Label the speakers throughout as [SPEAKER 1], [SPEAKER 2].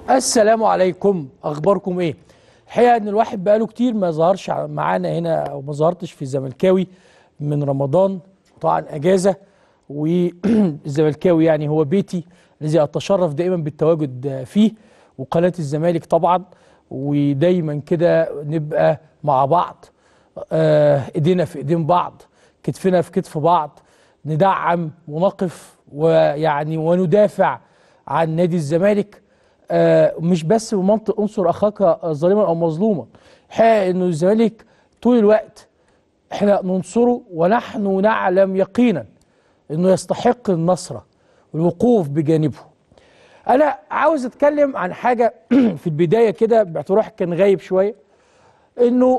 [SPEAKER 1] السلام عليكم اخباركم ايه الحقيقه ان الواحد بقاله كتير ما ظهرش معانا هنا او ما ظهرتش في الزملكاوي من رمضان طبعا اجازه والزملكاوي يعني هو بيتي الذي اتشرف دائما بالتواجد فيه وقناه الزمالك طبعا ودايما كده نبقى مع بعض آه، ايدينا في ايدين بعض كتفنا في كتف بعض ندعم ونقف ويعني وندافع عن نادي الزمالك آه، مش بس بمنطق انصر اخاك ظالما او مظلوما الحقيقه انه الزمالك طول الوقت احنا ننصره ونحن نعلم يقينا انه يستحق النصره والوقوف بجانبه انا عاوز اتكلم عن حاجه في البدايه كده باعتبار كان غايب شويه انه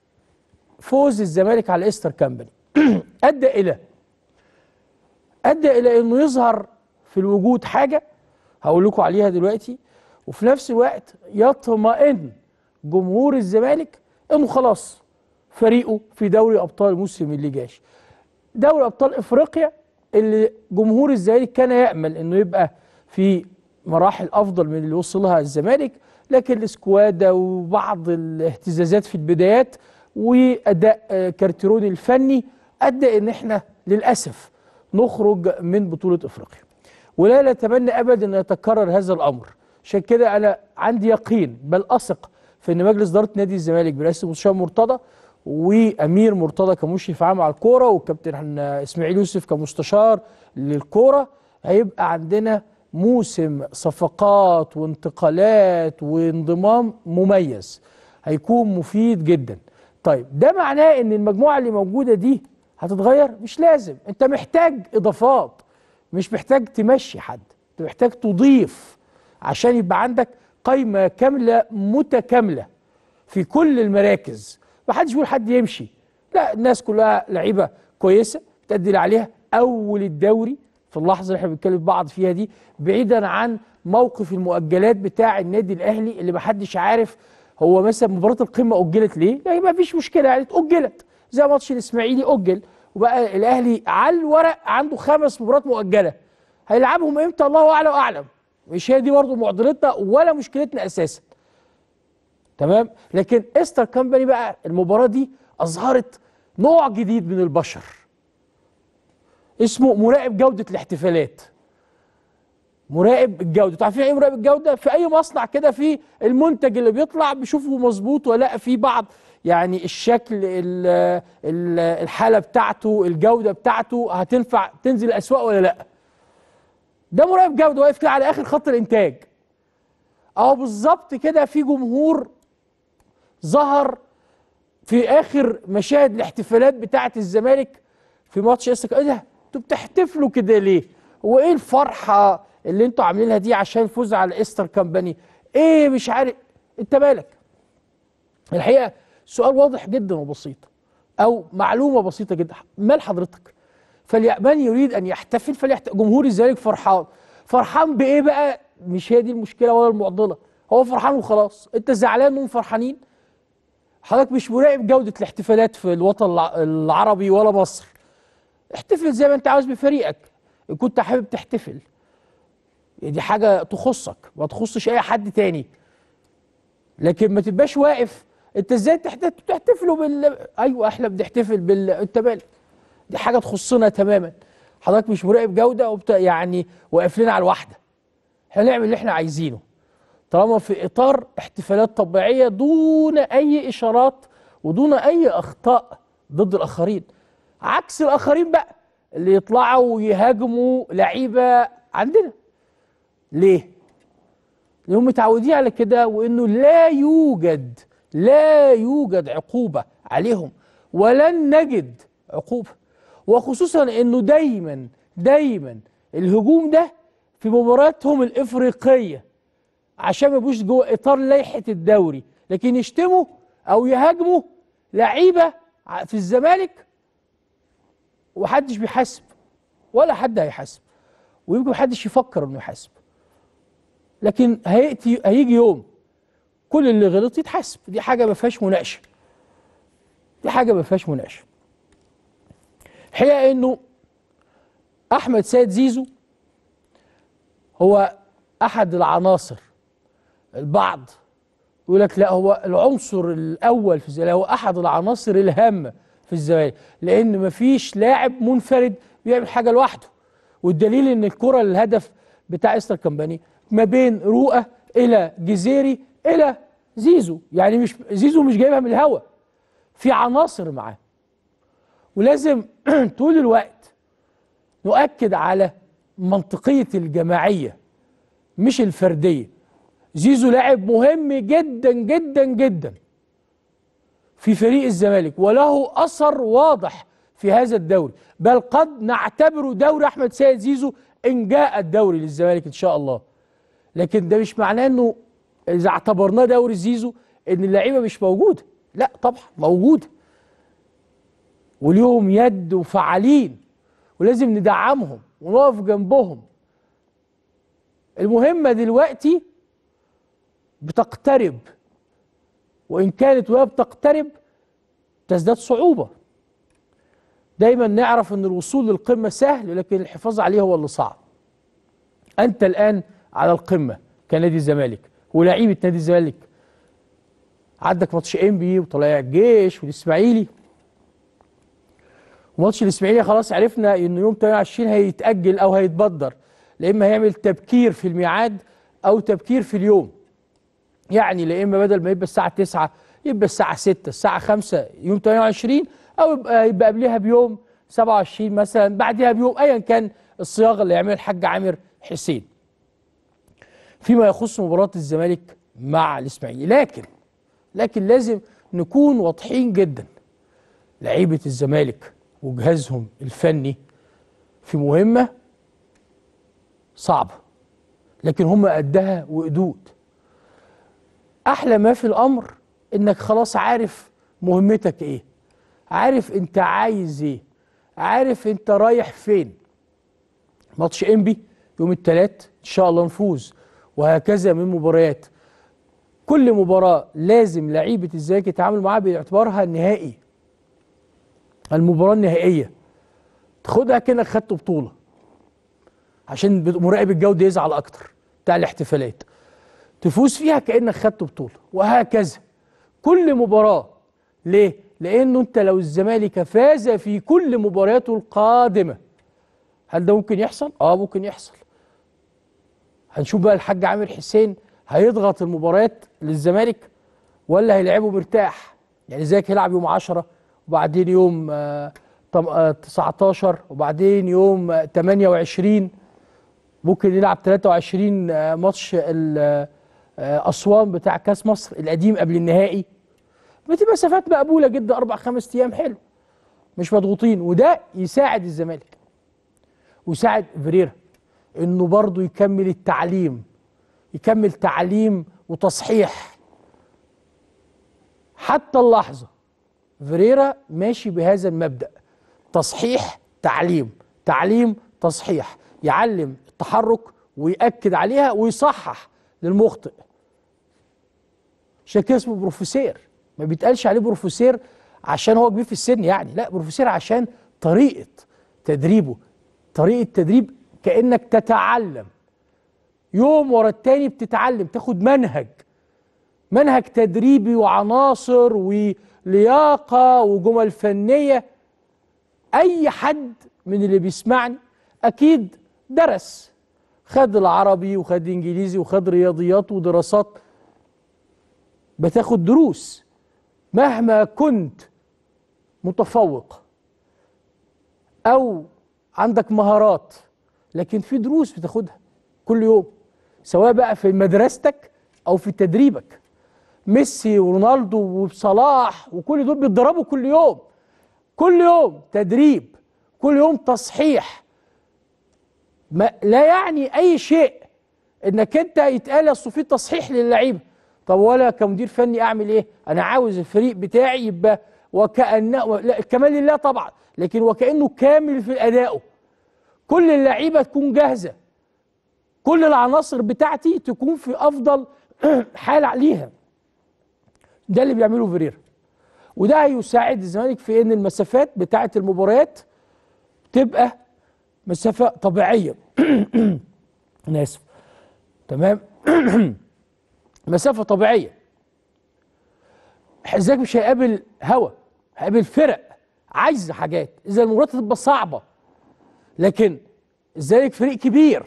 [SPEAKER 1] فوز الزمالك على استر كامباني ادى الى ادى الى انه يظهر في الوجود حاجه هقول لكم عليها دلوقتي وفي نفس الوقت يطمئن جمهور الزمالك انه خلاص فريقه في دوري ابطال الموسم اللي جاش دوري ابطال افريقيا اللي جمهور الزمالك كان يامل انه يبقى في مراحل افضل من اللي وصلها الزمالك لكن السكوادا وبعض الاهتزازات في البدايات واداء آه، كارتيروني الفني ادى ان احنا للاسف نخرج من بطوله افريقيا ولا نتمنى ابدا ان يتكرر هذا الامر عشان كده انا عندي يقين بل اثق في ان مجلس اداره نادي الزمالك برئاسه المستشار مرتضى وامير مرتضى كمشرف عام على الكوره والكابتن اسماعيل يوسف كمستشار للكوره هيبقى عندنا موسم صفقات وانتقالات وانضمام مميز هيكون مفيد جدا طيب ده معناه ان المجموعه اللي موجوده دي هتتغير مش لازم انت محتاج اضافات مش محتاج تمشي حد انت محتاج تضيف عشان يبقى عندك قائمه كامله متكامله في كل المراكز ما حدش بيقول حد يمشي لا الناس كلها لعيبه كويسه تأدي اللي عليها اول الدوري في اللحظه اللي احنا بنتكلم بعض فيها دي بعيدا عن موقف المؤجلات بتاع النادي الاهلي اللي ما حدش عارف هو مثلا مباراه القمه اجلت ليه؟ يعني ما فيش مشكله يعني اتاجلت زي ماتش الاسماعيلي اجل وبقى الاهلي على الورق عنده خمس مباريات مؤجله هيلعبهم امتى الله اعلم واعلم مش هي دي برضه معضلتنا ولا مشكلتنا اساسا تمام لكن استر كامباني بقى المباراه دي اظهرت نوع جديد من البشر اسمه مراقب جوده الاحتفالات مراقب الجوده عارفين ايه مراقب الجوده في اي مصنع كده في المنتج اللي بيطلع بيشوفه مظبوط ولا لا في بعض يعني الشكل ال ال الحاله بتاعته الجوده بتاعته هتنفع تنزل الاسواق ولا لا ده مراقب جوده واقف كده على اخر خط الانتاج اهو بالظبط كده في جمهور ظهر في اخر مشاهد الاحتفالات بتاعه الزمالك في ماتش اس ايه ده انتوا بتحتفلوا كده ليه هو ايه الفرحه اللي انتوا عاملينها دي عشان الفوز على استر كامباني ايه مش عارف انت مالك الحقيقه سؤال واضح جدا وبسيط او معلومه بسيطه جدا مال حضرتك فاليأمن يريد ان يحتفل فليحتفل جمهور الزمالك فرحان فرحان بايه بقى مش هي دي المشكله ولا المعضله هو فرحان وخلاص انت زعلان انهم فرحانين حضرتك مش مراقب جوده الاحتفالات في الوطن الع- العربي ولا مصر احتفل زي ما انت عاوز بفريقك ان كنت حابب تحتفل دي حاجه تخصك ما تخصش اي حد تاني لكن ما تبقاش واقف انت ازاي تحت- تحتفلوا بال ايوه احنا بنحتفل بال انت مالك دي حاجه تخصنا تماما حضرتك مش مراقب جوده وبت... يعني واقف لنا على الواحده احنا نعمل اللي احنا عايزينه طالما في اطار احتفالات طبيعيه دون اي اشارات ودون اي اخطاء ضد الاخرين عكس الاخرين بقى اللي يطلعوا ويهاجموا لعيبه عندنا ليه لانهم متعودين على كده وانه لا يوجد لا يوجد عقوبه عليهم ولن نجد عقوبه وخصوصا انه دايما دايما الهجوم ده في مباراتهم الافريقيه عشان ما يبقوش جوه اطار لائحه الدوري لكن يشتموا او يهاجموا لعيبه ع- في الزمالك ومحدش بيحاسب ولا حد هيحاسب ويمكن محدش يفكر انه يحاسب لكن هيأتي هيجي يوم كل اللي غلط يتحاسب دي حاجه ما فيهاش مناقشه دي حاجه ما فيهاش مناقشه الحقيقه انه احمد سيد زيزو هو احد العناصر البعض يقول لك لا هو العنصر الاول في الزمالك هو احد العناصر الهامه في الزمالك لان مفيش لاعب منفرد بيعمل حاجه لوحده والدليل ان الكره الهدف بتاع استر كمباني ما بين رؤى الى جزيري الى زيزو يعني مش زيزو مش جايبها من الهوا في عناصر معاه ولازم طول الوقت نؤكد على منطقيه الجماعيه مش الفرديه زيزو لاعب مهم جدا جدا جدا في فريق الزمالك وله اثر واضح في هذا الدوري بل قد نعتبره دوري احمد سيد زيزو ان جاء الدوري للزمالك ان شاء الله لكن ده مش معناه انه اذا اعتبرناه دوري زيزو ان اللعيبه مش موجوده لا طبعا موجوده وليهم يد وفعالين ولازم ندعمهم ونقف جنبهم المهمه دلوقتي بتقترب وإن كانت وهي بتقترب تزداد صعوبة دايما نعرف أن الوصول للقمة سهل لكن الحفاظ عليه هو اللي صعب أنت الآن على القمة كنادي الزمالك ولاعيبة نادي الزمالك عندك ماتش انبي وطلائع الجيش والاسماعيلي وماتش الاسماعيلي خلاص عرفنا انه يوم 28 هيتاجل او هيتبدر لا اما هيعمل تبكير في الميعاد او تبكير في اليوم يعني لا اما بدل ما يبقى الساعه 9 يبقى الساعه 6 الساعه 5 يوم 28 او يبقى يبقى قبلها بيوم 27 مثلا بعدها بيوم ايا كان الصياغه اللي يعملها الحاج عامر حسين فيما يخص مباراه الزمالك مع الاسماعيلي لكن لكن لازم نكون واضحين جدا لعيبه الزمالك وجهازهم الفني في مهمه صعبه لكن هم قدها وقدود احلى ما في الامر انك خلاص عارف مهمتك ايه عارف انت عايز ايه عارف انت رايح فين ماتش انبي يوم الثلاث ان شاء الله نفوز وهكذا من مباريات كل مباراه لازم لعيبه الزمالك يتعامل معاها باعتبارها النهائي المباراه النهائيه تاخدها كانك خدت بطوله عشان مراقب الجوده يزعل اكتر بتاع الاحتفالات تفوز فيها كانك خدت بطوله وهكذا كل مباراه ليه لانه انت لو الزمالك فاز في كل مبارياته القادمه هل ده ممكن يحصل اه ممكن يحصل هنشوف بقى الحاج عامر حسين هيضغط المباريات للزمالك ولا هيلعبه مرتاح يعني زيك هيلعب يوم 10 وبعدين يوم آه 19 وبعدين يوم آه 28 ممكن يلعب 23 آه ماتش اسوان بتاع كاس مصر القديم قبل النهائي بتبقى مسافات مقبوله جدا اربع خمس ايام حلو مش مضغوطين وده يساعد الزمالك ويساعد فيريرا انه برضه يكمل التعليم يكمل تعليم وتصحيح حتى اللحظه فيريرا ماشي بهذا المبدا تصحيح تعليم تعليم تصحيح يعلم التحرك ويأكد عليها ويصحح للمخطئ عشان كده اسمه بروفيسير ما بيتقالش عليه بروفيسير عشان هو كبير في السن يعني لا بروفيسير عشان طريقه تدريبه طريقه تدريب كانك تتعلم يوم ورا التاني بتتعلم تاخد منهج منهج تدريبي وعناصر ولياقه وجمل فنيه اي حد من اللي بيسمعني اكيد درس خد العربي وخد انجليزي وخد رياضيات ودراسات بتاخد دروس مهما كنت متفوق او عندك مهارات لكن في دروس بتاخدها كل يوم سواء بقى في مدرستك او في تدريبك ميسي ورونالدو وصلاح وكل دول بيتدربوا كل يوم كل يوم تدريب كل يوم تصحيح ما لا يعني اي شيء انك انت يتقال اصل في تصحيح للعيبه طب ولا كمدير فني اعمل ايه انا عاوز الفريق بتاعي يبقى وكانه لا الكمال لله طبعا لكن وكانه كامل في ادائه كل اللعيبه تكون جاهزه كل العناصر بتاعتي تكون في افضل حال ليها ده اللي بيعمله فيريرا وده هيساعد الزمالك في ان المسافات بتاعه المباريات تبقى مسافه طبيعيه انا اسف تمام مسافه طبيعيه الزمالك مش هيقابل هوا هيقابل فرق عايزه حاجات اذا المباراه هتبقى صعبه لكن الزمالك فريق كبير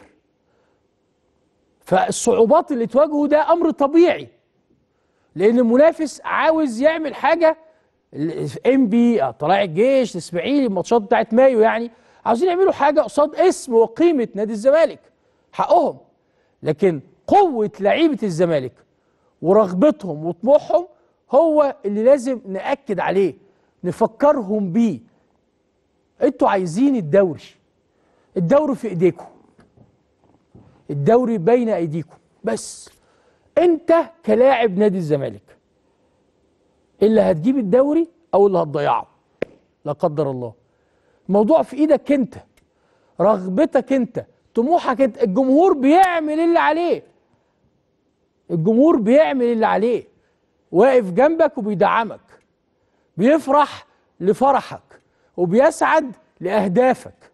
[SPEAKER 1] فالصعوبات اللي تواجهه ده امر طبيعي لان المنافس عاوز يعمل حاجه ام بي طلائع الجيش الاسماعيلي الماتشات بتاعت مايو يعني عاوزين يعملوا حاجه قصاد اسم وقيمه نادي الزمالك حقهم لكن قوه لعيبه الزمالك ورغبتهم وطموحهم هو اللي لازم ناكد عليه نفكرهم بيه انتوا عايزين الدوري الدوري في ايديكم الدوري بين ايديكم بس انت كلاعب نادي الزمالك اللي هتجيب الدوري او اللي هتضيعه لا قدر الله الموضوع في ايدك انت رغبتك انت طموحك انت الجمهور بيعمل اللي عليه الجمهور بيعمل اللي عليه واقف جنبك وبيدعمك بيفرح لفرحك وبيسعد لاهدافك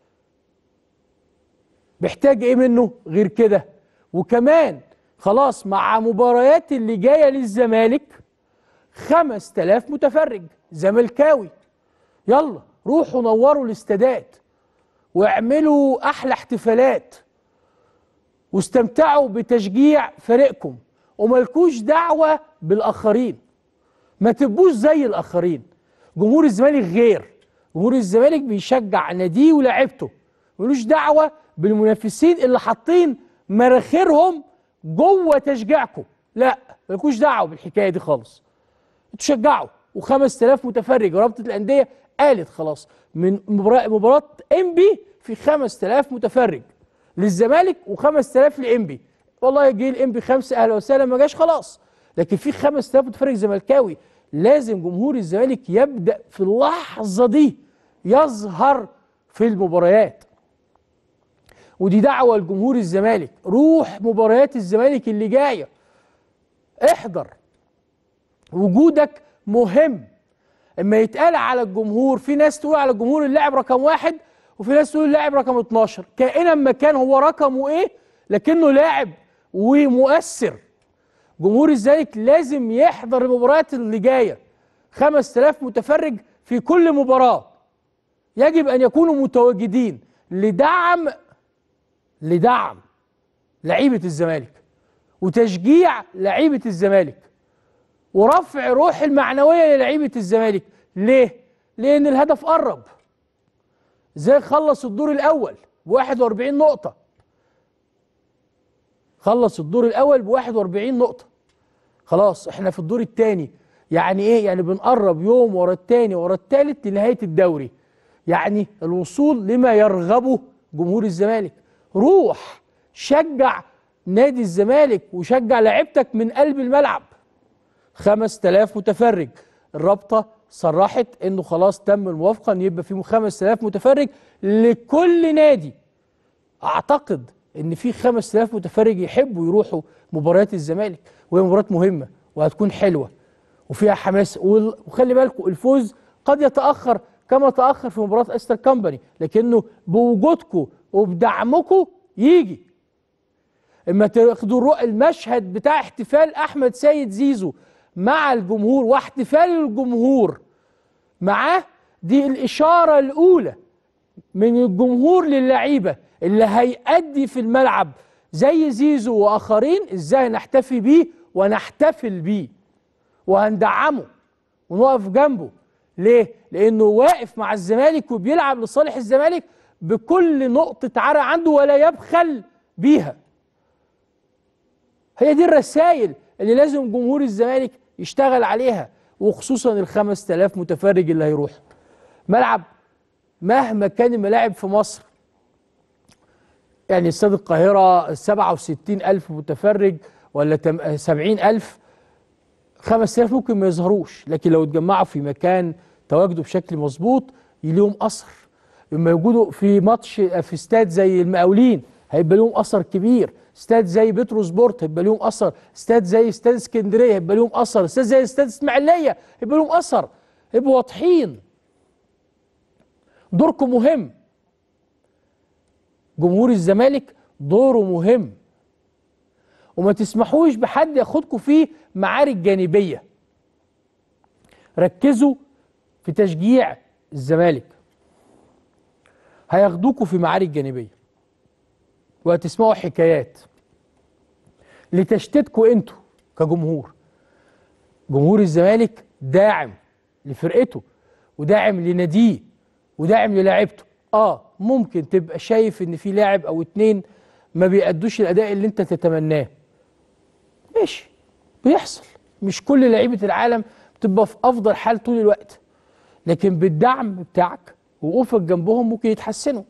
[SPEAKER 1] محتاج ايه منه غير كده وكمان خلاص مع مباريات اللي جايه للزمالك 5000 متفرج زملكاوي يلا روحوا نوروا الاستادات واعملوا احلى احتفالات واستمتعوا بتشجيع فريقكم وملكوش دعوه بالاخرين ما تبقوش زي الاخرين جمهور الزمالك غير جمهور الزمالك بيشجع ناديه ولاعيبته ملوش دعوه بالمنافسين اللي حاطين مراخيرهم جوه تشجيعكم لا مالكوش دعوه بالحكايه دي خالص تشجعوا و5000 متفرج ورابطه الانديه قالت خلاص من مباراه مباراه انبي في 5000 متفرج للزمالك و5000 لانبي والله جه الانبي خمسه اهلا وسهلا ما جاش خلاص لكن في 5000 متفرج زملكاوي لازم جمهور الزمالك يبدا في اللحظه دي يظهر في المباريات ودي دعوه لجمهور الزمالك روح مباريات الزمالك اللي جايه احضر وجودك مهم اما يتقال على الجمهور في ناس تقول على الجمهور اللاعب رقم واحد وفي ناس تقول اللاعب رقم 12 كائنا ما كان هو رقمه ايه لكنه لاعب ومؤثر جمهور الزمالك لازم يحضر المباريات اللي جايه 5000 متفرج في كل مباراه يجب ان يكونوا متواجدين لدعم لدعم لعيبه الزمالك وتشجيع لعيبه الزمالك ورفع روح المعنويه للعيبه الزمالك ليه لان الهدف قرب زي خلص الدور الاول ب 41 نقطه خلص الدور الاول ب 41 نقطه خلاص احنا في الدور الثاني يعني ايه يعني بنقرب يوم ورا الثاني ورا الثالث لنهايه الدوري يعني الوصول لما يرغبه جمهور الزمالك روح شجع نادي الزمالك وشجع لعيبتك من قلب الملعب 5000 متفرج الرابطه صرحت انه خلاص تم الموافقه ان يبقى فيه 5000 متفرج لكل نادي اعتقد ان في 5000 متفرج يحبوا يروحوا مباريات الزمالك وهي مباراه مهمه وهتكون حلوه وفيها حماس وخلي بالكم الفوز قد يتاخر كما تاخر في مباراه استر كامباني لكنه بوجودكم وبدعمكم يجي اما تاخدوا المشهد بتاع احتفال احمد سيد زيزو مع الجمهور واحتفال الجمهور معاه دي الاشاره الاولى من الجمهور للعيبه اللي هيأدي في الملعب زي زيزو واخرين ازاي نحتفي بيه ونحتفل بيه وهندعمه ونقف جنبه ليه؟ لانه واقف مع الزمالك وبيلعب لصالح الزمالك بكل نقطة عرق عنده ولا يبخل بيها هي دي الرسائل اللي لازم جمهور الزمالك يشتغل عليها وخصوصا ال 5000 متفرج اللي هيروح ملعب مهما كان الملاعب في مصر يعني استاد القاهرة 67 ألف متفرج ولا 70 ألف 5000 ممكن ما يظهروش لكن لو اتجمعوا في مكان تواجدوا بشكل مظبوط ليهم أثر لما يوجدوا في ماتش في استاد زي المقاولين هيبقى لهم أثر كبير استاد زي بترو سبورت هيبقى لهم أثر استاد زي استاد اسكندرية هيبقى لهم أثر استاد زي استاد اسماعيلية هيبقى لهم أثر يبقوا واضحين دوركم مهم جمهور الزمالك دوره مهم وما تسمحوش بحد ياخدكم في معارك جانبيه ركزوا في تشجيع الزمالك هياخدوكوا في معارك جانبيه وهتسمعوا حكايات لتشتتكوا انتوا كجمهور جمهور الزمالك داعم لفرقته وداعم لناديه وداعم للاعيبته اه ممكن تبقى شايف ان في لاعب او اتنين ما بيأدوش الاداء اللي انت تتمناه ماشي بيحصل مش كل لعيبه العالم بتبقى في افضل حال طول الوقت لكن بالدعم بتاعك ووقوفك جنبهم ممكن يتحسنوا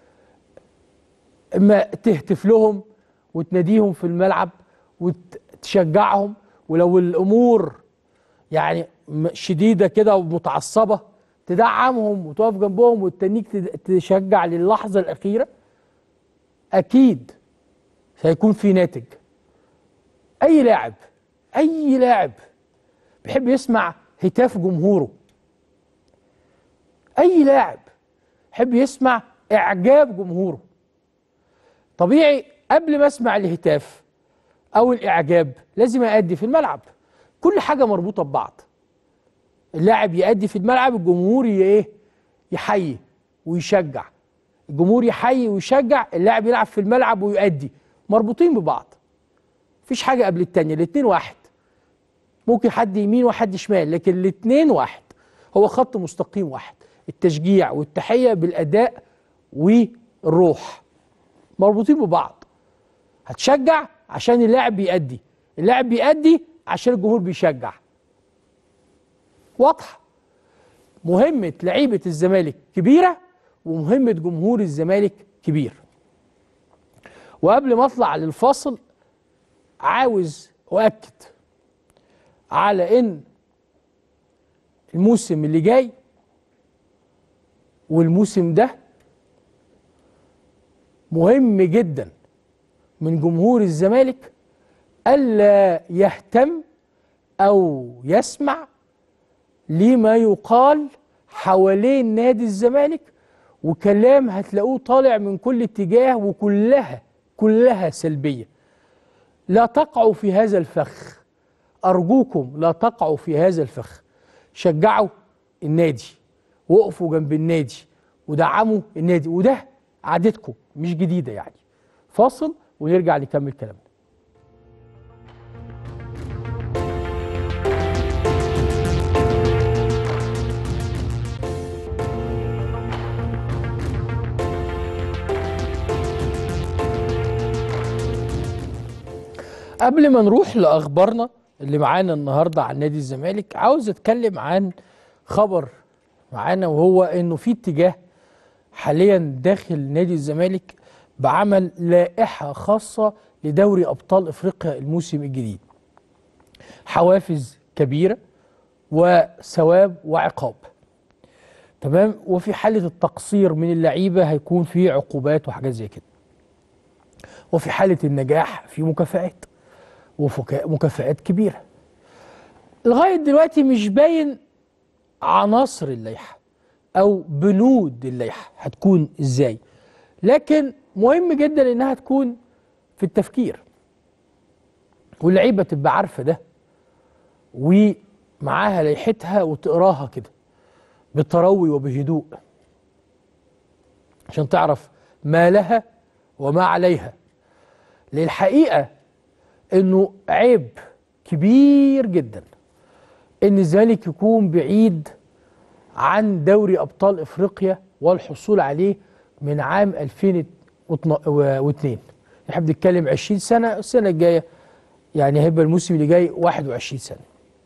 [SPEAKER 1] اما تهتف لهم وتناديهم في الملعب وتشجعهم ولو الامور يعني شديده كده ومتعصبه تدعمهم وتقف جنبهم وتنيك تشجع للحظه الاخيره اكيد سيكون في ناتج اي لاعب اي لاعب بيحب يسمع هتاف جمهوره اي لاعب يحب يسمع اعجاب جمهوره طبيعي قبل ما اسمع الهتاف او الاعجاب لازم اادي في الملعب كل حاجه مربوطه ببعض اللاعب يأدي في الملعب الجمهور ايه يحيي ويشجع الجمهور يحيي ويشجع اللاعب يلعب في الملعب ويؤدي مربوطين ببعض مفيش حاجه قبل التانية الاتنين واحد ممكن حد يمين وحد شمال لكن الاتنين واحد هو خط مستقيم واحد التشجيع والتحيه بالاداء والروح مربوطين ببعض هتشجع عشان اللاعب بيأدي اللاعب بيأدي عشان الجمهور بيشجع واضحه مهمه لعيبه الزمالك كبيره ومهمه جمهور الزمالك كبير وقبل ما اطلع للفاصل عاوز اؤكد على ان الموسم اللي جاي والموسم ده مهم جدا من جمهور الزمالك الا يهتم او يسمع لما يقال حوالين نادي الزمالك وكلام هتلاقوه طالع من كل اتجاه وكلها كلها سلبيه لا تقعوا في هذا الفخ أرجوكم لا تقعوا في هذا الفخ شجعوا النادي وقفوا جنب النادي ودعموا النادي وده عادتكم مش جديدة يعني فاصل ونرجع نكمل كلامنا قبل ما نروح لاخبارنا اللي معانا النهارده عن نادي الزمالك عاوز اتكلم عن خبر معانا وهو انه في اتجاه حاليا داخل نادي الزمالك بعمل لائحه خاصه لدوري ابطال افريقيا الموسم الجديد. حوافز كبيره وثواب وعقاب. تمام وفي حاله التقصير من اللعيبه هيكون في عقوبات وحاجات زي كده. وفي حاله النجاح في مكافآت. ومكافآت كبيرة لغاية دلوقتي مش باين عناصر اللائحة أو بنود اللائحة هتكون إزاي لكن مهم جدا إنها تكون في التفكير واللعيبة تبقى عارفة ده ومعاها لائحتها وتقراها كده بتروي وبهدوء عشان تعرف ما لها وما عليها للحقيقة انه عيب كبير جدا ان الزمالك يكون بعيد عن دوري ابطال افريقيا والحصول عليه من عام 2002 احنا بنتكلم 20 سنه السنه الجايه يعني هيبقى الموسم اللي جاي 21 سنه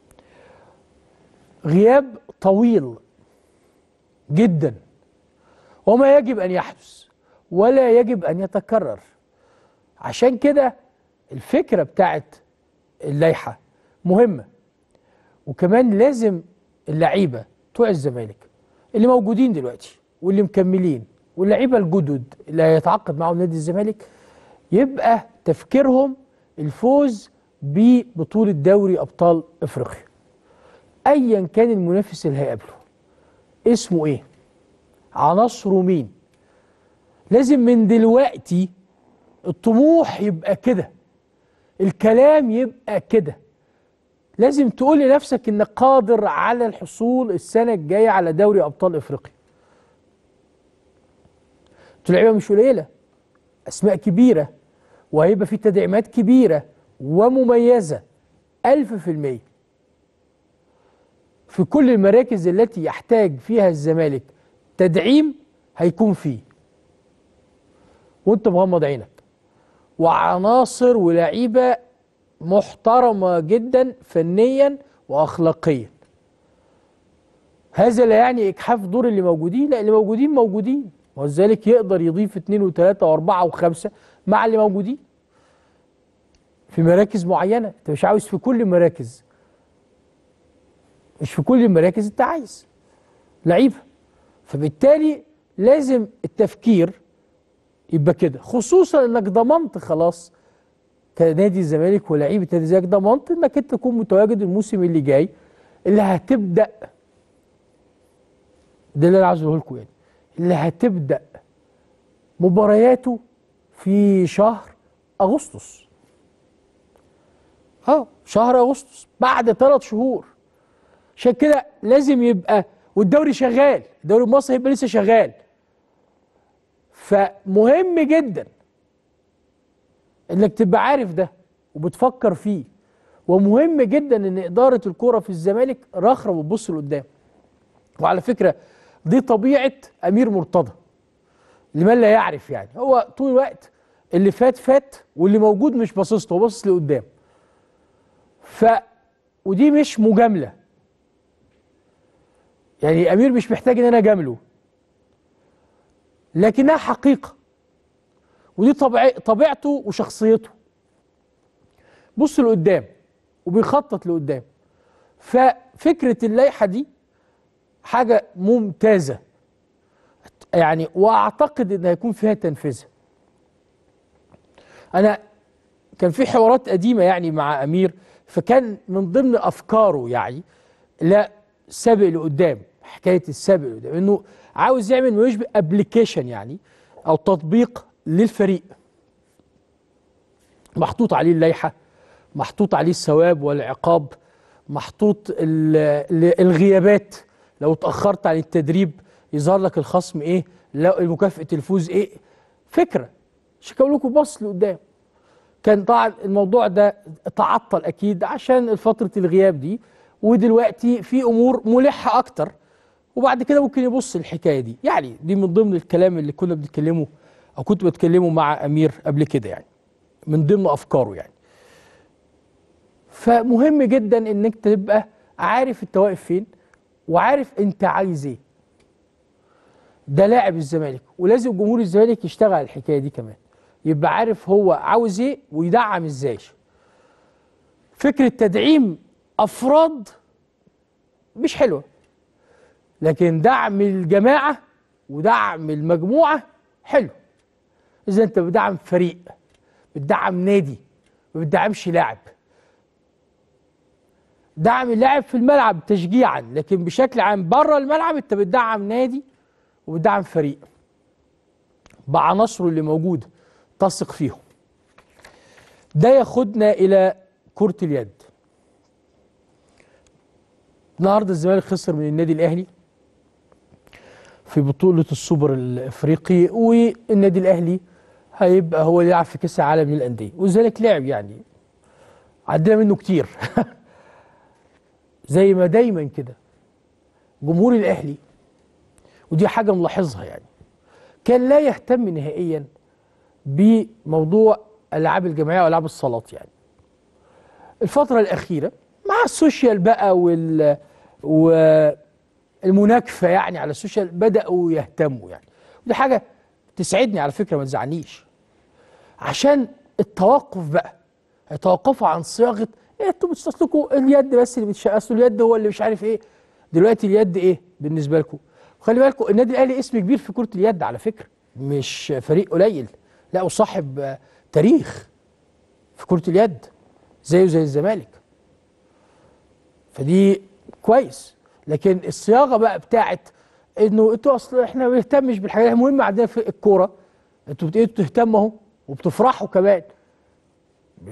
[SPEAKER 1] غياب طويل جدا وما يجب ان يحدث ولا يجب ان يتكرر عشان كده الفكره بتاعت اللائحه مهمه وكمان لازم اللعيبه بتوع الزمالك اللي موجودين دلوقتي واللي مكملين واللعيبه الجدد اللي هيتعاقد معاهم نادي الزمالك يبقى تفكيرهم الفوز ببطوله دوري ابطال افريقيا ايا كان المنافس اللي هيقابله اسمه ايه عناصره مين لازم من دلوقتي الطموح يبقى كده الكلام يبقى كده لازم تقول لنفسك انك قادر على الحصول السنه الجايه على دوري ابطال افريقيا لعيبه مش قليله اسماء كبيره وهيبقى في تدعيمات كبيره ومميزه ألف في المية في كل المراكز التي يحتاج فيها الزمالك تدعيم هيكون فيه وانت مغمض عينك وعناصر ولاعيبه محترمه جدا فنيا واخلاقيا هذا لا يعني اجحاف دور اللي موجودين لا اللي موجودين موجودين ولذلك يقدر يضيف اثنين وثلاثه واربعه وخمسه مع اللي موجودين في مراكز معينه انت مش عاوز في كل المراكز مش في كل المراكز انت عايز لعيبه فبالتالي لازم التفكير يبقى كده خصوصا انك ضمنت خلاص كنادي الزمالك ولاعيبه نادي الزمالك ضمنت انك انت تكون متواجد الموسم اللي جاي اللي هتبدا ده اللي انا عايز اقوله لكم يعني اللي هتبدا مبارياته في شهر اغسطس اه شهر اغسطس بعد ثلاث شهور عشان كده لازم يبقى والدوري شغال الدوري المصري هيبقى لسه شغال فمهم جدا انك تبقى عارف ده وبتفكر فيه ومهم جدا ان اداره الكره في الزمالك رخره وتبص لقدام وعلى فكره دي طبيعه امير مرتضى لمن لا يعرف يعني هو طول الوقت اللي فات فات واللي موجود مش باصص له هو باصص لقدام ف ودي مش مجامله يعني امير مش محتاج ان انا اجامله لكنها حقيقه ودي طبع... طبيعته وشخصيته بص لقدام وبيخطط لقدام ففكره اللائحه دي حاجه ممتازه يعني واعتقد ان هيكون فيها تنفيذ انا كان في حوارات قديمه يعني مع امير فكان من ضمن افكاره يعني لا سابق لقدام حكايه السابق لقدام انه عاوز يعمل ما يشبه ابلكيشن يعني او تطبيق للفريق محطوط عليه اللائحه محطوط عليه الثواب والعقاب محطوط الغيابات لو اتاخرت عن التدريب يظهر لك الخصم ايه لو مكافاه الفوز ايه فكره مش هقول لكم بص لقدام كان طبعا الموضوع ده تعطل اكيد عشان فتره الغياب دي ودلوقتي في امور ملحه اكتر وبعد كده ممكن يبص الحكايه دي يعني دي من ضمن الكلام اللي كنا بنتكلمه او كنت بتكلمه مع امير قبل كده يعني من ضمن افكاره يعني فمهم جدا انك تبقى عارف انت واقف فين وعارف انت عايز ايه ده لاعب الزمالك ولازم جمهور الزمالك يشتغل على الحكايه دي كمان يبقى عارف هو عاوز ايه ويدعم ازاي فكره تدعيم افراد مش حلوه لكن دعم الجماعه ودعم المجموعه حلو اذا انت بتدعم فريق بتدعم نادي ما بتدعمش لاعب دعم اللاعب في الملعب تشجيعا لكن بشكل عام بره الملعب انت بتدعم نادي وبتدعم فريق بعناصره اللي موجوده تثق فيهم ده ياخدنا الى كره اليد النهارده الزمالك خسر من النادي الاهلي في بطوله السوبر الافريقي والنادي الاهلي هيبقى هو اللي يلعب في كاس العالم للانديه والزمالك لعب يعني عدينا منه كتير زي ما دايما كده جمهور الاهلي ودي حاجه ملاحظها يعني كان لا يهتم نهائيا بموضوع الالعاب الجماعيه والعاب الصالات يعني الفتره الاخيره مع السوشيال بقى وال والمناكفه يعني على السوشيال بداوا يهتموا يعني ودي حاجه تسعدني على فكره ما تزعلنيش عشان التوقف بقى هيتوقفوا عن صياغه إيه انتوا بتستسلكوا اليد بس اللي بتشقصوا اليد هو اللي مش عارف ايه دلوقتي اليد ايه بالنسبه لكم خلي بالكم النادي الاهلي اسم كبير في كره اليد على فكره مش فريق قليل لا وصاحب تاريخ في كرة اليد زيه زي الزمالك فدي كويس لكن الصياغه بقى بتاعت انه انتوا اصل احنا ما بنهتمش بالحاجات المهمه عندنا في الكوره انتوا بتقولوا تهتموا اهو وبتفرحوا كمان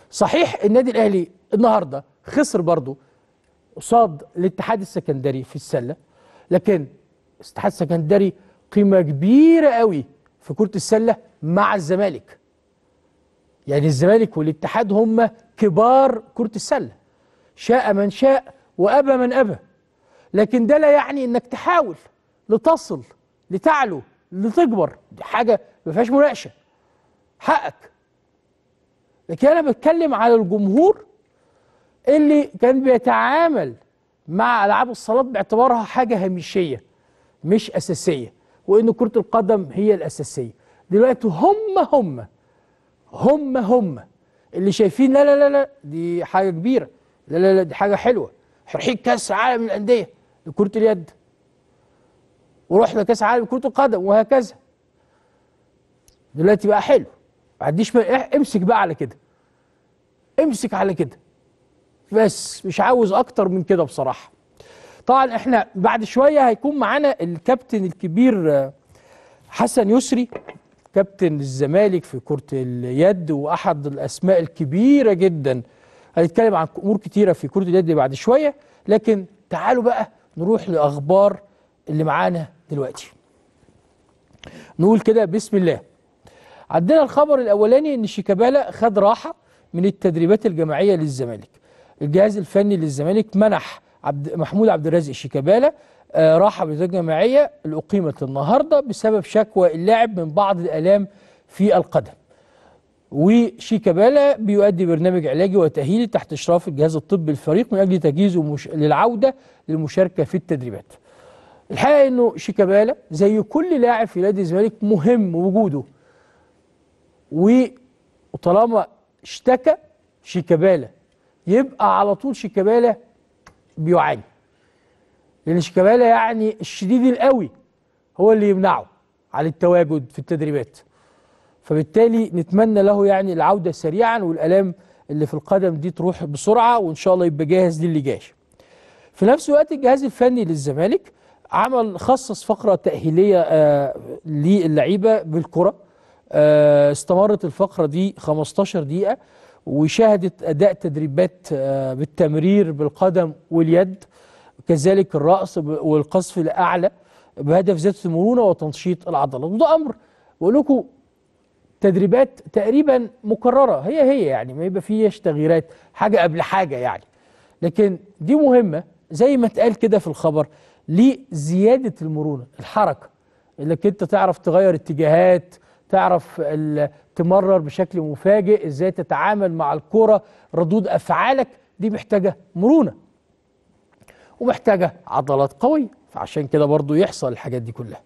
[SPEAKER 1] صحيح النادي الاهلي النهارده خسر برضه قصاد الاتحاد السكندري في السله لكن الاتحاد السكندري قيمه كبيره قوي في كره السله مع الزمالك يعني الزمالك والاتحاد هم كبار كره السله شاء من شاء وابى من ابى لكن ده لا يعني انك تحاول لتصل لتعلو لتكبر دي حاجه ما فيهاش مناقشه حقك لكن انا بتكلم على الجمهور اللي كان بيتعامل مع العاب الصالات باعتبارها حاجه هامشيه مش اساسيه وان كره القدم هي الاساسيه دلوقتي هم هم هم هم اللي شايفين لا لا لا لا دي حاجه كبيره لا لا لا دي حاجه حلوه رايحين كاس عالم الانديه لكره اليد ورحنا كاس عالم كره القدم وهكذا دلوقتي بقى حلو ما عنديش امسك بقى على كده امسك على كده بس مش عاوز اكتر من كده بصراحه طبعا احنا بعد شويه هيكون معانا الكابتن الكبير حسن يسري كابتن الزمالك في كره اليد واحد الاسماء الكبيره جدا هنتكلم عن امور كتيره في كره اليد بعد شويه لكن تعالوا بقى نروح لاخبار اللي معانا دلوقتي نقول كده بسم الله عندنا الخبر الاولاني ان شيكابالا خد راحه من التدريبات الجماعيه للزمالك الجهاز الفني للزمالك منح عبد محمود عبد الرازق شيكابالا آه راحه بتدريبات جماعيه اللي اقيمت النهارده بسبب شكوى اللاعب من بعض الالام في القدم وشيكابالا بيؤدي برنامج علاجي وتاهيلي تحت اشراف الجهاز الطبي الفريق من اجل تجهيزه مش... للعوده للمشاركه في التدريبات. الحقيقه انه شيكابالا زي كل لاعب في نادي الزمالك مهم وجوده وطالما اشتكى شيكابالا يبقى على طول شيكابالا بيعاني لان شيكابالا يعني الشديد القوي هو اللي يمنعه عن التواجد في التدريبات فبالتالي نتمنى له يعني العوده سريعا والالام اللي في القدم دي تروح بسرعه وان شاء الله يبقى جاهز للي جاي في نفس الوقت الجهاز الفني للزمالك عمل خصص فقره تاهيليه آه للعيبه بالكره آه استمرت الفقره دي 15 دقيقه وشهدت اداء تدريبات آه بالتمرير بالقدم واليد كذلك الراس والقصف الاعلى بهدف زياده المرونه وتنشيط العضلات وده امر بقول لكم تدريبات تقريبا مكرره هي هي يعني ما يبقى فيهاش تغييرات حاجه قبل حاجه يعني لكن دي مهمه زي ما اتقال كده في الخبر لزياده المرونه الحركه انك انت تعرف تغير اتجاهات تعرف تمرر بشكل مفاجئ ازاي تتعامل مع الكرة ردود افعالك دي محتاجه مرونه ومحتاجه عضلات قويه فعشان كده برضو يحصل الحاجات دي كلها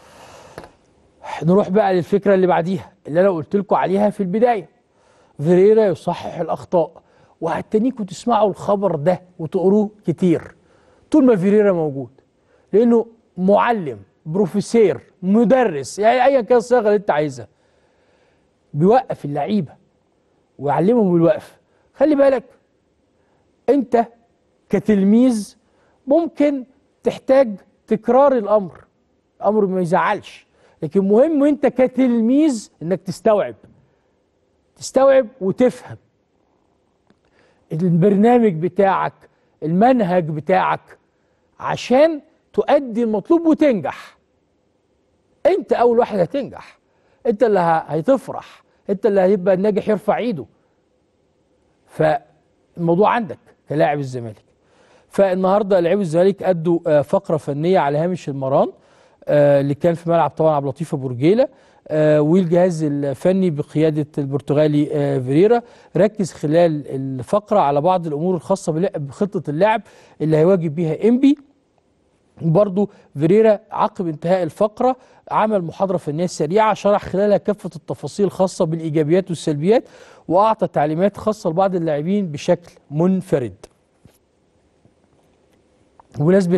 [SPEAKER 1] نروح بقى للفكره اللي بعديها اللي انا قلت لكم عليها في البدايه فيريرا يصحح الاخطاء وهتنيكوا تسمعوا الخبر ده وتقروه كتير طول ما فيريرا موجود لانه معلم بروفيسير مدرس يعني ايا كان الصيغه اللي انت عايزها بيوقف اللعيبه ويعلمهم الوقف خلي بالك انت كتلميذ ممكن تحتاج تكرار الامر امر ما يزعلش لكن مهم انت كتلميذ انك تستوعب تستوعب وتفهم البرنامج بتاعك المنهج بتاعك عشان تؤدي المطلوب وتنجح انت اول واحد هتنجح انت اللي هتفرح انت اللي هيبقى الناجح يرفع ايده فالموضوع عندك كلاعب الزمالك فالنهارده لعيبه الزمالك ادوا فقره فنيه على هامش المران اللي كان في ملعب طبعا عبد اللطيف ابو رجيله والجهاز الفني بقياده البرتغالي فيريرا ركز خلال الفقره على بعض الامور الخاصه بخطه اللعب اللي هيواجه بيها انبي برضو فيريرا عقب انتهاء الفقرة عمل محاضرة فنية سريعة شرح خلالها كافة التفاصيل الخاصة بالإيجابيات والسلبيات وأعطى تعليمات خاصة لبعض اللاعبين بشكل منفرد بمناسبة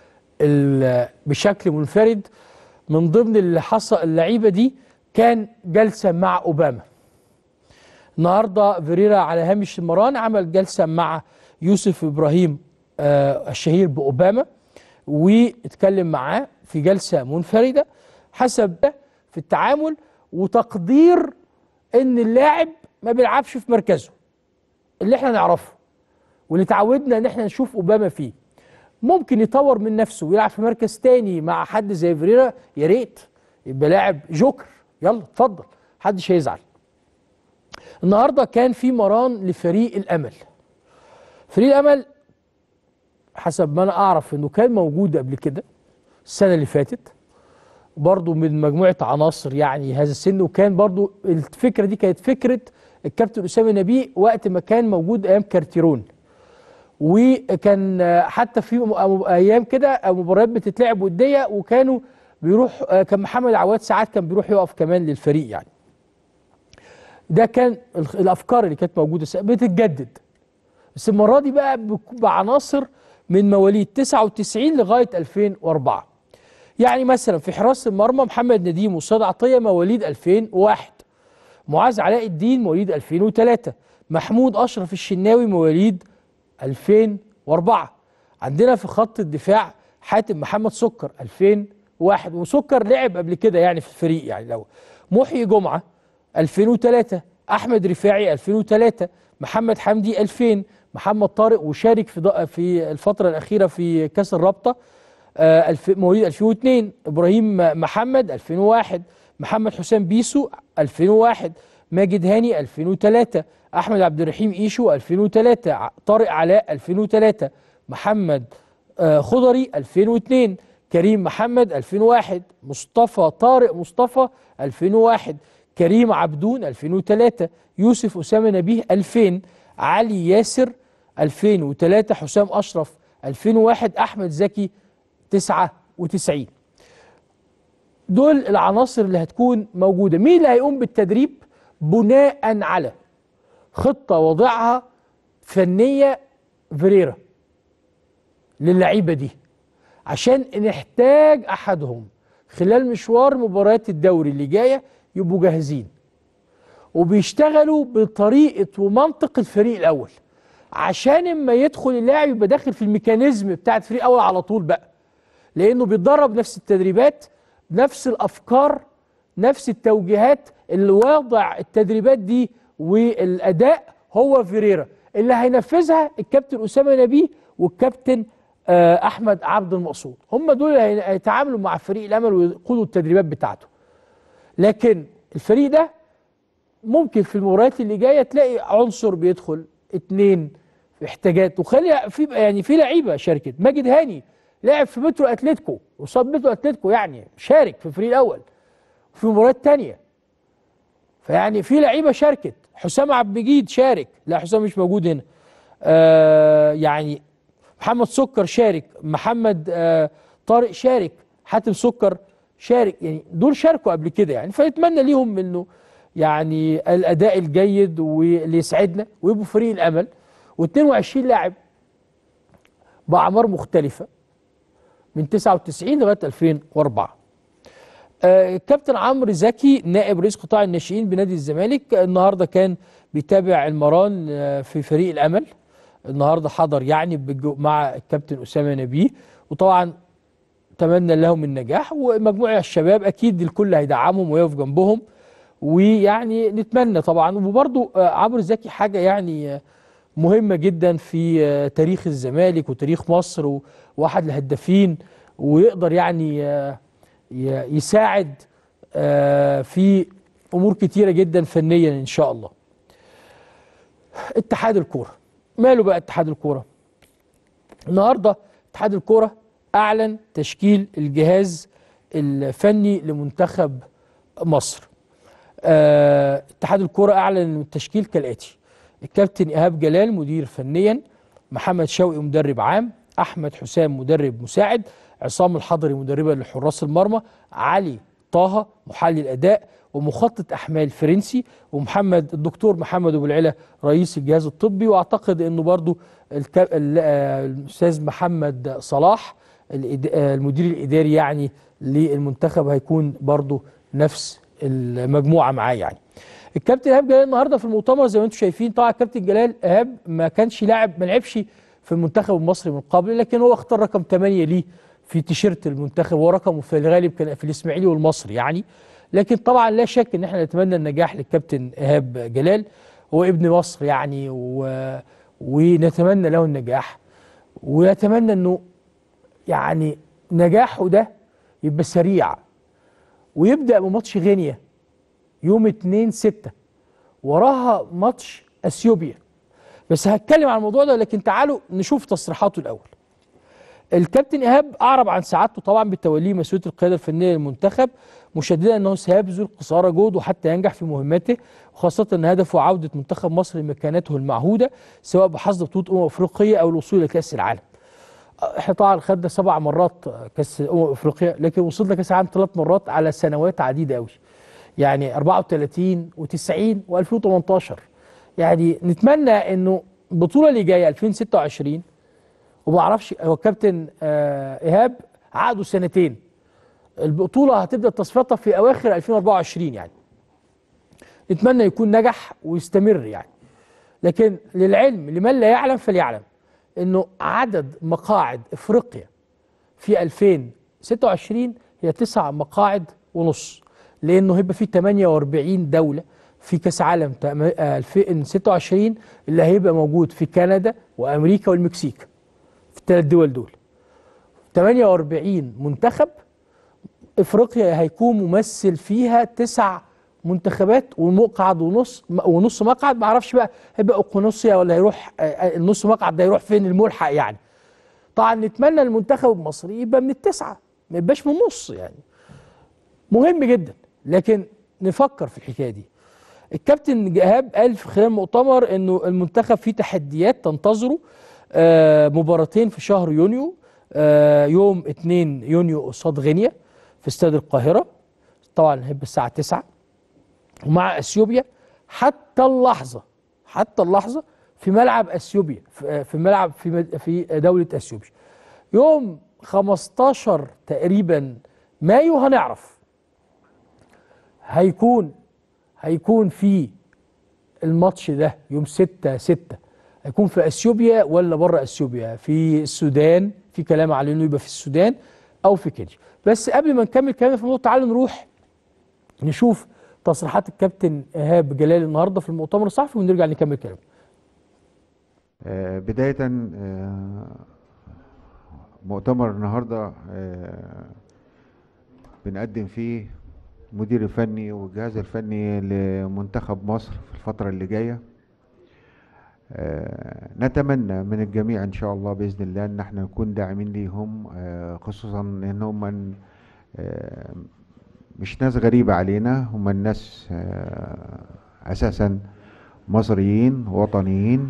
[SPEAKER 1] بشكل منفرد من ضمن اللي حصل اللعيبة دي كان جلسة مع أوباما النهاردة فيريرا على هامش المران عمل جلسة مع يوسف إبراهيم آه الشهير بأوباما واتكلم معاه في جلسة منفردة حسب في التعامل وتقدير ان اللاعب ما بيلعبش في مركزه اللي احنا نعرفه واللي اتعودنا ان احنا نشوف اوباما فيه ممكن يطور من نفسه ويلعب في مركز تاني مع حد زي فيريرا يا ريت يبقى لاعب جوكر يلا اتفضل محدش هيزعل النهارده كان في مران لفريق الامل فريق الامل حسب ما انا اعرف انه كان موجود قبل كده السنه اللي فاتت برضه من مجموعه عناصر يعني هذا السن وكان برضه الفكره دي كانت فكره الكابتن اسامه نبيه وقت ما كان موجود ايام كارتيرون وكان حتى في م- ايام كده مباريات بتتلعب وديه وكانوا بيروح كان محمد عواد ساعات كان بيروح يقف كمان للفريق يعني ده كان الخ- الافكار اللي كانت موجوده س- بتتجدد بس المره دي بقى بك- بعناصر من مواليد 99 لغايه 2004 يعني مثلا في حراسه المرمى محمد نديم وصاد عطيه مواليد 2001 معاذ علاء الدين مواليد 2003 محمود اشرف الشناوي مواليد 2004 عندنا في خط الدفاع حاتم محمد سكر 2001 وسكر لعب قبل كده يعني في الفريق يعني لو محيي جمعه 2003 احمد رفاعي 2003 محمد حمدي 2000 محمد طارق وشارك في ض- في الفتره الاخيره في كاس الرابطه آه، الف- مواليد 2002 ابراهيم محمد 2001 محمد حسام بيسو 2001 ماجد هاني 2003 احمد عبد الرحيم ايشو 2003 ع- طارق علاء 2003 محمد آه، خضري 2002 كريم محمد 2001 مصطفى طارق مصطفى 2001 كريم عبدون 2003 يوسف أسامة نبيه 2000 علي ياسر 2003 حسام أشرف 2001 أحمد زكي 99 دول العناصر اللي هتكون موجودة مين اللي هيقوم بالتدريب بناء على خطة وضعها فنية فيريرا للعيبة دي عشان نحتاج أحدهم خلال مشوار مباريات الدوري اللي جاية يبقوا جاهزين وبيشتغلوا بطريقة ومنطق الفريق الأول عشان اما يدخل اللاعب يبقى داخل في الميكانيزم بتاع الفريق الأول على طول بقى لأنه بيتدرب نفس التدريبات نفس الأفكار نفس التوجيهات اللي واضع التدريبات دي والأداء هو فيريرا اللي هينفذها الكابتن أسامة نبيه والكابتن آه، أحمد عبد المقصود هم دول اللي هي- هيتعاملوا مع فريق الأمل ويقودوا التدريبات بتاعته لكن الفريق ده ممكن في المباريات اللي جايه تلاقي عنصر بيدخل اتنين في احتياجات وخلي في يعني في لعيبه شاركت ماجد هاني لعب في مترو اتلتيكو وصاب مترو اتلتيكو يعني شارك في الفريق الاول وفي مباريات تانية فيعني في لعيبه شاركت حسام عبد المجيد شارك لا حسام مش موجود هنا آه يعني محمد سكر شارك محمد آه طارق شارك حاتم سكر شارك يعني دول شاركوا قبل كده يعني فنتمنى ليهم انه يعني الاداء الجيد واللي يسعدنا ويبقوا فريق الامل و22 لاعب باعمار مختلفه من 99 لغايه 2004 آه، كابتن عمرو زكي نائب رئيس قطاع الناشئين بنادي الزمالك النهارده كان بيتابع المران آه، في فريق الامل النهارده حضر يعني بالجو- مع الكابتن اسامه نبيه وطبعا تمنى لهم النجاح ومجموعه الشباب اكيد الكل هيدعمهم ويقف جنبهم ويعني نتمنى طبعا وبرضو آه، عمرو زكي حاجه يعني آه، مهمه جدا في آه، تاريخ الزمالك وتاريخ مصر وواحد الهدافين ويقدر يعني آه، ي- يساعد آه، في امور كتيره جدا فنيا ان شاء الله. اتحاد الكوره ماله بقى اتحاد الكوره؟ النهارده اتحاد الكوره اعلن تشكيل الجهاز الفني لمنتخب مصر. آه، اتحاد الكوره اعلن التشكيل كالاتي: الكابتن ايهاب جلال مدير فنيا، محمد شوقي مدرب عام، احمد حسام مدرب مساعد، عصام الحضري مدربا لحراس المرمى، علي طه محلل اداء ومخطط احمال فرنسي ومحمد الدكتور محمد ابو العلا رئيس الجهاز الطبي واعتقد انه برضو الك... ال- آه، الاستاذ محمد صلاح الإد- آه، المدير الاداري يعني للمنتخب هيكون برضو نفس المجموعه معاه يعني الكابتن ايهاب جلال النهارده في المؤتمر زي ما انتم شايفين طبعا الكابتن جلال ايهاب ما كانش لاعب ما لعبش في المنتخب المصري من قبل لكن هو اختار رقم 8 ليه في تيشيرت المنتخب ورقمه في الغالب كان في الاسماعيلي والمصري يعني لكن طبعا لا شك ان احنا نتمنى النجاح للكابتن ايهاب جلال هو ابن مصر يعني و... ونتمنى له النجاح ونتمنى انه يعني نجاحه ده يبقى سريع ويبدا بماتش غينيا يوم 2 6 وراها ماتش اثيوبيا بس هتكلم عن الموضوع ده لكن تعالوا نشوف تصريحاته الاول الكابتن ايهاب اعرب عن سعادته طبعا بتوليه مسؤوليه القياده الفنيه للمنتخب مشددا انه سيبذل قصارى جهده حتى ينجح في مهمته وخاصه ان هدفه عوده منتخب مصر لمكانته المعهوده سواء بحصد بطوله امم افريقيه او الوصول لكاس العالم. احنا طبعا خدنا سبع مرات كاس امم افريقيا لكن وصلنا كاس العالم ثلاث مرات على سنوات عديده قوي. يعني 34 و90 و2018 يعني نتمنى انه البطوله اللي جايه 2026 وما اعرفش هو الكابتن آه ايهاب عقده سنتين البطوله هتبدا تصفيتها في اواخر 2024 يعني نتمنى يكون نجح ويستمر يعني لكن للعلم لمن لا يعلم فليعلم انه عدد مقاعد افريقيا في 2026 هي تسع مقاعد ونص لانه هيبقى في 48 دوله في كاس عالم 2026 اللي هيبقى موجود في كندا وامريكا والمكسيك في الثلاث دول دول 48 منتخب افريقيا هيكون ممثل فيها تسع منتخبات ومقعد ونص ونص مقعد ما اعرفش بقى هيبقى اقونوسيا ولا هيروح النص مقعد ده هيروح فين الملحق يعني طبعا نتمنى المنتخب المصري يبقى من التسعه ما يبقاش من النص يعني مهم جدا لكن نفكر في الحكايه دي الكابتن جهاب قال في خلال المؤتمر انه المنتخب فيه تحديات تنتظره آه مباراتين في شهر يونيو آه يوم 2 يونيو قصاد غينيا في استاد القاهره طبعا هيبقى الساعه 9 ومع اثيوبيا حتى اللحظه حتى اللحظه في ملعب اثيوبيا في ملعب في في دوله اثيوبيا يوم 15 تقريبا مايو هنعرف هيكون هيكون في الماتش ده يوم 6 6 هيكون في اثيوبيا ولا بره اثيوبيا في السودان في كلام على انه يبقى في السودان او في كينيا بس قبل ما نكمل كلامنا في الموضوع تعالوا نروح نشوف تصريحات الكابتن ايهاب جلال النهارده في المؤتمر الصحفي ونرجع نكمل كلامنا
[SPEAKER 2] آه بداية آه مؤتمر النهارده آه بنقدم فيه المدير الفني والجهاز الفني لمنتخب مصر في الفترة اللي جاية آه نتمنى من الجميع ان شاء الله باذن الله ان احنا نكون داعمين ليهم آه خصوصا ان هم آه مش ناس غريبة علينا هم الناس اساسا مصريين وطنيين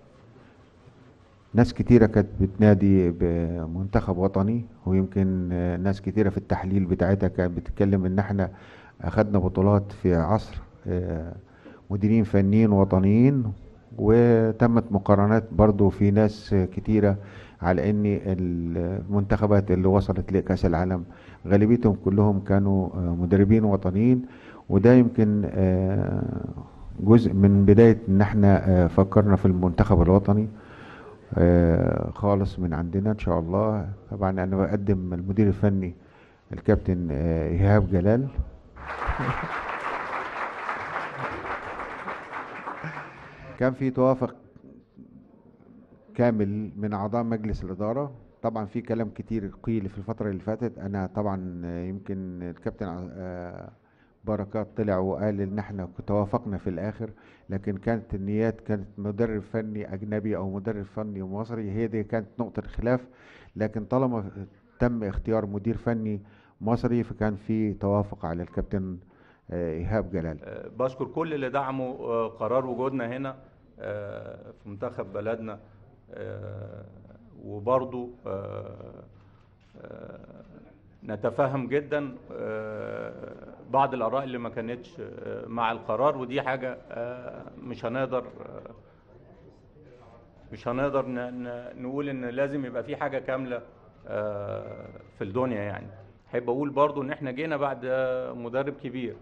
[SPEAKER 2] ناس كتيرة كانت بتنادي بمنتخب وطني ويمكن ناس كتيرة في التحليل بتاعتها كانت بتتكلم ان احنا اخدنا بطولات في عصر مديرين فنيين وطنيين وتمت مقارنات برضو في ناس كتيرة على ان المنتخبات اللي وصلت لكأس العالم غالبيتهم كلهم كانوا مدربين وطنيين وده يمكن جزء من بداية ان احنا فكرنا في المنتخب الوطني خالص من عندنا ان شاء الله طبعا انا بقدم المدير الفني الكابتن ايهاب جلال كان في توافق كامل من اعضاء مجلس الاداره طبعا في كلام كتير قيل في الفتره اللي فاتت انا طبعا يمكن الكابتن بركات طلع وقال ان احنا توافقنا في الاخر لكن كانت النيات كانت مدرب فني اجنبي او مدرب فني مصري هي دي كانت نقطه الخلاف لكن طالما تم اختيار مدير فني مصري فكان في توافق على الكابتن ايهاب جلال
[SPEAKER 3] بشكر كل اللي دعموا قرار وجودنا هنا في منتخب بلدنا وبرضو نتفهم جدا بعض الاراء اللي ما كانتش مع القرار ودي حاجه مش هنقدر مش هنقدر نقول ان لازم يبقى في حاجه كامله في الدنيا يعني احب اقول برضو ان احنا جينا بعد مدرب كبير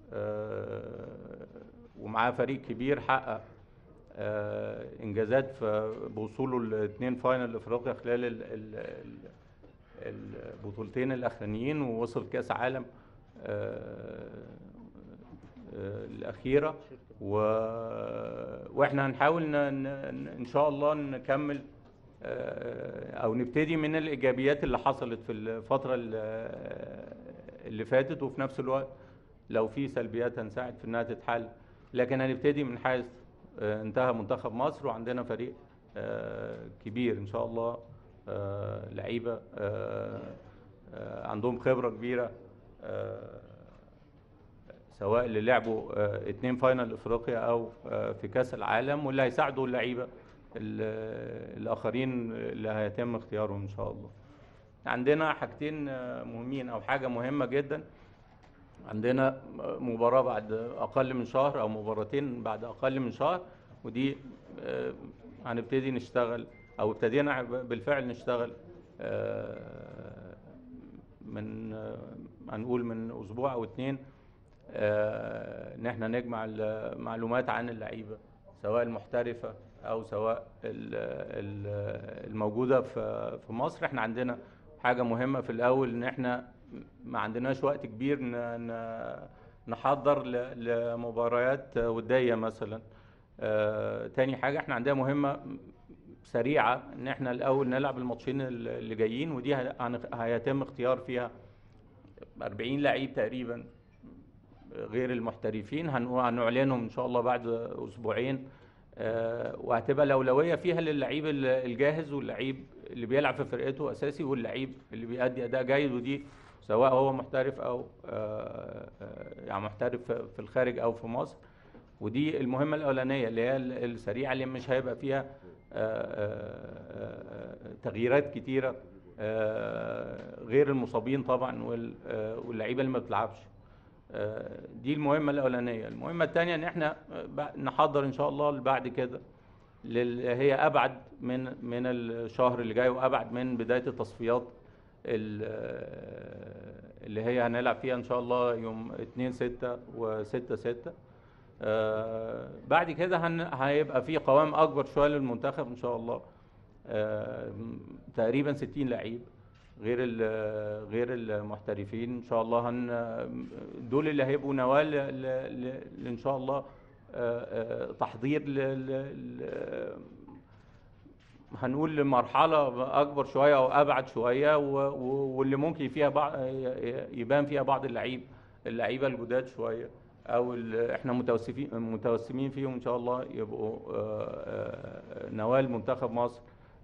[SPEAKER 3] ومعاه فريق كبير حقق انجازات بوصوله لاثنين فاينل افريقيا خلال ال ال البطولتين الاخرانيين ووصل كاس عالم آه، الاخيره و... واحنا هنحاول ن... ن... ان شاء الله نكمل آه، او نبتدي من الايجابيات اللي حصلت في الفتره ال- اللي فاتت وفي نفس الوقت لو في سلبيات هنساعد في انها تتحل لكن هنبتدي من حيث آه، انتهى منتخب مصر وعندنا فريق آه، كبير ان شاء الله آه، لعيبه آه، آه، عندهم خبره كبيره آه، سواء اللي لعبوا آه، اتنين فاينل افريقيا او آه، في كاس العالم واللي هيساعدوا اللعيبه ال- الاخرين اللي هيتم اختيارهم ان شاء الله عندنا حاجتين آه، مهمين او حاجه مهمه جدا عندنا مباراة بعد أقل من شهر أو مباراتين بعد أقل من شهر ودي آه، هنبتدي نشتغل أو ابتدينا بالفعل نشتغل آه، من آه، هنقول من أسبوع أو اتنين آه، إن إحنا نجمع المعلومات عن اللعيبة سواء المحترفة أو سواء ال- ال- الموجودة في في مصر إحنا عندنا حاجة مهمة في الأول إن إحنا ما عندناش وقت كبير ن- ن- نحضر ل- لمباريات ودية مثلا آه، تاني حاجة احنا عندنا مهمة سريعة ان احنا الاول نلعب الماتشين ال- اللي جايين ودي ه- هن- هيتم اختيار فيها 40 لعيب تقريبا غير المحترفين هن- هنعلنهم ان شاء الله بعد اسبوعين آه، وهتبقى الاولويه فيها للعيب ال- الجاهز واللعيب اللي بيلعب في فرقته اساسي واللعيب اللي بيأدي اداء جيد ودي سواء هو محترف او آه، آه، يعني محترف في في الخارج او في مصر ودي المهمه الاولانيه اللي هي ال- السريعه اللي مش هيبقى فيها آه، آه، آه، تغييرات كتيره آه، غير المصابين طبعا وال- آه، واللعيبه اللي ما بتلعبش آه، دي المهمة الأولانية المهمة الثانية إن إحنا آه، بع- نحضر إن شاء الله اللي بعد كده لل- هي أبعد من من الشهر اللي جاي وأبعد من بداية التصفيات ال- آه، اللي هي هنلعب فيها إن شاء الله يوم 2 6 و6 6 بعد كده هن- هيبقى في قوام أكبر شوية للمنتخب إن شاء الله آه، تقريبا 60 لعيب غير ال- غير المحترفين ان شاء الله هن دول اللي هيبقوا نواه ل- ل- ل- ان شاء الله آه، آه، تحضير ل- ل- ل- هنقول لمرحله اكبر شويه او ابعد شويه و- و- واللي ممكن فيها بعض يبان فيها بعض اللعيب اللعيبه الجداد شويه او ال- احنا متوسمين متوسمين فيهم ان شاء الله يبقوا آه، آه، نواه منتخب مصر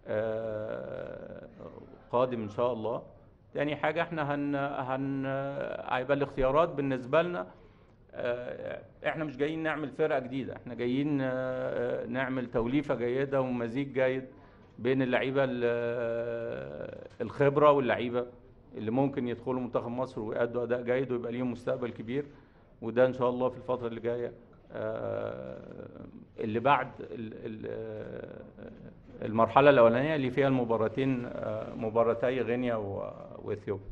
[SPEAKER 3] آه، قادم ان شاء الله تاني حاجه احنا هن هن هيبقى الاختيارات بالنسبه لنا آه، احنا مش جايين نعمل فرقه جديده احنا جايين آه، نعمل توليفه جيده ومزيج جيد بين اللعيبه ال- الخبره واللعيبه اللي ممكن يدخلوا منتخب مصر ويأدوا اداء جيد ويبقى ليهم مستقبل كبير وده ان شاء الله في الفتره اللي جايه آه، اللي بعد ال- ال- آه، المرحله الاولانيه اللي فيها المباراتين آه، مباراتي غينيا و- واثيوبيا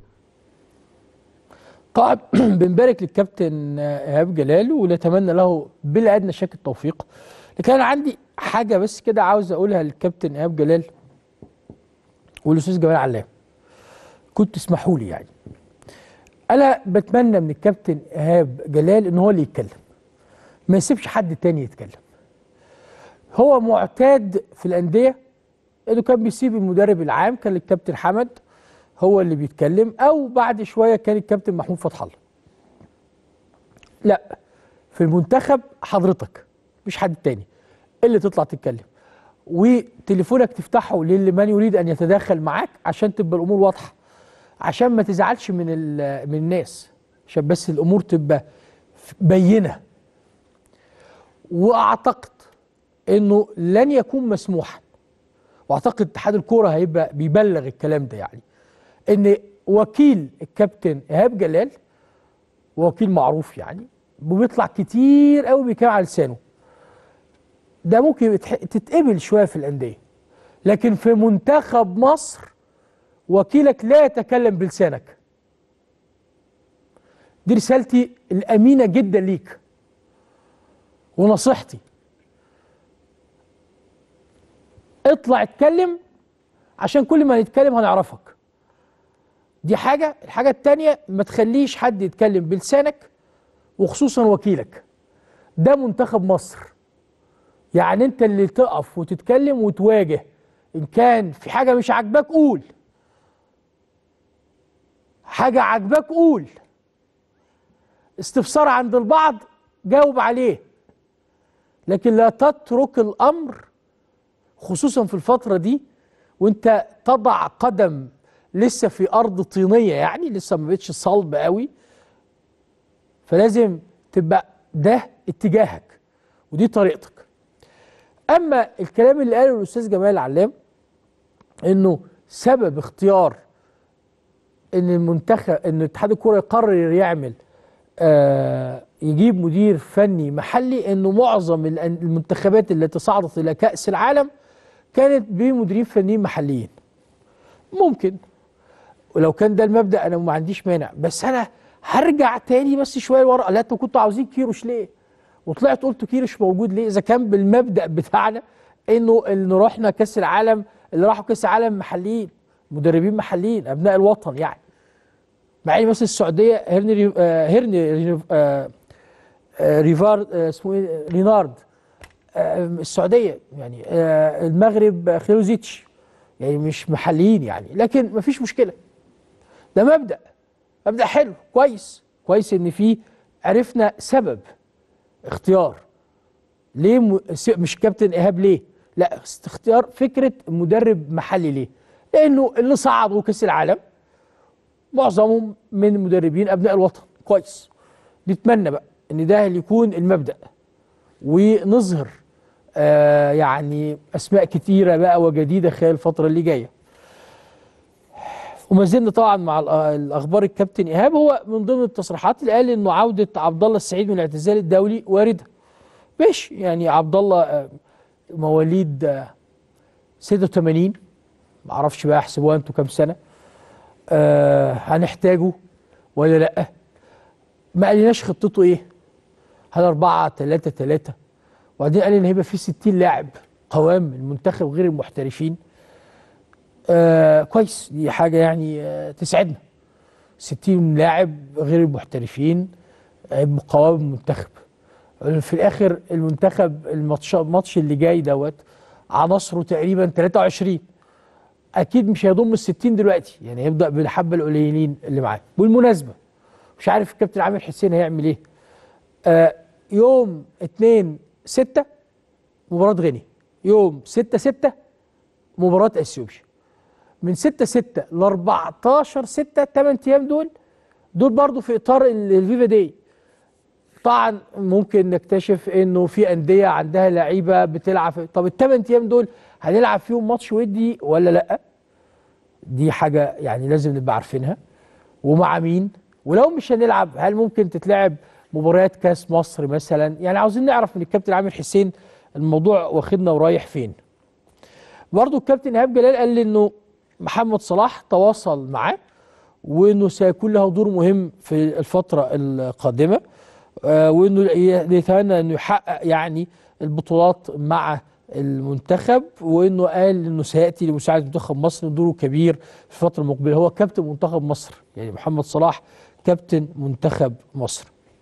[SPEAKER 1] طبعا بنبارك للكابتن ايهاب جلال ونتمنى له بلا ادنى شك التوفيق لكن انا عندي حاجه بس كده عاوز اقولها للكابتن ايهاب جلال والاستاذ جمال علام كنت تسمحوا لي يعني انا بتمنى من الكابتن ايهاب جلال ان هو اللي يتكلم ما يسيبش حد تاني يتكلم هو معتاد في الانديه انه كان بيسيب المدرب العام كان الكابتن حمد هو اللي بيتكلم او بعد شويه كان الكابتن محمود فتح الله لا في المنتخب حضرتك مش حد تاني اللي تطلع تتكلم وتليفونك تفتحه للي من يريد ان يتداخل معاك عشان تبقى الامور واضحه عشان ما تزعلش من ال- من الناس عشان بس الامور تبقى بينه واعتقد انه لن يكون مسموحا واعتقد اتحاد الكوره هيبقى بيبلغ الكلام ده يعني ان وكيل الكابتن ايهاب جلال وكيل معروف يعني وبيطلع كتير قوي بيتكلم على لسانه ده ممكن يتح- تتقبل شويه في الانديه لكن في منتخب مصر وكيلك لا يتكلم بلسانك دي رسالتي الامينه جدا ليك ونصيحتي اطلع اتكلم عشان كل ما نتكلم هنعرفك دي حاجة الحاجة التانية ما تخليش حد يتكلم بلسانك وخصوصا وكيلك ده منتخب مصر يعني انت اللي تقف وتتكلم وتواجه ان كان في حاجه مش عاجباك قول حاجه عاجباك قول استفسار عند البعض جاوب عليه لكن لا تترك الامر خصوصا في الفتره دي وانت تضع قدم لسه في ارض طينيه يعني لسه ما بقتش صلب قوي فلازم تبقى ده اتجاهك ودي طريقتك اما الكلام اللي قاله الاستاذ جمال علام انه سبب اختيار ان المنتخب ان اتحاد الكوره يقرر يعمل آه يجيب مدير فني محلي انه معظم الأن- المنتخبات التي صعدت الى كاس العالم كانت بمديرين فنيين محليين ممكن ولو كان ده المبدا انا ما عنديش مانع بس انا هرجع تاني بس شويه ورا لا انتوا كنتوا عاوزين كيروش ليه وطلعت قلت كيروش موجود ليه اذا كان بالمبدا بتاعنا انه انه رحنا كاس العالم اللي راحوا كاس العالم محليين مدربين محليين ابناء الوطن يعني مع ان مثلا السعوديه هيرني ري- آه، هيرني ري- آه، آه، ريفار آه، اسمه ايه رينارد آه، السعوديه يعني آه، المغرب آه، خيلوزيتش يعني مش محليين يعني لكن مفيش مشكله ده مبدا مبدا حلو كويس كويس ان في عرفنا سبب اختيار ليه م... س- مش كابتن ايهاب ليه لا است- اختيار فكره مدرب محلي ليه لانه اللي صعدوا كاس العالم معظمهم من مدربين ابناء الوطن كويس نتمنى بقى ان ده اللي يكون المبدا ونظهر آه يعني اسماء كتيره بقى وجديده خلال الفتره اللي جايه وما زلنا طبعا مع الأ- الاخبار الكابتن ايهاب هو من ضمن التصريحات اللي قال انه عوده عبد الله السعيد من الاعتزال الدولي وارده ماشي يعني عبد الله آه، مواليد آه، 86 ما اعرفش بقى احسبوها انتوا كام سنه آه هنحتاجه ولا لا ما قالناش خطته ايه هل 4 3 3 وبعدين قال ان هيبقى في 60 لاعب قوام المنتخب غير المحترفين آه كويس دي حاجه يعني آه تسعدنا 60 لاعب غير المحترفين هيبقوا قوام المنتخب في الاخر المنتخب الماتش الماتش اللي جاي دوت عناصره تقريبا 23 اكيد مش هيضم ال 60 دلوقتي يعني هيبدا بالحبه القليلين اللي معاه بالمناسبه مش عارف الكابتن عامر حسين هيعمل ايه آه يوم 2 6 مباراه غينيا يوم 6 6 مباراه اثيوبيا من 6 6 ل 14 6 8 ايام دول دول برضو في اطار ال- الفيفا داي طبعا ممكن نكتشف انه في انديه عندها لعيبه بتلعب في- طب الثمان ايام دول هنلعب فيهم ماتش ودي ولا لا دي حاجه يعني لازم نبقى عارفينها ومع مين ولو مش هنلعب هل ممكن تتلعب مباريات كاس مصر مثلا يعني عاوزين نعرف من الكابتن عامر حسين الموضوع واخدنا ورايح فين برضو الكابتن ايهاب جلال قال لي انه محمد صلاح تواصل معاه وانه سيكون له دور مهم في الفتره القادمه آه، وانه يتمنى انه يحقق يعني البطولات مع المنتخب وانه قال انه سياتي لمساعده منتخب مصر دوره كبير في الفتره المقبله هو كابتن منتخب مصر يعني محمد صلاح كابتن منتخب مصر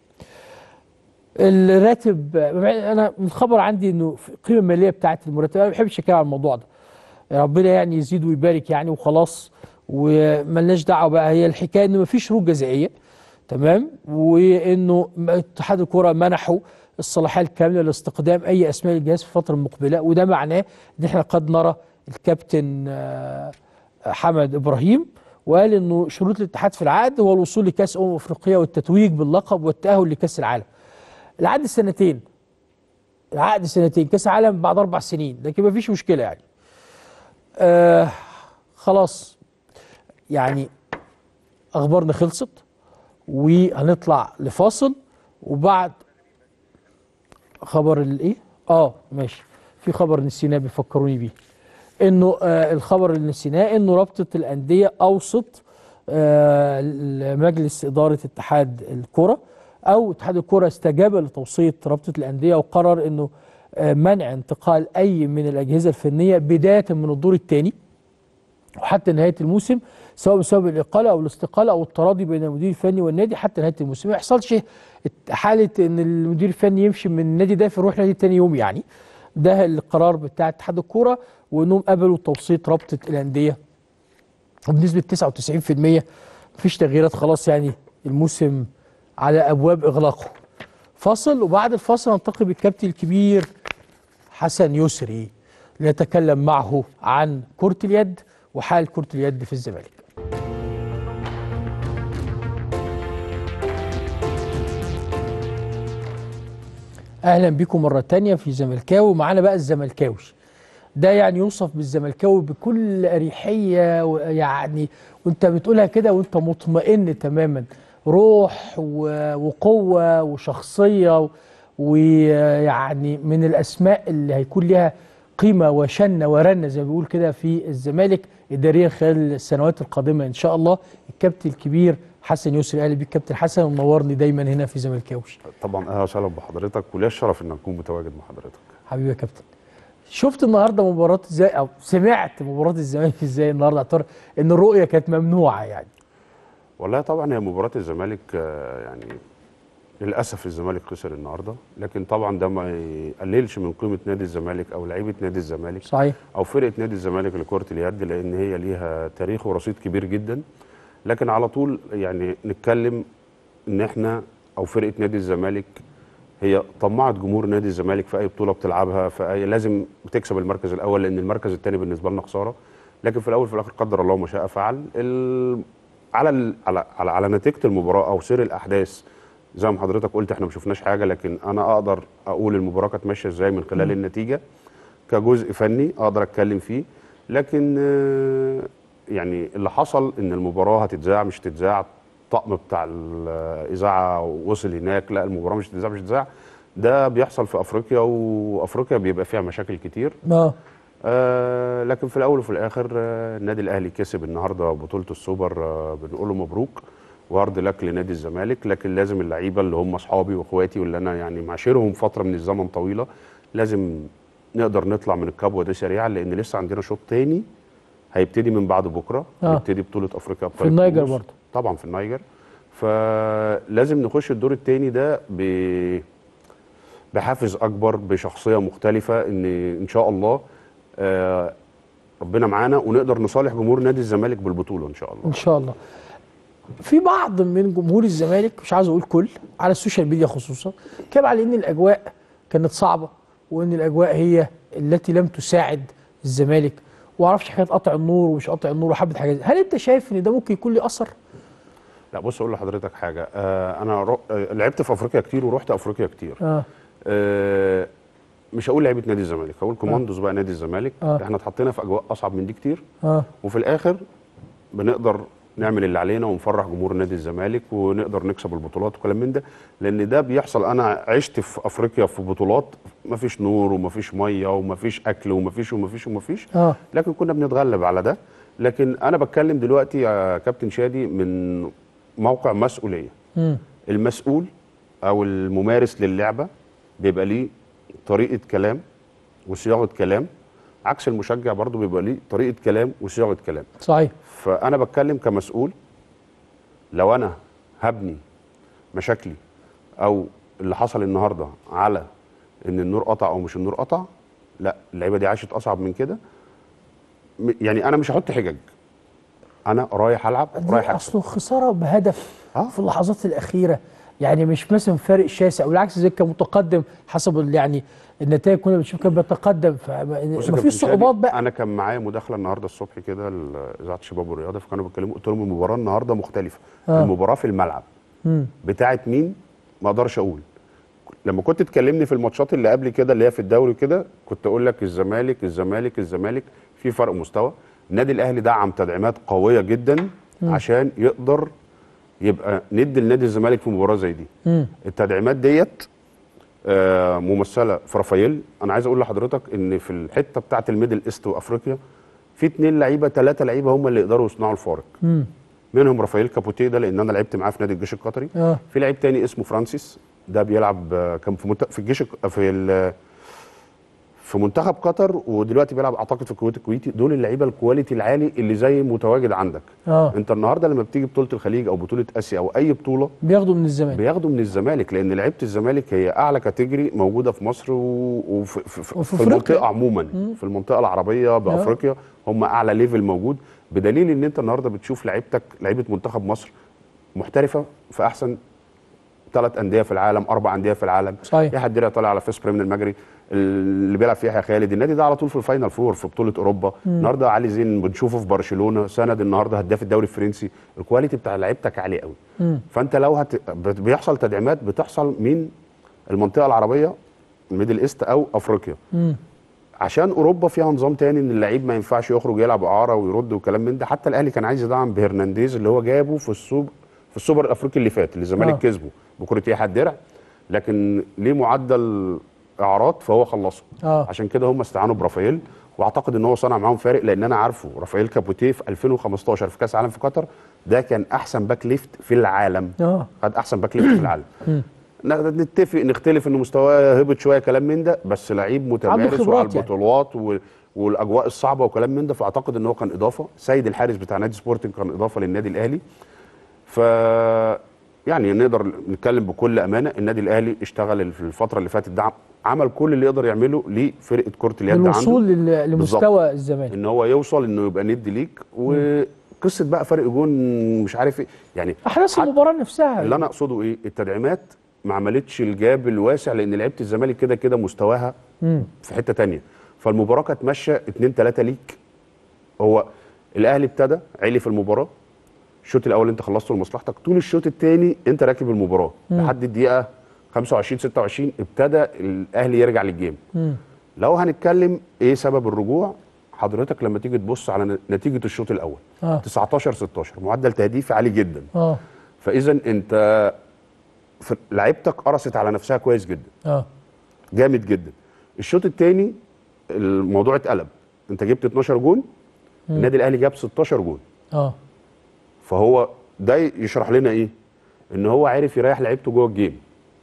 [SPEAKER 1] الراتب انا من الخبر عندي انه في القيمه الماليه بتاعت المرتب انا ما بحبش اتكلم عن الموضوع ده ربنا يعني يزيد ويبارك يعني وخلاص وملناش دعوه بقى هي الحكايه انه مفيش شروط جزائيه تمام وانه اتحاد الكره منحوا الصلاحيه الكامله لاستقدام اي اسماء الجهاز في الفتره المقبله وده معناه ان احنا قد نرى الكابتن آه، حمد ابراهيم وقال انه شروط الاتحاد في العقد هو الوصول لكاس امم افريقيا والتتويج باللقب والتاهل لكاس العالم العقد سنتين العقد سنتين كاس عالم بعد اربع سنين لكن ما فيش مشكله يعني آه خلاص يعني اخبارنا خلصت وهنطلع لفاصل وبعد خبر الايه اه ماشي في خبر نسيناه بيفكروني بيه انه آه الخبر اللي نسيناه انه رابطه الانديه اوصت آه لمجلس اداره اتحاد الكره او اتحاد الكره استجاب لتوصيه رابطه الانديه وقرر انه آه منع انتقال اي من الاجهزه الفنيه بدايه من الدور الثاني وحتى نهايه الموسم سواء بسبب الاقاله او الاستقاله او التراضي بين المدير الفني والنادي حتى نهايه الموسم ما يحصلش حاله ان المدير الفني يمشي من النادي ده فيروح نادي تاني يوم يعني ده القرار بتاع اتحاد الكوره وانهم قبلوا توسيط رابطه الانديه وبنسبه 99% مفيش تغييرات خلاص يعني الموسم على ابواب اغلاقه فاصل وبعد الفاصل ننتقل بالكابتن الكبير حسن يسري ليتكلم معه عن كرة اليد وحال كرة اليد في الزمالك اهلا بكم مرة تانية في زملكاوي معانا بقى الزملكاوي ده يعني يوصف بالزملكاوي بكل اريحية ويعني وانت بتقولها كده وانت مطمئن تماما روح و- وقوة وشخصية ويعني من الاسماء اللي هيكون لها قيمة وشنة ورنة زي ما بيقول كده في الزمالك إداريا خلال السنوات القادمة إن شاء الله الكابتن الكبير حسن يسري أهلا بيك كابتن حسن ومنورني دايما هنا في زملكاوي
[SPEAKER 4] طبعا اهلا وسهلا بحضرتك وليا الشرف ان اكون متواجد مع حضرتك
[SPEAKER 1] حبيبي يا كابتن شفت النهارده مباراة ازاي او سمعت مباراة الزمالك ازاي النهارده اعتبر ان الرؤية كانت ممنوعة يعني
[SPEAKER 4] والله طبعا هي مباراه الزمالك آه، يعني للاسف الزمالك خسر النهارده لكن طبعا ده ما يقللش من قيمه نادي الزمالك او لعيبه نادي الزمالك
[SPEAKER 1] صحيح
[SPEAKER 4] او فرقه نادي الزمالك لكره اليد لان هي ليها تاريخ ورصيد كبير جدا لكن على طول يعني نتكلم ان احنا او فرقه نادي الزمالك هي طمعت جمهور نادي الزمالك في اي بطوله بتلعبها في أي لازم بتكسب المركز الاول لان المركز الثاني بالنسبه لنا خساره لكن في الاول وفي الاخر قدر الله ما شاء فعل ال... على ال... على على, على نتيجه المباراه او سير الاحداث زي ما حضرتك قلت احنا ما شفناش حاجه لكن انا اقدر اقول المباراه كانت ماشيه ازاي من خلال النتيجه كجزء فني اقدر اتكلم فيه لكن آه، يعني اللي حصل ان المباراه هتتذاع مش هتتذاع الطقم بتاع الاذاعه وصل هناك لا المباراه مش هتتذاع مش هتتذاع ده بيحصل في افريقيا وافريقيا بيبقى فيها مشاكل كتير
[SPEAKER 1] اه
[SPEAKER 4] آه لكن في الاول وفي الاخر آه النادي الاهلي كسب النهارده بطوله السوبر آه بنقول له مبروك وارض لك لنادي الزمالك لكن لازم اللعيبه اللي هم اصحابي واخواتي واللي انا يعني معاشرهم فتره من الزمن طويله لازم نقدر نطلع من الكبوه دي سريعا لان لسه عندنا شوط تاني هيبتدي من بعد بكره
[SPEAKER 1] آه.
[SPEAKER 4] هيبتدي بطوله افريقيا
[SPEAKER 1] في النيجر برضه.
[SPEAKER 4] طبعا في النيجر فلازم نخش الدور التاني ده ب بحافز اكبر بشخصيه مختلفه ان ان شاء الله آه، ربنا معانا ونقدر نصالح جمهور نادي الزمالك بالبطوله ان شاء الله
[SPEAKER 1] ان شاء الله في بعض من جمهور الزمالك مش عاوز اقول كل على السوشيال ميديا خصوصا كان على ان الاجواء كانت صعبه وان الاجواء هي التي لم تساعد الزمالك ومعرفش حكايه قطع النور ومش قطع النور وحبه حاجات هل انت شايف ان ده ممكن يكون له اثر؟
[SPEAKER 4] لا بص اقول لحضرتك حاجه آه، انا رو... آه، لعبت في افريقيا كتير ورحت افريقيا كتير
[SPEAKER 1] اه
[SPEAKER 4] آه، مش هقول لعيبه نادي الزمالك هقول كوماندوز بقى نادي الزمالك
[SPEAKER 1] آه.
[SPEAKER 4] احنا اتحطينا في اجواء اصعب من دي كتير
[SPEAKER 1] اه
[SPEAKER 4] وفي الاخر بنقدر نعمل اللي علينا ونفرح جمهور نادي الزمالك ونقدر نكسب البطولات وكلام من ده لان ده بيحصل انا عشت في افريقيا في بطولات مفيش نور ومفيش ميه ومفيش اكل ومفيش ومفيش ومفيش
[SPEAKER 1] اه
[SPEAKER 4] لكن كنا بنتغلب على ده لكن انا بتكلم دلوقتي يا كابتن شادي من موقع مسؤوليه
[SPEAKER 1] امم
[SPEAKER 4] المسؤول او الممارس للعبه بيبقى ليه طريقه كلام وصياغه كلام عكس المشجع برضه بيبقى ليه طريقه كلام وصياغه كلام
[SPEAKER 1] صحيح
[SPEAKER 4] فانا بتكلم كمسؤول لو انا هبني مشاكلي او اللي حصل النهارده على ان النور قطع او مش النور قطع لا اللعيبه دي عاشت اصعب من كده م- يعني انا مش هحط حجج انا رايح العب رايح
[SPEAKER 1] دي
[SPEAKER 4] اكسب
[SPEAKER 1] اصله خساره بهدف
[SPEAKER 4] آه.
[SPEAKER 1] في اللحظات الاخيره يعني مش مثلا فارق شاسع بالعكس زي كان متقدم حسب ال- يعني النتائج كنا بنشوف كان بيتقدم
[SPEAKER 4] بص يا
[SPEAKER 1] فمفيش
[SPEAKER 4] كابتن
[SPEAKER 1] صعوبات
[SPEAKER 4] شادي،
[SPEAKER 1] بقى
[SPEAKER 4] انا كان معايا مداخله النهارده الصبح كده لاذاعه الشباب والرياضه فكانوا بيتكلموا قلت لهم المباراه النهارده مختلفه
[SPEAKER 1] آه.
[SPEAKER 4] المباراه في الملعب
[SPEAKER 1] مم.
[SPEAKER 4] بتاعه مين ما اقدرش اقول لما كنت تكلمني في الماتشات اللي قبل كده اللي هي في الدوري كده كنت اقول لك الزمالك الزمالك الزمالك في فرق مستوى النادي الاهلي دعم تدعيمات قويه جدا عشان يقدر يبقى ند لنادي الزمالك في مباراه زي دي
[SPEAKER 1] مم.
[SPEAKER 4] التدعيمات ديت آه، ممثله في رافائيل انا عايز اقول لحضرتك ان في الحته بتاعه الميدل ايست وافريقيا في اتنين لعيبه ثلاثه لعيبه هم اللي يقدروا يصنعوا الفارق
[SPEAKER 1] مم.
[SPEAKER 4] منهم رافائيل كابوتيه ده لان انا لعبت معاه في نادي الجيش القطري
[SPEAKER 1] اه
[SPEAKER 4] في لعيب تاني اسمه فرانسيس ده بيلعب آه، كان في مت... في الجيش الق- في ال... في منتخب قطر ودلوقتي بيلعب اعتقد في الكويت الكويتي دول اللعيبه الكواليتي العالي اللي زي متواجد عندك
[SPEAKER 1] اه
[SPEAKER 4] انت النهارده لما بتيجي بطوله الخليج او بطوله اسيا او اي بطوله
[SPEAKER 1] بياخدوا من الزمالك
[SPEAKER 4] بياخدوا من الزمالك لان لعيبه الزمالك هي اعلى كاتيجوري موجوده في مصر و- وفي في, في,
[SPEAKER 1] وفي
[SPEAKER 4] في
[SPEAKER 1] أفريقيا.
[SPEAKER 4] المنطقه عموما في المنطقه العربيه بافريقيا هم اعلى ليفل موجود بدليل ان انت النهارده بتشوف لعيبتك لعيبه منتخب مصر محترفه في احسن ثلاث انديه في العالم اربع انديه في العالم
[SPEAKER 1] صحيح.
[SPEAKER 4] يحيى الدرع طالع على فيس بريم المجري اللي بيلعب فيه يحيى خالد النادي ده على طول في الفاينل فور في بطوله اوروبا النهارده علي زين بنشوفه في برشلونه سند النهارده هداف الدوري الفرنسي الكواليتي بتاع لعيبتك عالي قوي فانت لو هت... بت- بيحصل تدعيمات بتحصل من المنطقه العربيه ميدل ايست او افريقيا عشان اوروبا فيها نظام تاني ان اللعيب ما ينفعش يخرج يلعب اعاره ويرد وكلام من ده حتى الاهلي كان عايز يدعم بهرنانديز اللي هو جابه في السوبر في السوبر الافريقي اللي فات اللي الزمالك
[SPEAKER 1] آه.
[SPEAKER 4] كسبه بكره يحيى الدرع لكن ليه معدل اعارات فهو خلصه
[SPEAKER 1] آه.
[SPEAKER 4] عشان كده هم استعانوا برافائيل واعتقد ان هو صنع معاهم فارق لان انا عارفه رافائيل كابوتيه في 2015 في كاس العالم في قطر ده كان احسن باك ليفت في العالم
[SPEAKER 1] اه
[SPEAKER 4] خد احسن باك ليفت في العالم ن- نتفق نختلف ان مستواه هبط شويه كلام من ده بس لعيب متمارس
[SPEAKER 1] خبرات
[SPEAKER 4] وعلى
[SPEAKER 1] يعني.
[SPEAKER 4] البطولات و... والاجواء الصعبه وكلام من ده فاعتقد ان هو كان اضافه سيد الحارس بتاع نادي سبورتنج كان اضافه للنادي الاهلي ف يعني نقدر نتكلم بكل امانه النادي الاهلي اشتغل في الفتره اللي فاتت ده عمل كل اللي يقدر يعمله لفرقه كره اليد عنده
[SPEAKER 1] الوصول لل- لمستوى الزمالك
[SPEAKER 4] ان هو يوصل انه يبقى ند ليك وقصه بقى فرق جون مش عارف ايه يعني
[SPEAKER 1] احداث
[SPEAKER 4] حتى-
[SPEAKER 1] المباراه نفسها
[SPEAKER 4] اللي انا اقصده ايه التدعيمات ما عملتش الجاب الواسع لان لعيبه الزمالك كده كده مستواها في حته تانية فالمباراه كانت ماشيه 2 3 ليك هو الاهلي ابتدى علي في المباراه الشوط الاول انت خلصته لمصلحتك طول الشوط الثاني انت راكب المباراه لحد الدقيقه 25 26 ابتدى الاهلي يرجع للجيم لو هنتكلم ايه سبب الرجوع حضرتك لما تيجي تبص على ن- نتيجه الشوط الاول
[SPEAKER 1] آه.
[SPEAKER 4] 19 16 معدل تهديفي عالي جدا
[SPEAKER 1] اه
[SPEAKER 4] فاذا انت في- لعيبتك قرصت على نفسها كويس جدا
[SPEAKER 1] اه
[SPEAKER 4] جامد جدا الشوط الثاني الموضوع اتقلب انت جبت 12 جون النادي الاهلي جاب 16 جون
[SPEAKER 1] اه
[SPEAKER 4] فهو ده يشرح لنا ايه ان هو عارف يريح لعيبته جوه الجيم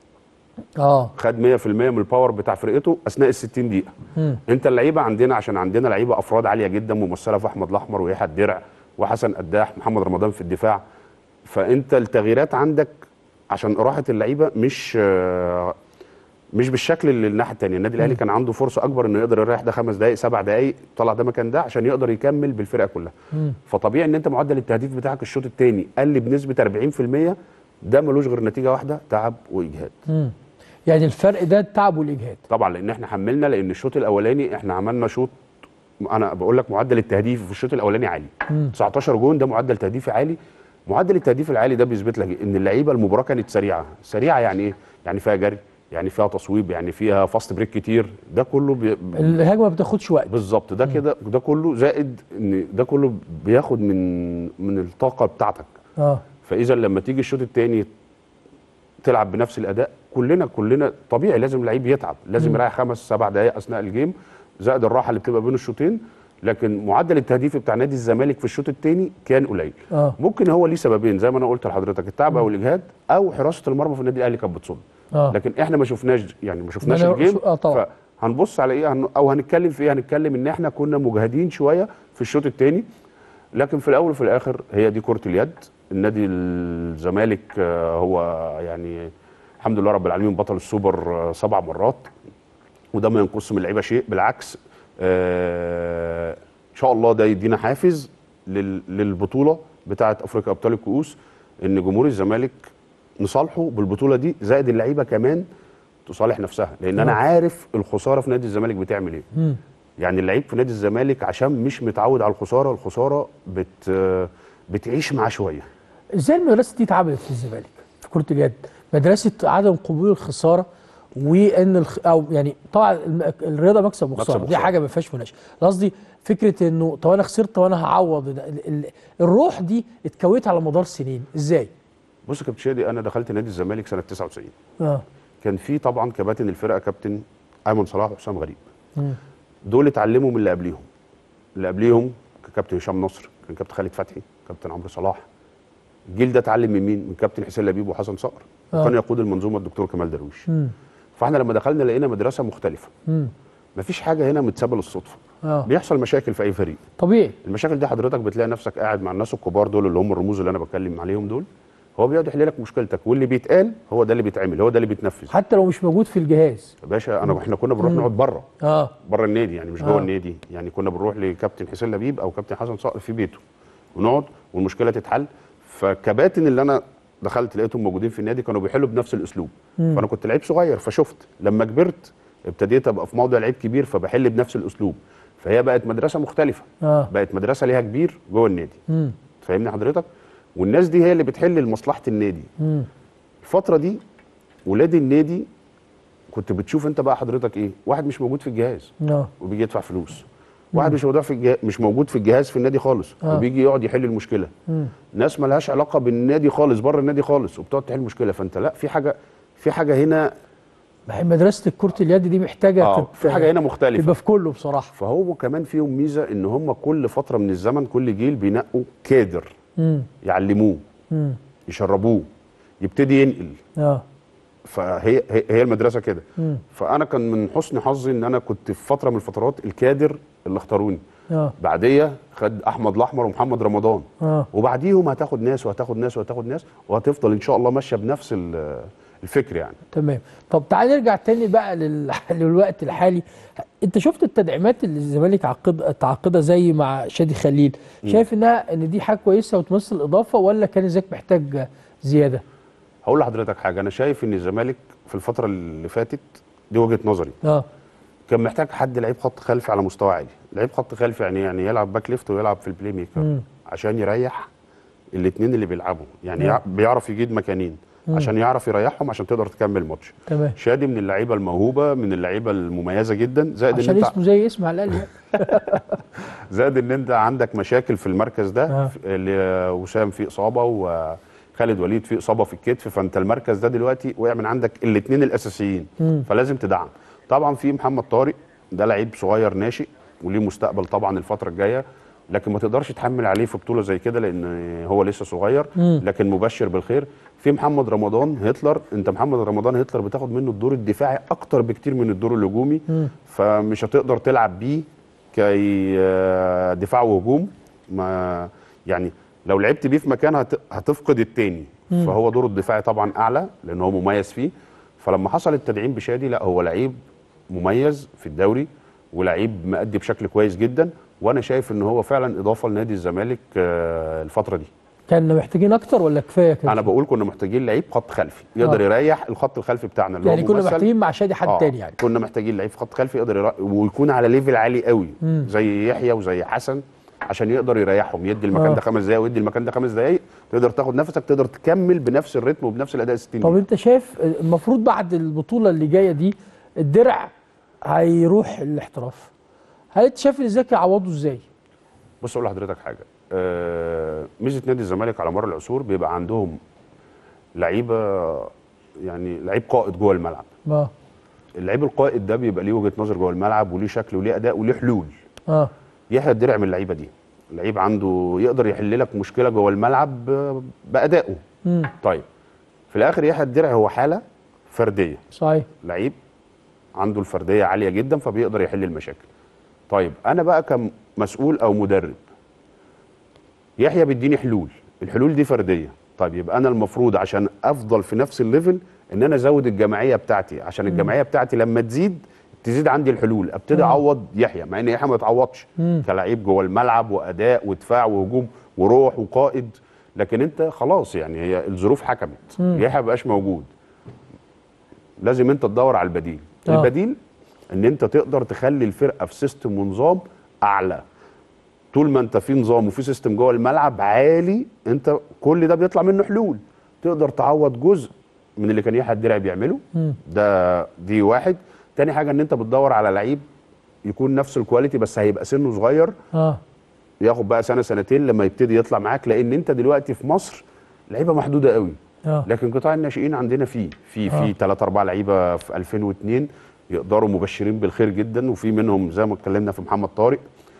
[SPEAKER 1] اه
[SPEAKER 4] خد 100% من الباور بتاع فرقته اثناء ال 60 دقيقه انت اللعيبه عندنا عشان عندنا لعيبه افراد عاليه جدا ممثله في احمد الاحمر ويحيى الدرع وحسن قداح محمد رمضان في الدفاع فانت التغييرات عندك عشان راحه اللعيبه مش آه، مش بالشكل اللي الناحيه الثانيه النادي الاهلي كان عنده فرصه اكبر انه يقدر يريح ده خمس دقائق سبع دقائق طلع ده مكان ده عشان يقدر يكمل بالفرقه كلها فطبيعي ان انت معدل التهديف بتاعك الشوط الثاني قل بنسبه 40% ده ملوش غير نتيجه واحده تعب واجهاد
[SPEAKER 1] يعني الفرق ده التعب والاجهاد
[SPEAKER 4] طبعا لان احنا حملنا لان الشوط الاولاني احنا عملنا شوط انا بقول لك معدل التهديف في الشوط الاولاني عالي 19 جون ده معدل تهديفي عالي معدل التهديف العالي ده بيثبت لك ان اللعيبه المباراه كانت سريعه سريعه يعني ايه يعني فيها جري يعني فيها تصويب يعني فيها فاست بريك كتير ده كله بي...
[SPEAKER 1] الهجمه ما بتاخدش وقت
[SPEAKER 4] بالظبط ده كده ده كله زائد ان ده كله بياخد من من الطاقه بتاعتك
[SPEAKER 1] اه
[SPEAKER 4] فاذا لما تيجي الشوط الثاني تلعب بنفس الاداء كلنا كلنا طبيعي لازم اللعيب يتعب لازم يريح خمس سبع دقائق اثناء الجيم زائد الراحه اللي بتبقى بين الشوطين لكن معدل التهديف بتاع نادي الزمالك في الشوط الثاني كان قليل
[SPEAKER 1] آه.
[SPEAKER 4] ممكن هو ليه سببين زي ما انا قلت لحضرتك التعب او الاجهاد او حراسه المرمى في النادي الاهلي كانت بتصد
[SPEAKER 1] آه.
[SPEAKER 4] لكن احنا ما شفناش يعني ما شفناش
[SPEAKER 1] ما أنا-
[SPEAKER 4] الجيم
[SPEAKER 1] آه طبعا.
[SPEAKER 4] هنبص على ايه هن- او هنتكلم في ايه هنتكلم ان احنا كنا مجهدين شويه في الشوط الثاني لكن في الاول وفي الاخر هي دي كره اليد النادي الزمالك آه، هو يعني الحمد لله رب العالمين بطل السوبر آه، سبع مرات وده ما ينقص من اللعيبه شيء بالعكس آه، ان شاء الله ده يدينا حافز لل- للبطوله بتاعه افريقيا ابطال الكؤوس ان جمهور الزمالك نصالحه بالبطوله دي زائد اللعيبه كمان تصالح نفسها لان انا
[SPEAKER 1] آه.
[SPEAKER 4] عارف الخساره في نادي الزمالك بتعمل ايه يعني اللعيب في نادي الزمالك عشان مش متعود على الخساره الخساره بت بتعيش معاه شويه
[SPEAKER 1] ازاي المدرسه دي اتعملت في الزمالك في كره اليد مدرسه عدم قبول الخساره وان الخ... او يعني طبعا الم- الرياضه مكسب وخساره
[SPEAKER 4] مكسب
[SPEAKER 1] دي
[SPEAKER 4] وخسارة.
[SPEAKER 1] حاجه ما فيهاش مناقشه قصدي فكره انه طب انا خسرت وانا هعوض ده. ال... ال... الروح دي اتكونت على مدار سنين ازاي
[SPEAKER 4] بص يا كابتن شادي انا دخلت نادي الزمالك سنه 99
[SPEAKER 1] اه
[SPEAKER 4] كان في طبعا كباتن الفرقه كابتن ايمن صلاح وحسام غريب دول اتعلموا من اللي قبليهم اللي قبليهم كان كابتن هشام نصر كان كابتن خالد فتحي كابتن عمرو صلاح الجيل ده اتعلم من مين من كابتن حسين لبيب وحسن صقر
[SPEAKER 1] آه.
[SPEAKER 4] وكان يقود المنظومه الدكتور كمال درويش فاحنا لما دخلنا لقينا مدرسه مختلفه مفيش حاجه هنا متسابه للصدفه
[SPEAKER 1] اه
[SPEAKER 4] بيحصل مشاكل في اي فريق
[SPEAKER 1] طبيعي
[SPEAKER 4] المشاكل دي حضرتك بتلاقي نفسك قاعد مع الناس الكبار دول اللي هم الرموز اللي انا بتكلم عليهم دول هو بيقعد يحل لك مشكلتك واللي بيتقال هو ده اللي بيتعمل هو ده اللي بيتنفذ
[SPEAKER 1] حتى لو مش موجود في الجهاز
[SPEAKER 4] يا باشا انا احنا كنا بنروح نقعد بره
[SPEAKER 1] اه
[SPEAKER 4] بره النادي يعني مش جوه
[SPEAKER 1] آه.
[SPEAKER 4] النادي يعني كنا بنروح لكابتن حسين لبيب او كابتن حسن صقر في بيته ونقعد والمشكله تتحل فكباتن اللي انا دخلت لقيتهم موجودين في النادي كانوا بيحلوا بنفس الاسلوب فانا كنت لعيب صغير فشفت لما كبرت ابتديت ابقى في موضع لعيب كبير فبحل بنفس الاسلوب فهي بقت مدرسه مختلفه
[SPEAKER 1] اه
[SPEAKER 4] بقت مدرسه ليها كبير جوه النادي
[SPEAKER 1] امم
[SPEAKER 4] فاهمني حضرتك والناس دي هي اللي بتحل لمصلحه النادي
[SPEAKER 1] امم
[SPEAKER 4] الفتره دي ولاد النادي كنت بتشوف انت بقى حضرتك ايه واحد مش موجود في الجهاز
[SPEAKER 1] اه
[SPEAKER 4] وبيجي يدفع فلوس واحد مش موجود في الجهاز مش موجود في الجهاز في النادي خالص
[SPEAKER 1] آه.
[SPEAKER 4] وبيجي يقعد يحل المشكله
[SPEAKER 1] مم.
[SPEAKER 4] ناس ملهاش علاقه بالنادي خالص بره النادي خالص وبتقعد تحل مشكله فانت لا في حاجه في حاجه هنا
[SPEAKER 1] بحب مدرسه كره اليد دي محتاجه
[SPEAKER 4] اه
[SPEAKER 1] تت-
[SPEAKER 4] في حاجه هنا مختلفه
[SPEAKER 1] تبقى في كله بصراحه
[SPEAKER 4] فهو كمان فيهم ميزه ان هم كل فتره من الزمن كل جيل بينقوا كادر
[SPEAKER 1] امم
[SPEAKER 4] يعلموه
[SPEAKER 1] امم
[SPEAKER 4] يشربوه يبتدي ينقل
[SPEAKER 1] اه
[SPEAKER 4] فهي هي هي المدرسه كده
[SPEAKER 1] مم.
[SPEAKER 4] فانا كان من حسن حظي ان انا كنت في فتره من الفترات الكادر اللي اختاروني
[SPEAKER 1] اه
[SPEAKER 4] بعديه خد احمد الاحمر ومحمد رمضان
[SPEAKER 1] اه
[SPEAKER 4] وبعديهم هتاخد ناس وهتاخد ناس وهتاخد ناس وهتفضل ان شاء الله ماشيه بنفس ال- الفكر يعني
[SPEAKER 1] تمام طب تعال نرجع تاني بقى لل... للوقت الحالي انت شفت التدعيمات اللي الزمالك عقد تعاقدها زي مع شادي خليل شايف انها ان دي حاجه كويسه وتمثل اضافه ولا كان الزمالك محتاج زياده
[SPEAKER 4] هقول لحضرتك حاجه انا شايف ان الزمالك في الفتره اللي فاتت دي وجهه نظري
[SPEAKER 1] اه
[SPEAKER 4] كان محتاج حد لعيب خط خلفي على مستوى عالي لعيب خط خلفي يعني يعني يلعب باك ليفت ويلعب في البلاي ميكر
[SPEAKER 1] مم.
[SPEAKER 4] عشان يريح الاثنين اللي بيلعبوا يعني يع- بيعرف يجيد مكانين عشان يعرف يريحهم عشان تقدر تكمل ماتش
[SPEAKER 1] تمام
[SPEAKER 4] شادي من اللعيبه الموهوبه من اللعيبه المميزه جدا زائد ان
[SPEAKER 1] عشان
[SPEAKER 4] انت
[SPEAKER 1] اسمه زي اسم على الاقل يعني.
[SPEAKER 4] زائد ان انت عندك مشاكل في المركز ده
[SPEAKER 1] آه.
[SPEAKER 4] اللي وسام فيه اصابه وخالد وليد فيه اصابه في الكتف فانت المركز ده دلوقتي وقع من عندك الاثنين الاساسيين
[SPEAKER 1] مم.
[SPEAKER 4] فلازم تدعم طبعا في محمد طارق ده لعيب صغير ناشئ وليه مستقبل طبعا الفتره الجايه لكن ما تقدرش تحمل عليه في بطوله زي كده لان هو لسه صغير
[SPEAKER 1] مم.
[SPEAKER 4] لكن مبشر بالخير في محمد رمضان هتلر انت محمد رمضان هتلر بتاخد منه الدور الدفاعي اكتر بكتير من الدور الهجومي
[SPEAKER 1] مم.
[SPEAKER 4] فمش هتقدر تلعب بيه كي آه، دفاع وهجوم ما يعني لو لعبت بيه في مكان هت- هتفقد التاني فهو دوره الدفاعي طبعا اعلى لان هو مميز فيه فلما حصل التدعيم بشادي لا هو لعيب مميز في الدوري ولعيب مأدي بشكل كويس جدا وانا شايف ان هو فعلا اضافه لنادي الزمالك آه، الفتره دي
[SPEAKER 1] كان محتاجين اكتر ولا كفايه كده
[SPEAKER 4] انا بقول كنا محتاجين لعيب خط خلفي يقدر
[SPEAKER 1] آه.
[SPEAKER 4] يريح الخط الخلفي بتاعنا اللي
[SPEAKER 1] يعني
[SPEAKER 4] هو
[SPEAKER 1] كنا
[SPEAKER 4] ممثل.
[SPEAKER 1] محتاجين مع شادي حد
[SPEAKER 4] آه،
[SPEAKER 1] تاني يعني
[SPEAKER 4] كنا محتاجين لعيب خط خلفي يقدر يرا... ويكون على ليفل عالي قوي
[SPEAKER 1] مم.
[SPEAKER 4] زي يحيى وزي حسن عشان يقدر يريحهم يدي المكان
[SPEAKER 1] آه.
[SPEAKER 4] ده خمس دقايق ويدي المكان ده خمس دقايق تقدر تاخد نفسك تقدر تكمل بنفس الريتم وبنفس الاداء 60
[SPEAKER 1] طب
[SPEAKER 4] دقيقة.
[SPEAKER 1] انت شايف المفروض بعد البطوله اللي جايه دي الدرع هيروح الاحتراف هل انت شايف الزكي يعوضه ازاي؟
[SPEAKER 4] بص اقول لحضرتك حاجه آه ميزه نادي الزمالك على مر العصور بيبقى عندهم لعيبه يعني لعيب قائد جوه الملعب
[SPEAKER 1] اه
[SPEAKER 4] اللعيب القائد ده بيبقى ليه وجهه نظر جوه الملعب وليه شكل وليه اداء وليه حلول
[SPEAKER 1] اه
[SPEAKER 4] يحيى الدرع من اللعيبه دي لعيب عنده يقدر يحل لك مشكله جوه الملعب ب- بادائه
[SPEAKER 1] امم
[SPEAKER 4] طيب في الاخر يحيى الدرع هو حاله فرديه
[SPEAKER 1] صحيح
[SPEAKER 4] لعيب عنده الفرديه عاليه جدا فبيقدر يحل المشاكل طيب انا بقى كمسؤول او مدرب يحيى بيديني حلول الحلول دي فرديه طيب يبقى انا المفروض عشان افضل في نفس الليفل ان انا ازود الجماعيه بتاعتي عشان الجماعيه بتاعتي لما تزيد تزيد عندي الحلول ابتدي اعوض يحيى مع ان يحيى ما اتعوضش
[SPEAKER 1] مم.
[SPEAKER 4] كلاعب جوه الملعب واداء ودفاع وهجوم وروح وقائد لكن انت خلاص يعني هي الظروف حكمت يحيى ما بقاش موجود لازم انت تدور على البديل
[SPEAKER 1] آه.
[SPEAKER 4] البديل ان انت تقدر تخلي الفرقه في سيستم ونظام اعلى طول ما انت في نظام وفي سيستم جوه الملعب عالي انت كل ده بيطلع منه حلول تقدر تعوض جزء من اللي كان يحيى الدرع بيعمله
[SPEAKER 1] مم.
[SPEAKER 4] ده دي واحد تاني حاجه ان انت بتدور على لعيب يكون نفس الكواليتي بس هيبقى سنه صغير
[SPEAKER 1] اه
[SPEAKER 4] ياخد بقى سنه سنتين لما يبتدي يطلع معاك لان انت دلوقتي في مصر لعيبه محدوده قوي
[SPEAKER 1] اه
[SPEAKER 4] لكن قطاع الناشئين عندنا فيه في
[SPEAKER 1] آه.
[SPEAKER 4] في ثلاث اربع لعيبه في 2002 يقدروا مبشرين بالخير جدا وفي منهم زي ما اتكلمنا في محمد طارق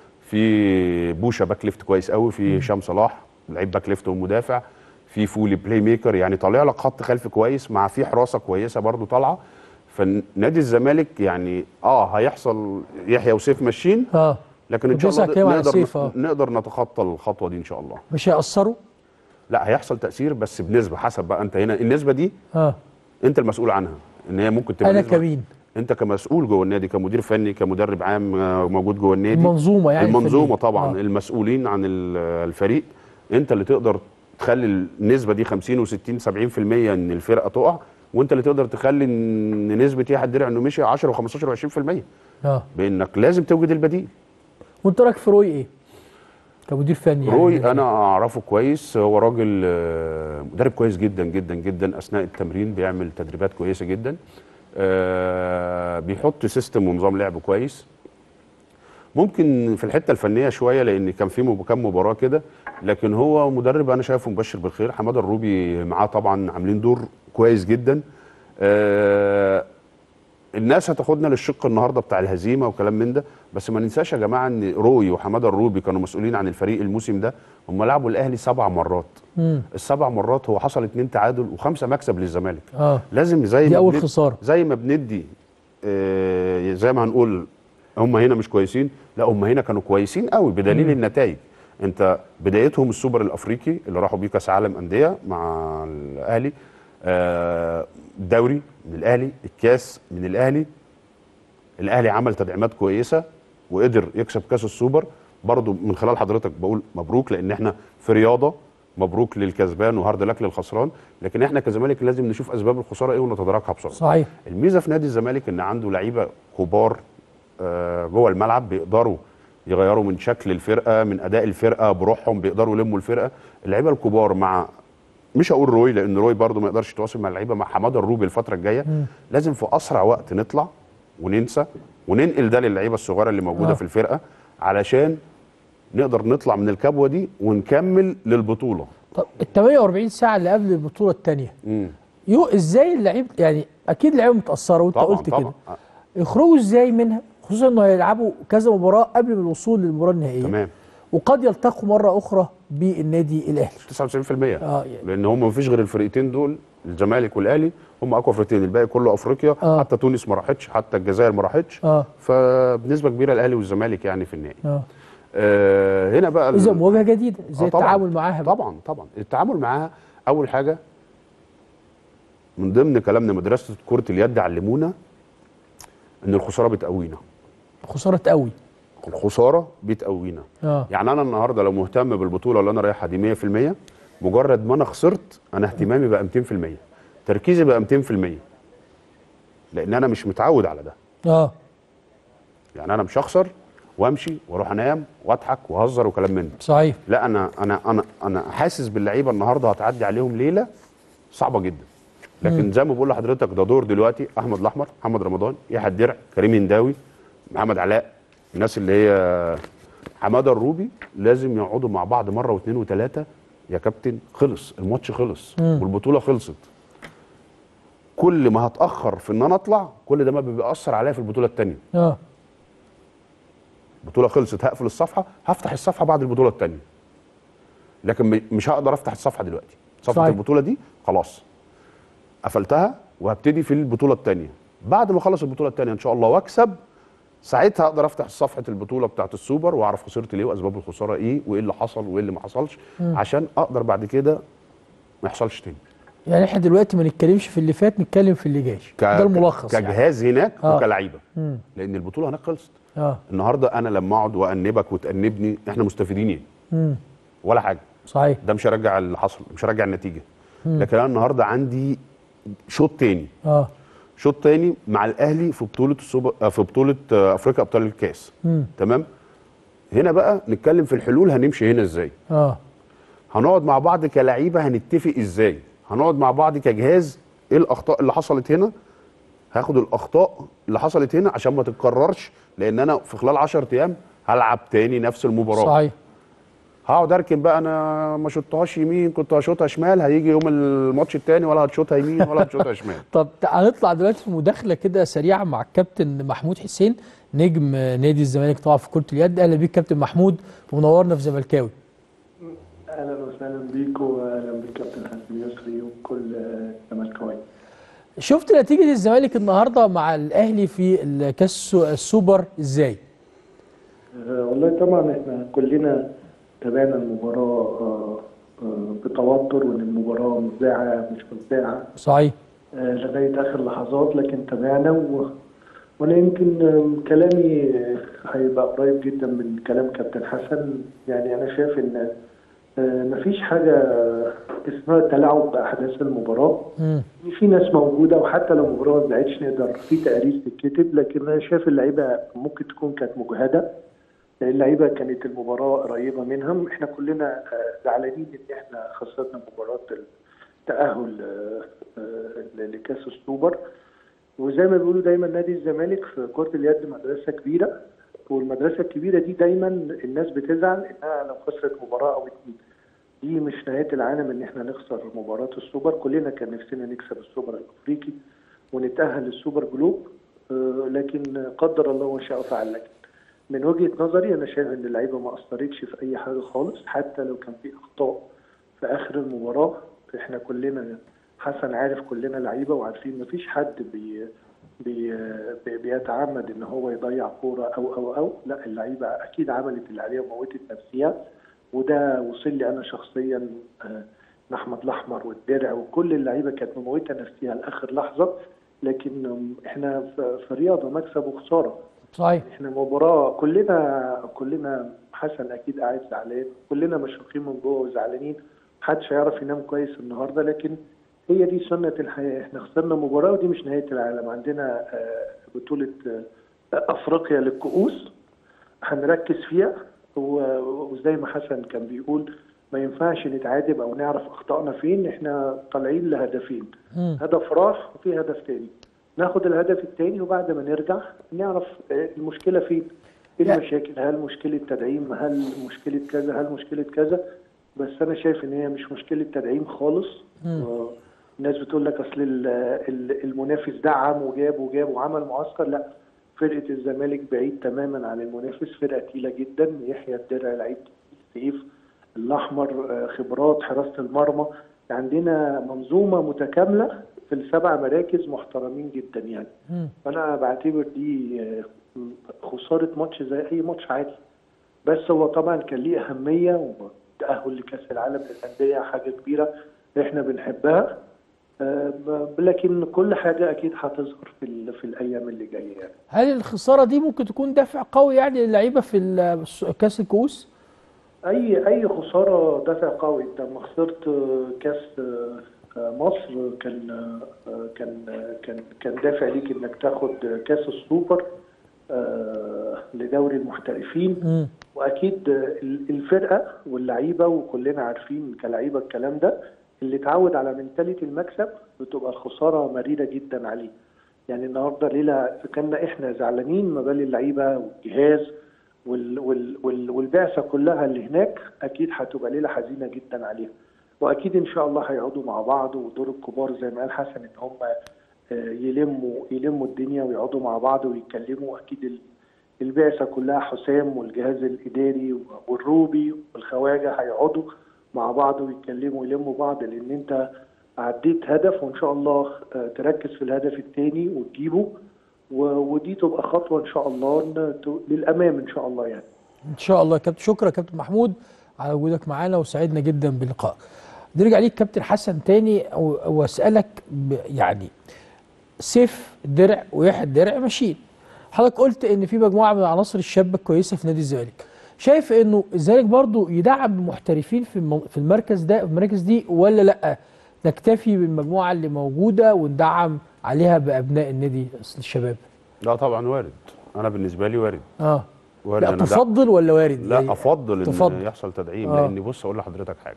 [SPEAKER 4] في بوشا باك ليفت كويس قوي في هشام صلاح لعيب باك ليفت ومدافع في فولي بلاي ميكر يعني طالع لك خط خلفي كويس مع في حراسه كويسه برضو طالعه فنادي الزمالك يعني اه هيحصل يحيى وسيف ماشيين
[SPEAKER 1] اه
[SPEAKER 4] لكن ان شاء
[SPEAKER 1] كنت لسه
[SPEAKER 4] الله
[SPEAKER 1] هتكلم على
[SPEAKER 4] نقدر
[SPEAKER 1] سيف، آه.
[SPEAKER 4] نقدر نتخطى الخطوه دي ان شاء الله
[SPEAKER 1] مش هيأثروا
[SPEAKER 4] لا هيحصل تاثير بس بنسبه حسب بقى انت هنا النسبه دي
[SPEAKER 1] اه
[SPEAKER 4] انت المسؤول عنها ان هي ممكن تبقى
[SPEAKER 1] انا
[SPEAKER 4] نسبة-
[SPEAKER 1] كمين
[SPEAKER 4] انت كمسؤول جوه النادي كمدير فني كمدرب عام آه، موجود جوه النادي
[SPEAKER 1] المنظومه يعني
[SPEAKER 4] المنظومه
[SPEAKER 1] الفنية.
[SPEAKER 4] طبعا
[SPEAKER 1] آه.
[SPEAKER 4] المسؤولين عن ال- الفريق انت اللي تقدر تخلي النسبه دي 50 و60 70% ان الفرقه تقع وانت اللي تقدر تخلي ان نسبه يحيى الدرع انه مشي 10 و15 و20%
[SPEAKER 1] اه
[SPEAKER 4] بانك لازم توجد البديل
[SPEAKER 1] وانت رايك في روي ايه؟ كمدير فني يعني
[SPEAKER 4] روي انا اعرفه كويس هو راجل آه، مدرب كويس جدا جدا جدا اثناء التمرين بيعمل تدريبات كويسه جدا آه، بيحط سيستم ونظام لعب كويس ممكن في الحته الفنيه شويه لان كان في مب- كام مباراه كده لكن هو مدرب انا شايفه مبشر بالخير حماده الروبي معاه طبعا عاملين دور كويس جدا آه، الناس هتاخدنا للشق النهارده بتاع الهزيمه وكلام من ده بس ما ننساش يا جماعه ان روي وحماده الروبي كانوا مسؤولين عن الفريق الموسم ده هم لعبوا الاهلي سبع مرات
[SPEAKER 1] مم.
[SPEAKER 4] السبع مرات هو حصل اتنين تعادل وخمسه مكسب للزمالك
[SPEAKER 1] اه
[SPEAKER 4] لازم زي
[SPEAKER 1] دي
[SPEAKER 4] ما
[SPEAKER 1] أول
[SPEAKER 4] بند-
[SPEAKER 1] خسارة.
[SPEAKER 4] زي ما بندي آه، زي ما هنقول هم هنا مش كويسين لا هم هنا كانوا كويسين قوي بدليل النتائج انت بدايتهم السوبر الافريقي اللي راحوا بيه كاس عالم انديه مع الاهلي آه، الدوري من الاهلي الكاس من الاهلي الاهلي عمل تدعيمات كويسه وقدر يكسب كاس السوبر برضو من خلال حضرتك بقول مبروك لان احنا في رياضه مبروك للكسبان وهارد لك للخسران لكن احنا كزمالك لازم نشوف اسباب الخساره ايه ونتداركها بسرعه
[SPEAKER 1] صحيح
[SPEAKER 4] الميزه في نادي الزمالك ان عنده لعيبه كبار آه، جوه الملعب بيقدروا يغيروا من شكل الفرقه من اداء الفرقه بروحهم بيقدروا يلموا الفرقه اللعيبه الكبار مع مش هقول روي لان روي برضو ما يقدرش يتواصل مع اللعيبه مع حماده الروبي الفتره الجايه لازم في اسرع وقت نطلع وننسى وننقل ده للعيبه الصغيره اللي موجوده
[SPEAKER 1] آه.
[SPEAKER 4] في الفرقه علشان نقدر نطلع من الكبوه دي ونكمل للبطوله
[SPEAKER 1] طب ال 48 ساعه اللي قبل البطوله الثانيه
[SPEAKER 4] مم.
[SPEAKER 1] يو ازاي اللعيب يعني اكيد اللعيبه متاثره وانت
[SPEAKER 4] طبعا
[SPEAKER 1] قلت
[SPEAKER 4] طبعا
[SPEAKER 1] كده يخرجوا ازاي منها خصوصا انه هيلعبوا كذا مباراه قبل من الوصول للمباراه النهائيه
[SPEAKER 4] تمام
[SPEAKER 1] وقد يلتقوا مره اخرى بالنادي الاهلي
[SPEAKER 4] 99%
[SPEAKER 1] اه يعني
[SPEAKER 4] لان هم مفيش غير الفرقتين دول الزمالك والاهلي هم اقوى فرقتين الباقي كله افريقيا
[SPEAKER 1] آه.
[SPEAKER 4] حتى تونس ما راحتش حتى الجزائر ما راحتش
[SPEAKER 1] اه
[SPEAKER 4] فبنسبه كبيره الاهلي والزمالك يعني في النهائي
[SPEAKER 1] اه
[SPEAKER 4] آه هنا بقى ال-
[SPEAKER 1] اذا مواجهه جديده ازاي
[SPEAKER 4] آه طبعاً.
[SPEAKER 1] التعامل معاها بقى؟
[SPEAKER 4] طبعا طبعا التعامل معاها اول حاجه من ضمن كلامنا مدرسه كره اليد علمونا ان الخساره بتقوينا
[SPEAKER 1] خساره قوي
[SPEAKER 4] الخساره بتقوينا
[SPEAKER 1] اه
[SPEAKER 4] يعني انا النهارده لو مهتم بالبطوله اللي انا رايحها دي 100% مجرد ما انا خسرت انا اهتمامي بقى 200% تركيزي بقى 200% لان انا مش متعود على ده
[SPEAKER 1] اه
[SPEAKER 4] يعني انا مش هخسر وامشي واروح انام واضحك واهزر وكلام من ده
[SPEAKER 1] صحيح
[SPEAKER 4] لا انا انا انا انا حاسس باللعيبه النهارده هتعدي عليهم ليله صعبه جدا لكن زي ما بقول لحضرتك ده دور دلوقتي احمد الاحمر محمد رمضان يحيى الدرع كريم هنداوي محمد علاء الناس اللي هي حماده الروبي لازم يقعدوا مع بعض مره واثنين وثلاثه يا كابتن خلص الماتش خلص والبطوله خلصت كل ما هتاخر في ان انا اطلع كل ده ما بيأثر عليا في البطوله الثانيه
[SPEAKER 1] اه
[SPEAKER 4] البطوله خلصت هقفل الصفحه هفتح الصفحه بعد البطوله الثانيه لكن م- مش هقدر افتح الصفحه دلوقتي صفحه
[SPEAKER 1] صحيح.
[SPEAKER 4] البطوله دي خلاص قفلتها وهبتدي في البطوله الثانيه بعد ما اخلص البطوله الثانيه ان شاء الله واكسب ساعتها اقدر افتح صفحه البطوله بتاعت السوبر واعرف خسرت ليه واسباب الخساره ايه وايه اللي حصل وايه اللي ما حصلش عشان اقدر بعد كده ما يحصلش تاني
[SPEAKER 1] يعني احنا دلوقتي ما نتكلمش في اللي فات نتكلم في اللي جاي
[SPEAKER 4] ك-
[SPEAKER 1] ده الملخص يعني.
[SPEAKER 4] كجهاز هناك
[SPEAKER 1] آه.
[SPEAKER 4] وكلعيبه
[SPEAKER 1] مم.
[SPEAKER 4] لان البطوله هناك خلصت
[SPEAKER 1] اه
[SPEAKER 4] النهارده انا لما اقعد وانبك وتانبني احنا مستفيدين ايه
[SPEAKER 1] امم
[SPEAKER 4] ولا حاجه
[SPEAKER 1] صحيح
[SPEAKER 4] ده مش هيرجع اللي حصل مش هيرجع النتيجه لكن انا النهارده عندي شوط تاني
[SPEAKER 1] اه
[SPEAKER 4] شوط تاني مع الاهلي في بطوله السوبر آه، في بطوله آه، افريقيا ابطال الكاس
[SPEAKER 1] مم.
[SPEAKER 4] تمام هنا بقى نتكلم في الحلول هنمشي هنا ازاي
[SPEAKER 1] اه
[SPEAKER 4] هنقعد مع بعض كلعيبه هنتفق ازاي هنقعد مع بعض كجهاز ايه الاخطاء اللي حصلت هنا هاخد الاخطاء اللي حصلت هنا عشان ما تتكررش لان انا في خلال 10 ايام هلعب تاني نفس المباراه
[SPEAKER 1] صحيح
[SPEAKER 4] هقعد اركن بقى انا ما شطهاش يمين كنت هشوطها شمال هيجي يوم الماتش التاني ولا هتشوطها يمين ولا هتشوطها شمال
[SPEAKER 1] طب تع- هنطلع دلوقتي في مداخله كده سريعه مع الكابتن محمود حسين نجم آه، نادي الزمالك طبعا في كره اليد اهلا بيك كابتن محمود ومنورنا في زملكاوي
[SPEAKER 5] اهلا وسهلا بيك واهلا بالكابتن حسن يسري وكل زملكاوي
[SPEAKER 1] شفت نتيجه الزمالك النهارده مع الاهلي في الكاس السوبر ازاي
[SPEAKER 5] آه، والله طبعا احنا كلنا تابعنا المباراة آه، آه، بتوتر وان المباراة مذاعة مش مذاعة
[SPEAKER 1] صحيح
[SPEAKER 5] آه، لغاية آخر لحظات لكن تابعنا و... وأنا يمكن آم، كلامي آه، هيبقى قريب جدا من كلام كابتن حسن يعني أنا شايف إن آه، مفيش حاجة اسمها تلاعب بأحداث المباراة
[SPEAKER 1] مم.
[SPEAKER 5] في ناس موجودة وحتى لو المباراة ما اتذاعتش نقدر في تقارير تتكتب لكن أنا شايف اللعيبة ممكن تكون كانت مجهدة اللعيبه كانت المباراه قريبه منهم احنا كلنا آه، زعلانين ان احنا خسرنا مباراه التاهل آه، آه، لكاس السوبر وزي ما بيقولوا دايما نادي الزمالك في كره اليد مدرسه كبيره والمدرسه الكبيره دي دايما الناس بتزعل انها لو خسرت مباراه او اتنين دي مش نهايه العالم ان احنا نخسر مباراه السوبر كلنا كان نفسنا نكسب السوبر الافريقي ونتاهل للسوبر جلوب آه، لكن قدر الله ما شاء فعل لكن من وجهه نظري انا شايف ان اللعيبه ما اثرتش في اي حاجه خالص حتى لو كان في اخطاء في اخر المباراه احنا كلنا حسن عارف كلنا لعيبه وعارفين مفيش حد بي بي بي بيتعمد ان هو يضيع كوره او او او لا اللعيبه اكيد عملت اللي عليها وموتت نفسها وده وصل لي انا شخصيا آه، احمد الاحمر والدرع وكل اللعيبه كانت مموته نفسها لاخر لحظه لكن آم، احنا في في رياضه مكسب وخساره
[SPEAKER 1] صحيح
[SPEAKER 5] احنا مباراة كلنا كلنا حسن اكيد قاعد زعلان كلنا مشروقين من جوه وزعلانين محدش هيعرف ينام كويس النهارده لكن هي دي سنة الحياة احنا خسرنا مباراة ودي مش نهاية العالم عندنا آه، بطولة آه، افريقيا للكؤوس هنركز فيها و- وزي ما حسن كان بيقول ما ينفعش نتعاتب او نعرف اخطائنا فين احنا طالعين لهدفين
[SPEAKER 1] مم.
[SPEAKER 5] هدف راح وفي هدف تاني ناخد الهدف التاني وبعد ما نرجع نعرف آه، المشكله فين ايه
[SPEAKER 1] لا.
[SPEAKER 5] المشاكل هل مشكله تدعيم هل مشكله كذا هل مشكله كذا بس انا شايف ان هي مش مشكله تدعيم خالص آه، الناس بتقول لك اصل ال- ال- المنافس دعم وجاب وجاب وعمل معسكر لا فرقه الزمالك بعيد تماما عن المنافس فرقه تقيله جدا يحيى الدرع لعيب سيف الاحمر آه، خبرات حراسه المرمى عندنا منظومه متكامله في السبع مراكز محترمين جدا يعني
[SPEAKER 1] مم.
[SPEAKER 5] فانا بعتبر دي آه، خساره ماتش زي اي ماتش عادي بس هو طبعا كان ليه اهميه والتاهل لكاس العالم للانديه حاجه كبيره احنا بنحبها آه، ب- لكن كل حاجه اكيد هتظهر في ال- في الايام اللي جايه يعني
[SPEAKER 1] هل الخساره دي ممكن تكون دافع قوي يعني للعيبه في ال- كاس الكؤوس
[SPEAKER 5] اي اي خساره دافع قوي انت لما خسرت آه، كاس آه، آه، مصر كان آه، كان آه، كان كان دافع ليك انك تاخد آه، كاس السوبر آه، لدوري المحترفين
[SPEAKER 1] مم.
[SPEAKER 5] واكيد ال- الفرقه واللعيبه وكلنا عارفين كلعيبه الكلام ده اللي اتعود على منتاليتي المكسب بتبقى الخساره مريره جدا عليه يعني النهارده ليله كنا احنا زعلانين ما بال اللعيبه والجهاز وال وال وال والبعثه كلها اللي هناك اكيد هتبقى ليله حزينه جدا عليها واكيد ان شاء الله هيقعدوا مع بعض ودور الكبار زي ما قال حسن ان هم آه، يلموا يلموا الدنيا ويقعدوا مع بعض ويتكلموا اكيد ال- البعثه كلها حسام والجهاز الاداري والروبي والخواجه هيقعدوا مع بعض ويتكلموا ويلموا بعض لان انت عديت هدف وان شاء الله آه، تركز في الهدف الثاني وتجيبه و- ودي تبقى خطوه ان شاء الله إن ت- للامام ان شاء الله يعني
[SPEAKER 1] ان شاء الله يا كابتن شكرا يا كابتن محمود على وجودك معانا وسعدنا جدا بلقائك نرجع ليك كابتن حسن تاني و- واسالك ب- يعني سيف الدرع ويحيى الدرع ماشيين حضرتك قلت ان في مجموعه من العناصر الشابه الكويسه في نادي الزمالك شايف انه الزمالك برضو يدعم المحترفين في الم- في المركز ده في المراكز دي ولا لا نكتفي بالمجموعه اللي موجوده وندعم عليها بابناء النادي الشباب
[SPEAKER 4] لا طبعا وارد انا بالنسبه لي وارد
[SPEAKER 1] اه
[SPEAKER 4] وارد
[SPEAKER 1] لا
[SPEAKER 4] أنا دع-
[SPEAKER 1] تفضل ولا وارد
[SPEAKER 4] لا
[SPEAKER 1] يعني
[SPEAKER 4] افضل ان
[SPEAKER 1] تفضل.
[SPEAKER 4] يحصل تدعيم
[SPEAKER 1] آه.
[SPEAKER 4] لان بص اقول لحضرتك حاجه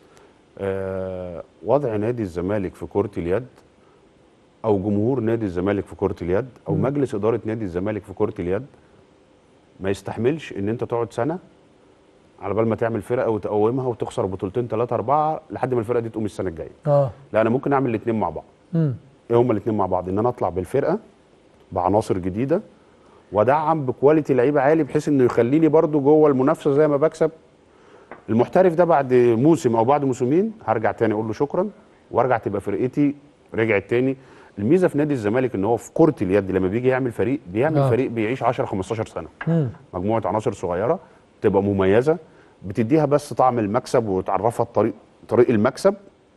[SPEAKER 4] آه وضع نادي الزمالك في كره اليد او جمهور نادي الزمالك في كره اليد او مجلس اداره نادي الزمالك في كره اليد ما يستحملش ان انت تقعد سنه على بال ما تعمل فرقه وتقومها وتخسر بطولتين ثلاثه اربعه لحد ما الفرقه دي تقوم السنه الجايه
[SPEAKER 1] اه
[SPEAKER 4] لا انا ممكن اعمل الاثنين مع بعض
[SPEAKER 1] امم
[SPEAKER 4] ايه هما الاثنين مع بعض ان انا اطلع بالفرقه بعناصر جديده وادعم بكواليتي لعيبه عالي بحيث انه يخليني برضو جوه المنافسه زي ما بكسب المحترف ده بعد موسم او بعد موسمين هرجع تاني اقول له شكرا وارجع تبقى فرقتي رجعت تاني الميزه في نادي الزمالك ان هو في كره اليد لما بيجي يعمل فريق بيعمل
[SPEAKER 1] آه.
[SPEAKER 4] آه. فريق بيعيش 10 15 سنه
[SPEAKER 1] مم.
[SPEAKER 4] مجموعه عناصر صغيره تبقى مميزه بتديها بس طعم المكسب وتعرفها الطريق طريق المكسب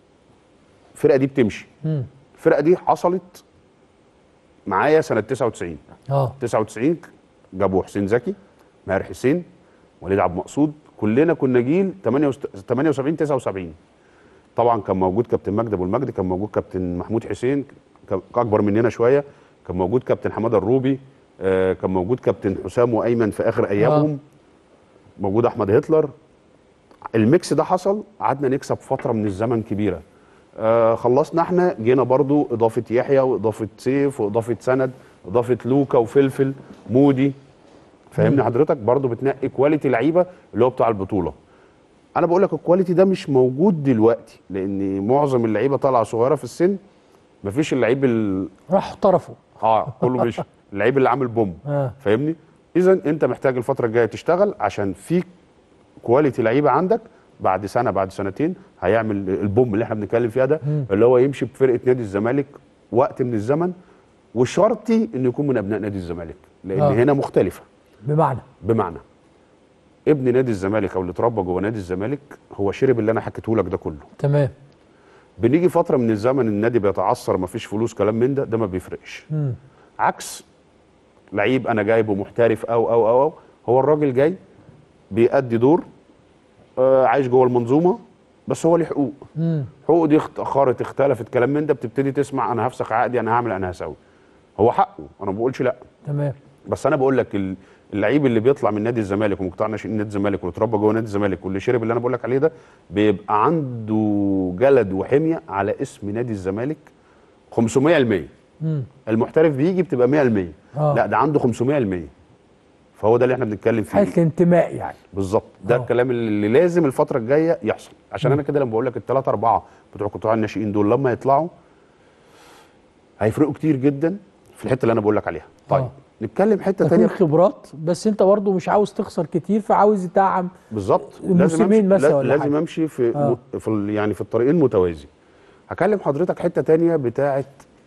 [SPEAKER 4] الفرقه دي بتمشي
[SPEAKER 1] مم.
[SPEAKER 4] الفرقه دي حصلت معايا سنه 99
[SPEAKER 1] اه
[SPEAKER 4] 99 جابوا حسين زكي ماهر حسين وليد عبد المقصود كلنا كنا جيل 78 79 طبعا كان موجود كابتن مجدي ابو المجد كان موجود كابتن محمود حسين كان اكبر مننا شويه كان موجود كابتن حماده الروبي آه، كان موجود كابتن حسام وايمن في اخر ايامهم موجود احمد هتلر الميكس ده حصل قعدنا نكسب فتره من الزمن كبيره آه خلصنا احنا جينا برضو اضافه يحيى واضافه سيف واضافه سند اضافه لوكا وفلفل مودي فاهمني حضرتك برضو بتنقي كواليتي لعيبه اللي هو بتاع البطوله انا بقول لك الكواليتي ده مش موجود دلوقتي لان معظم اللعيبه طالعه صغيره في السن مفيش اللعيب ال...
[SPEAKER 1] راحوا طرفوا
[SPEAKER 4] اه كله مش اللعيب اللي عامل بوم
[SPEAKER 1] آه.
[SPEAKER 4] فاهمني اذا انت محتاج الفتره الجايه تشتغل عشان في كواليتي لعيبه عندك بعد سنه بعد سنتين هيعمل البوم اللي احنا بنتكلم فيها ده اللي هو يمشي بفرقه نادي الزمالك وقت من الزمن وشرطي انه يكون من ابناء نادي الزمالك لان
[SPEAKER 1] آه.
[SPEAKER 4] آه. هنا مختلفه
[SPEAKER 1] بمعنى
[SPEAKER 4] بمعنى ابن نادي الزمالك او اللي اتربى جوه نادي الزمالك هو شرب اللي انا حكيته لك ده كله
[SPEAKER 1] تمام
[SPEAKER 4] بنيجي فتره من الزمن النادي بيتعثر مفيش فلوس كلام من ده ده ما بيفرقش
[SPEAKER 1] مم.
[SPEAKER 4] عكس لعيب انا جايبه محترف او او او, أو هو الراجل جاي بيأدي دور آه عايش جوه المنظومه بس هو ليه حقوق
[SPEAKER 1] مم.
[SPEAKER 4] حقوقه دي اتاخرت اختلفت كلام من ده بتبتدي تسمع انا هفسخ عقدي انا هعمل انا هسوي هو حقه انا ما بقولش لا
[SPEAKER 1] تمام
[SPEAKER 4] بس انا بقول لك ال- اللعيب اللي بيطلع من نادي الزمالك ومقطع ناشئين نادي الزمالك واللي اتربى جوه نادي الزمالك واللي شرب اللي انا بقول لك عليه ده بيبقى عنده جلد وحميه على اسم نادي الزمالك 500%
[SPEAKER 1] مم.
[SPEAKER 4] المحترف بيجي بتبقى 100%
[SPEAKER 1] آه.
[SPEAKER 4] لا ده عنده 500% فهو ده اللي احنا بنتكلم فيه
[SPEAKER 1] حاله الانتماء يعني
[SPEAKER 4] بالظبط ده
[SPEAKER 1] آه.
[SPEAKER 4] الكلام اللي لازم الفتره الجايه يحصل عشان انا كده لما بقول لك الثلاثه اربعه بتوع قطاع الناشئين دول لما يطلعوا هيفرقوا كتير جدا في الحته اللي انا بقول لك عليها طيب
[SPEAKER 1] آه.
[SPEAKER 4] نتكلم حته
[SPEAKER 1] تكون
[SPEAKER 4] ثانيه
[SPEAKER 1] خبرات بس انت برضو مش عاوز تخسر كتير فعاوز يدعم
[SPEAKER 4] بالظبط
[SPEAKER 1] موسمين
[SPEAKER 4] امشي
[SPEAKER 1] مثلا ولا
[SPEAKER 4] لازم
[SPEAKER 1] حاجة.
[SPEAKER 4] امشي في,
[SPEAKER 1] آه.
[SPEAKER 4] آه. في ال- يعني في الطريقين متوازي هكلم حضرتك حته تانية بتاعه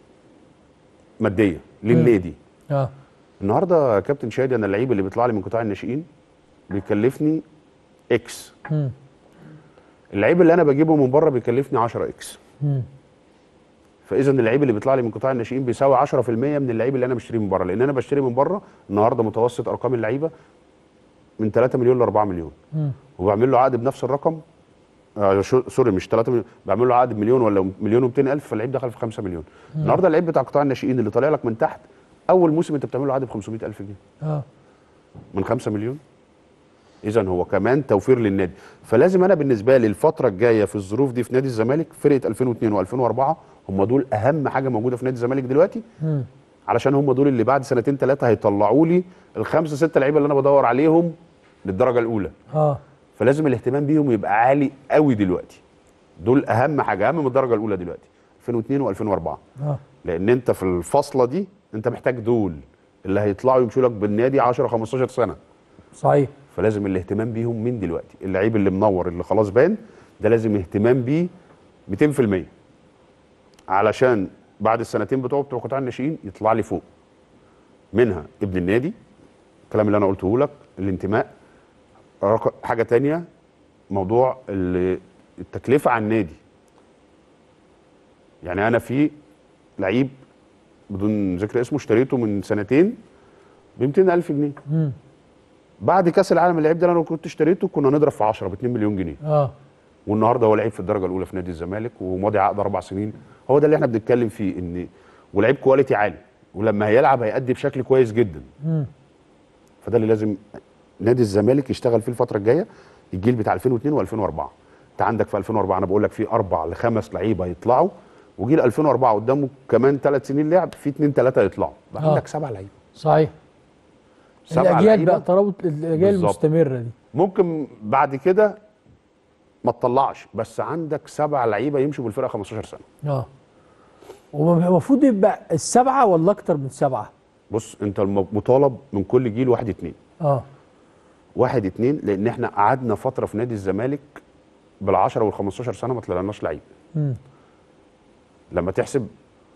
[SPEAKER 4] ماديه للنادي
[SPEAKER 1] اه
[SPEAKER 4] النهارده يا كابتن شادي انا اللعيب اللي بيطلع لي من قطاع الناشئين بيكلفني اكس
[SPEAKER 1] مم.
[SPEAKER 4] اللعيب اللي انا بجيبه من بره بيكلفني 10 اكس
[SPEAKER 1] مم.
[SPEAKER 4] فاذا اللعيب اللي بيطلع لي من قطاع الناشئين بيساوي 10% من اللعيب اللي انا بشتريه من بره لان انا بشتري من بره النهارده متوسط ارقام اللعيبه من 3 مليون ل 4 مليون
[SPEAKER 1] مم.
[SPEAKER 4] وبعمل له عقد بنفس الرقم آه شو- سوري مش 3 مليون بعمل له عقد بمليون ولا مليون و200 الف فاللعيب دخل في 5 مليون النهارده اللعيب بتاع قطاع الناشئين اللي طالع لك من تحت اول موسم انت بتعمل له عقد ب 500 الف جنيه
[SPEAKER 1] اه
[SPEAKER 4] من 5 مليون اذا هو كمان توفير للنادي فلازم انا بالنسبه لي الفتره الجايه في الظروف دي في نادي الزمالك فرقه 2002 و2004 هم دول اهم حاجه موجوده في نادي الزمالك دلوقتي
[SPEAKER 1] مم.
[SPEAKER 4] علشان هم دول اللي بعد سنتين ثلاثه هيطلعوا لي الخمسه سته لعيبه اللي انا بدور عليهم للدرجه الاولى
[SPEAKER 1] اه
[SPEAKER 4] فلازم الاهتمام بيهم يبقى عالي قوي دلوقتي دول اهم حاجه اهم من الدرجه الاولى دلوقتي 2002 و2004
[SPEAKER 1] اه
[SPEAKER 4] لان انت في الفاصله دي انت محتاج دول اللي هيطلعوا يمشوا لك بالنادي 10 15 سنه
[SPEAKER 1] صحيح
[SPEAKER 4] فلازم الاهتمام بيهم من دلوقتي اللعيب اللي منور اللي خلاص بان ده لازم اهتمام بيه 200% علشان بعد السنتين بتوعه بتوع قطاع الناشئين يطلع لي فوق منها ابن النادي الكلام اللي انا قلته لك الانتماء رق- حاجه تانية موضوع ال- التكلفه على النادي يعني انا في لعيب بدون ذكر اسمه اشتريته من سنتين ب 200000 جنيه
[SPEAKER 1] مم.
[SPEAKER 4] بعد كاس العالم اللعيب ده انا لو كنت اشتريته كنا نضرب في 10 ب 2 مليون جنيه
[SPEAKER 1] اه
[SPEAKER 4] والنهارده هو لعيب في الدرجه الاولى في نادي الزمالك وماضي عقد اربع سنين هو ده اللي احنا بنتكلم فيه ان ولعيب كواليتي عالي ولما هيلعب هيأدي بشكل كويس جدا
[SPEAKER 1] مم.
[SPEAKER 4] فده اللي لازم نادي الزمالك يشتغل فيه الفتره الجايه الجيل بتاع 2002 و2004 انت عندك في 2004 انا بقول لك في اربع لخمس لعيبه يطلعوا وجيل 2004 قدامه كمان ثلاث سنين لعب في اثنين ثلاثه يطلعوا بقى
[SPEAKER 1] آه.
[SPEAKER 4] عندك سبع لعيبه
[SPEAKER 1] صحيح
[SPEAKER 4] سبع
[SPEAKER 1] الاجيال
[SPEAKER 4] لعيبة.
[SPEAKER 1] بقى ترابط الاجيال
[SPEAKER 4] بالظبط.
[SPEAKER 1] المستمره دي
[SPEAKER 4] ممكن بعد كده ما تطلعش بس عندك سبع لعيبه يمشوا بالفرقه 15 سنه
[SPEAKER 1] اه والمفروض يبقى السبعه ولا اكتر من سبعه
[SPEAKER 4] بص انت الم- مطالب من كل جيل واحد اتنين
[SPEAKER 1] اه
[SPEAKER 4] واحد اتنين لان احنا قعدنا فتره في نادي الزمالك بال10 وال15 سنه ما طلعناش لعيب
[SPEAKER 1] مم.
[SPEAKER 4] لما تحسب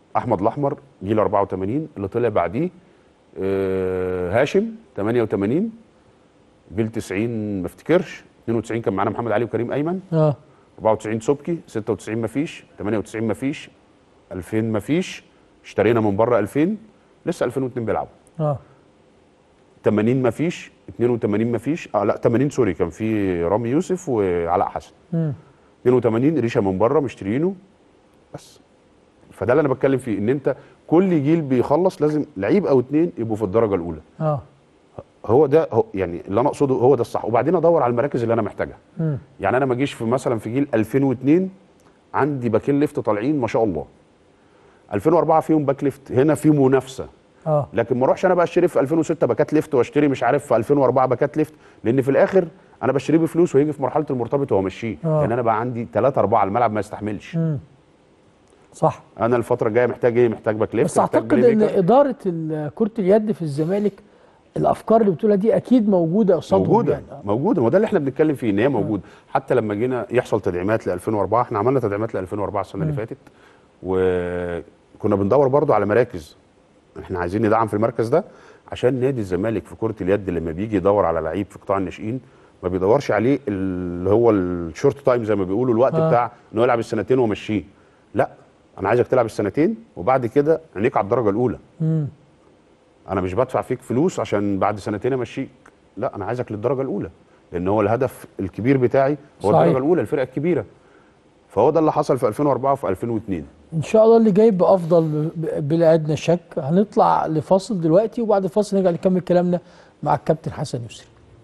[SPEAKER 4] احمد الاحمر جيل 84 اللي طلع بعديه آه، هاشم 88 جيل 90 ما افتكرش 92 كان معانا محمد علي وكريم ايمن
[SPEAKER 1] اه
[SPEAKER 4] 94 سبكي 96 ما فيش 98 ما فيش 2000 ما فيش اشترينا من بره 2000 لسه 2002 بيلعبوا
[SPEAKER 1] اه
[SPEAKER 4] 80 ما فيش 82 ما فيش اه لا 80 سوري كان في رامي يوسف وعلاء حسن
[SPEAKER 1] مم.
[SPEAKER 4] 82 ريشه من بره مشترينه بس فده اللي انا بتكلم فيه ان انت كل جيل بيخلص لازم لعيب او اتنين يبقوا في الدرجه الاولى
[SPEAKER 1] اه
[SPEAKER 4] هو ده هو يعني اللي انا اقصده هو ده الصح وبعدين ادور على المراكز اللي انا محتاجها
[SPEAKER 1] مم.
[SPEAKER 4] يعني انا ما اجيش في مثلا في جيل 2002 عندي باكين ليفت طالعين ما شاء الله 2004 فيهم باك ليفت هنا في منافسه
[SPEAKER 1] اه
[SPEAKER 4] لكن ما اروحش انا بقى اشتري في 2006 باكات ليفت واشتري مش عارف في 2004 باكات ليفت لان في الاخر انا بشتريه بفلوس ويجي في مرحله المرتبط وامشيه
[SPEAKER 1] آه.
[SPEAKER 4] لان انا بقى عندي 3 4 على الملعب ما يستحملش
[SPEAKER 1] مم. صح
[SPEAKER 4] انا الفتره الجايه محتاج ايه محتاج باك ليفت
[SPEAKER 1] بس
[SPEAKER 4] محتاج
[SPEAKER 1] اعتقد
[SPEAKER 4] بلاي
[SPEAKER 1] ان
[SPEAKER 4] ميكر.
[SPEAKER 1] اداره ال- كره اليد في الزمالك الافكار اللي بتقولها دي اكيد موجوده قصادهم
[SPEAKER 4] موجوده
[SPEAKER 1] يعني. آه.
[SPEAKER 4] موجوده ما ده اللي احنا بنتكلم فيه ان هي موجوده حتى لما جينا يحصل تدعيمات ل 2004 احنا عملنا تدعيمات ل 2004 السنه اللي فاتت وكنا بندور برضو على مراكز احنا عايزين ندعم في المركز ده عشان نادي الزمالك في كره اليد لما بيجي يدور على لعيب في قطاع الناشئين ما بيدورش عليه اللي هو الشورت تايم زي ما بيقولوا الوقت
[SPEAKER 1] آه.
[SPEAKER 4] آه. بتاع انه يلعب السنتين وامشيه لا انا عايزك تلعب السنتين وبعد كده عينيك على الدرجه الاولى
[SPEAKER 1] مم.
[SPEAKER 4] انا مش بدفع فيك فلوس عشان بعد سنتين امشيك لا انا عايزك للدرجه الاولى لان هو الهدف الكبير بتاعي هو
[SPEAKER 1] صحيح.
[SPEAKER 4] الدرجه الاولى الفرقه الكبيره فهو ده اللي حصل في 2004 وفي 2002
[SPEAKER 1] ان شاء الله اللي جاي بافضل ب- بلا ادنى شك هنطلع لفاصل دلوقتي وبعد الفاصل نرجع نكمل كلامنا مع الكابتن حسن يسري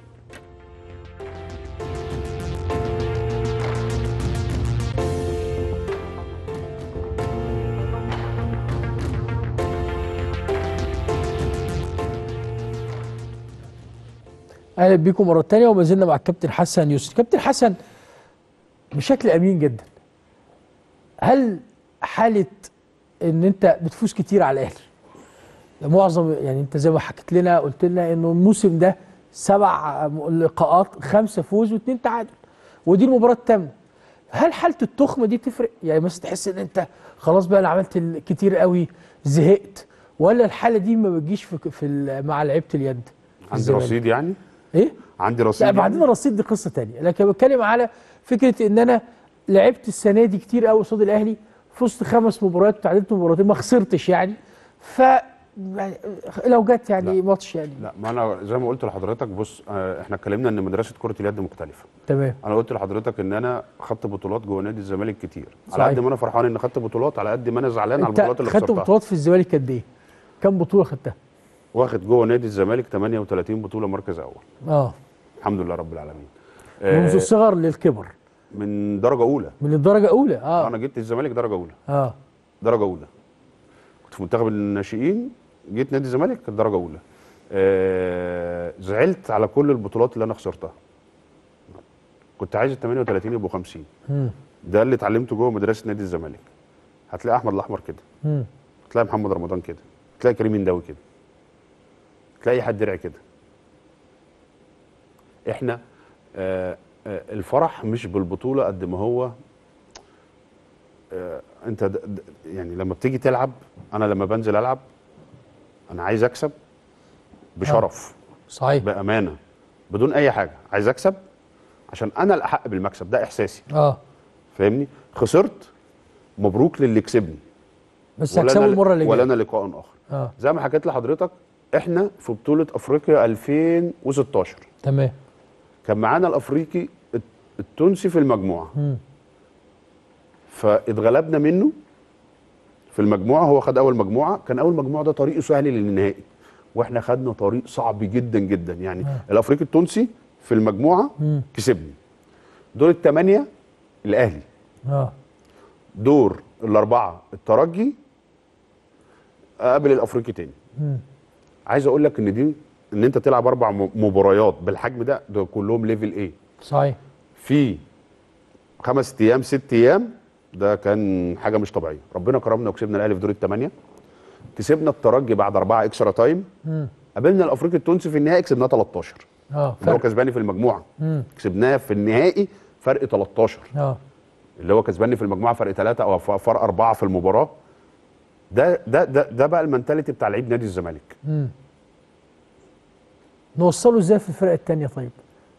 [SPEAKER 1] اهلا بيكم مره تانية وما زلنا مع الكابتن حسن يسري كابتن حسن بشكل امين جدا هل حاله ان انت بتفوز كتير على الاهلي معظم يعني انت زي ما حكيت لنا قلت لنا انه الموسم ده سبع لقاءات خمسه فوز واثنين تعادل ودي المباراه الثامنه هل حاله التخمه دي تفرق يعني مثلا تحس ان انت خلاص بقى انا عملت ال- كتير قوي زهقت ولا الحاله دي ما بتجيش في, في ال- مع لعيبه اليد في
[SPEAKER 4] عندي
[SPEAKER 1] الزمالك؟
[SPEAKER 4] رصيد يعني
[SPEAKER 1] ايه
[SPEAKER 4] عندي رصيد
[SPEAKER 1] لا
[SPEAKER 4] يعني؟
[SPEAKER 1] بعدين الرصيد دي قصه تانية لكن بتكلم على فكره ان انا لعبت السنه دي كتير قوي قصاد الاهلي فزت خمس مباريات وتعادلت مباراتين ما خسرتش يعني ف يعني لو جت يعني ماتش يعني
[SPEAKER 4] لا ما انا زي ما قلت لحضرتك بص آه، احنا اتكلمنا ان مدرسه كره اليد مختلفه
[SPEAKER 1] تمام
[SPEAKER 4] انا قلت لحضرتك ان انا خدت بطولات جوه نادي الزمالك كتير
[SPEAKER 1] صحيح.
[SPEAKER 4] على قد ما انا فرحان ان خدت بطولات على قد ما انا زعلان على
[SPEAKER 1] انت
[SPEAKER 4] البطولات اللي
[SPEAKER 1] خدت
[SPEAKER 4] خسرتها
[SPEAKER 1] بطولات في الزمالك قد ايه؟ كم بطوله خدتها؟
[SPEAKER 4] واخد جوه نادي الزمالك 38 بطوله مركز اول
[SPEAKER 1] اه
[SPEAKER 4] الحمد لله رب العالمين
[SPEAKER 1] منذ
[SPEAKER 4] آه،
[SPEAKER 1] الصغر للكبر
[SPEAKER 4] من درجه اولى
[SPEAKER 1] من الدرجه الاولى اه
[SPEAKER 4] انا جيت الزمالك درجه اولى
[SPEAKER 1] اه
[SPEAKER 4] درجه اولى كنت في منتخب الناشئين جيت نادي الزمالك كانت درجه اولى آه زعلت على كل البطولات اللي انا خسرتها كنت عايز ال 38 يبقوا 50
[SPEAKER 1] مم.
[SPEAKER 4] ده اللي اتعلمته جوه مدرسه نادي الزمالك هتلاقي احمد الاحمر كده
[SPEAKER 1] مم.
[SPEAKER 4] هتلاقي محمد رمضان كده هتلاقي كريم منداوي كده تلاقي حد درع كده احنا آه آه الفرح مش بالبطوله قد ما هو آه انت د د يعني لما بتيجي تلعب انا لما بنزل العب انا عايز اكسب بشرف
[SPEAKER 1] صحيح
[SPEAKER 4] بامانه بدون اي حاجه عايز اكسب عشان انا الاحق بالمكسب ده احساسي
[SPEAKER 1] اه
[SPEAKER 4] فاهمني خسرت مبروك للي كسبني
[SPEAKER 1] بس
[SPEAKER 4] ولا
[SPEAKER 1] هكسبه
[SPEAKER 4] أنا-
[SPEAKER 1] المره اللي جايه
[SPEAKER 4] ولنا لقاء اخر
[SPEAKER 1] اه
[SPEAKER 4] زي ما حكيت لحضرتك احنا في بطوله افريقيا 2016
[SPEAKER 1] تمام
[SPEAKER 4] كان معانا الافريقي الت- التونسي في المجموعه
[SPEAKER 1] مم.
[SPEAKER 4] فاتغلبنا منه في المجموعه هو خد اول مجموعه كان اول مجموعه ده طريقه سهل للنهائي واحنا خدنا طريق صعب جدا جدا يعني
[SPEAKER 1] آه.
[SPEAKER 4] الافريقي التونسي في المجموعه
[SPEAKER 1] مم.
[SPEAKER 4] كسبني دور الثمانيه الاهلي
[SPEAKER 1] اه
[SPEAKER 4] دور الاربعه الترجي اقابل الافريقي تاني
[SPEAKER 1] مم.
[SPEAKER 4] عايز اقول لك ان دي ان انت تلعب اربع م- مباريات بالحجم ده ده كلهم ليفل ايه
[SPEAKER 1] صحيح
[SPEAKER 4] في خمس ايام ست ايام ده كان حاجه مش طبيعيه ربنا كرمنا وكسبنا الاهلي في دور الثمانيه كسبنا الترجي بعد اربعه اكسترا تايم
[SPEAKER 1] مم.
[SPEAKER 4] قابلنا الافريقي التونسي في النهائي كسبناه 13
[SPEAKER 1] اه
[SPEAKER 4] اللي هو
[SPEAKER 1] فرق
[SPEAKER 4] كسباني في المجموعه
[SPEAKER 1] مم.
[SPEAKER 4] كسبناه في النهائي فرق 13
[SPEAKER 1] اه
[SPEAKER 4] اللي هو كسباني في المجموعه فرق ثلاثه او ف- فرق اربعه في المباراه ده ده ده, ده بقى المنتاليتي بتاع لعيب نادي الزمالك
[SPEAKER 1] نوصله ازاي في الفرقه الثانيه طيب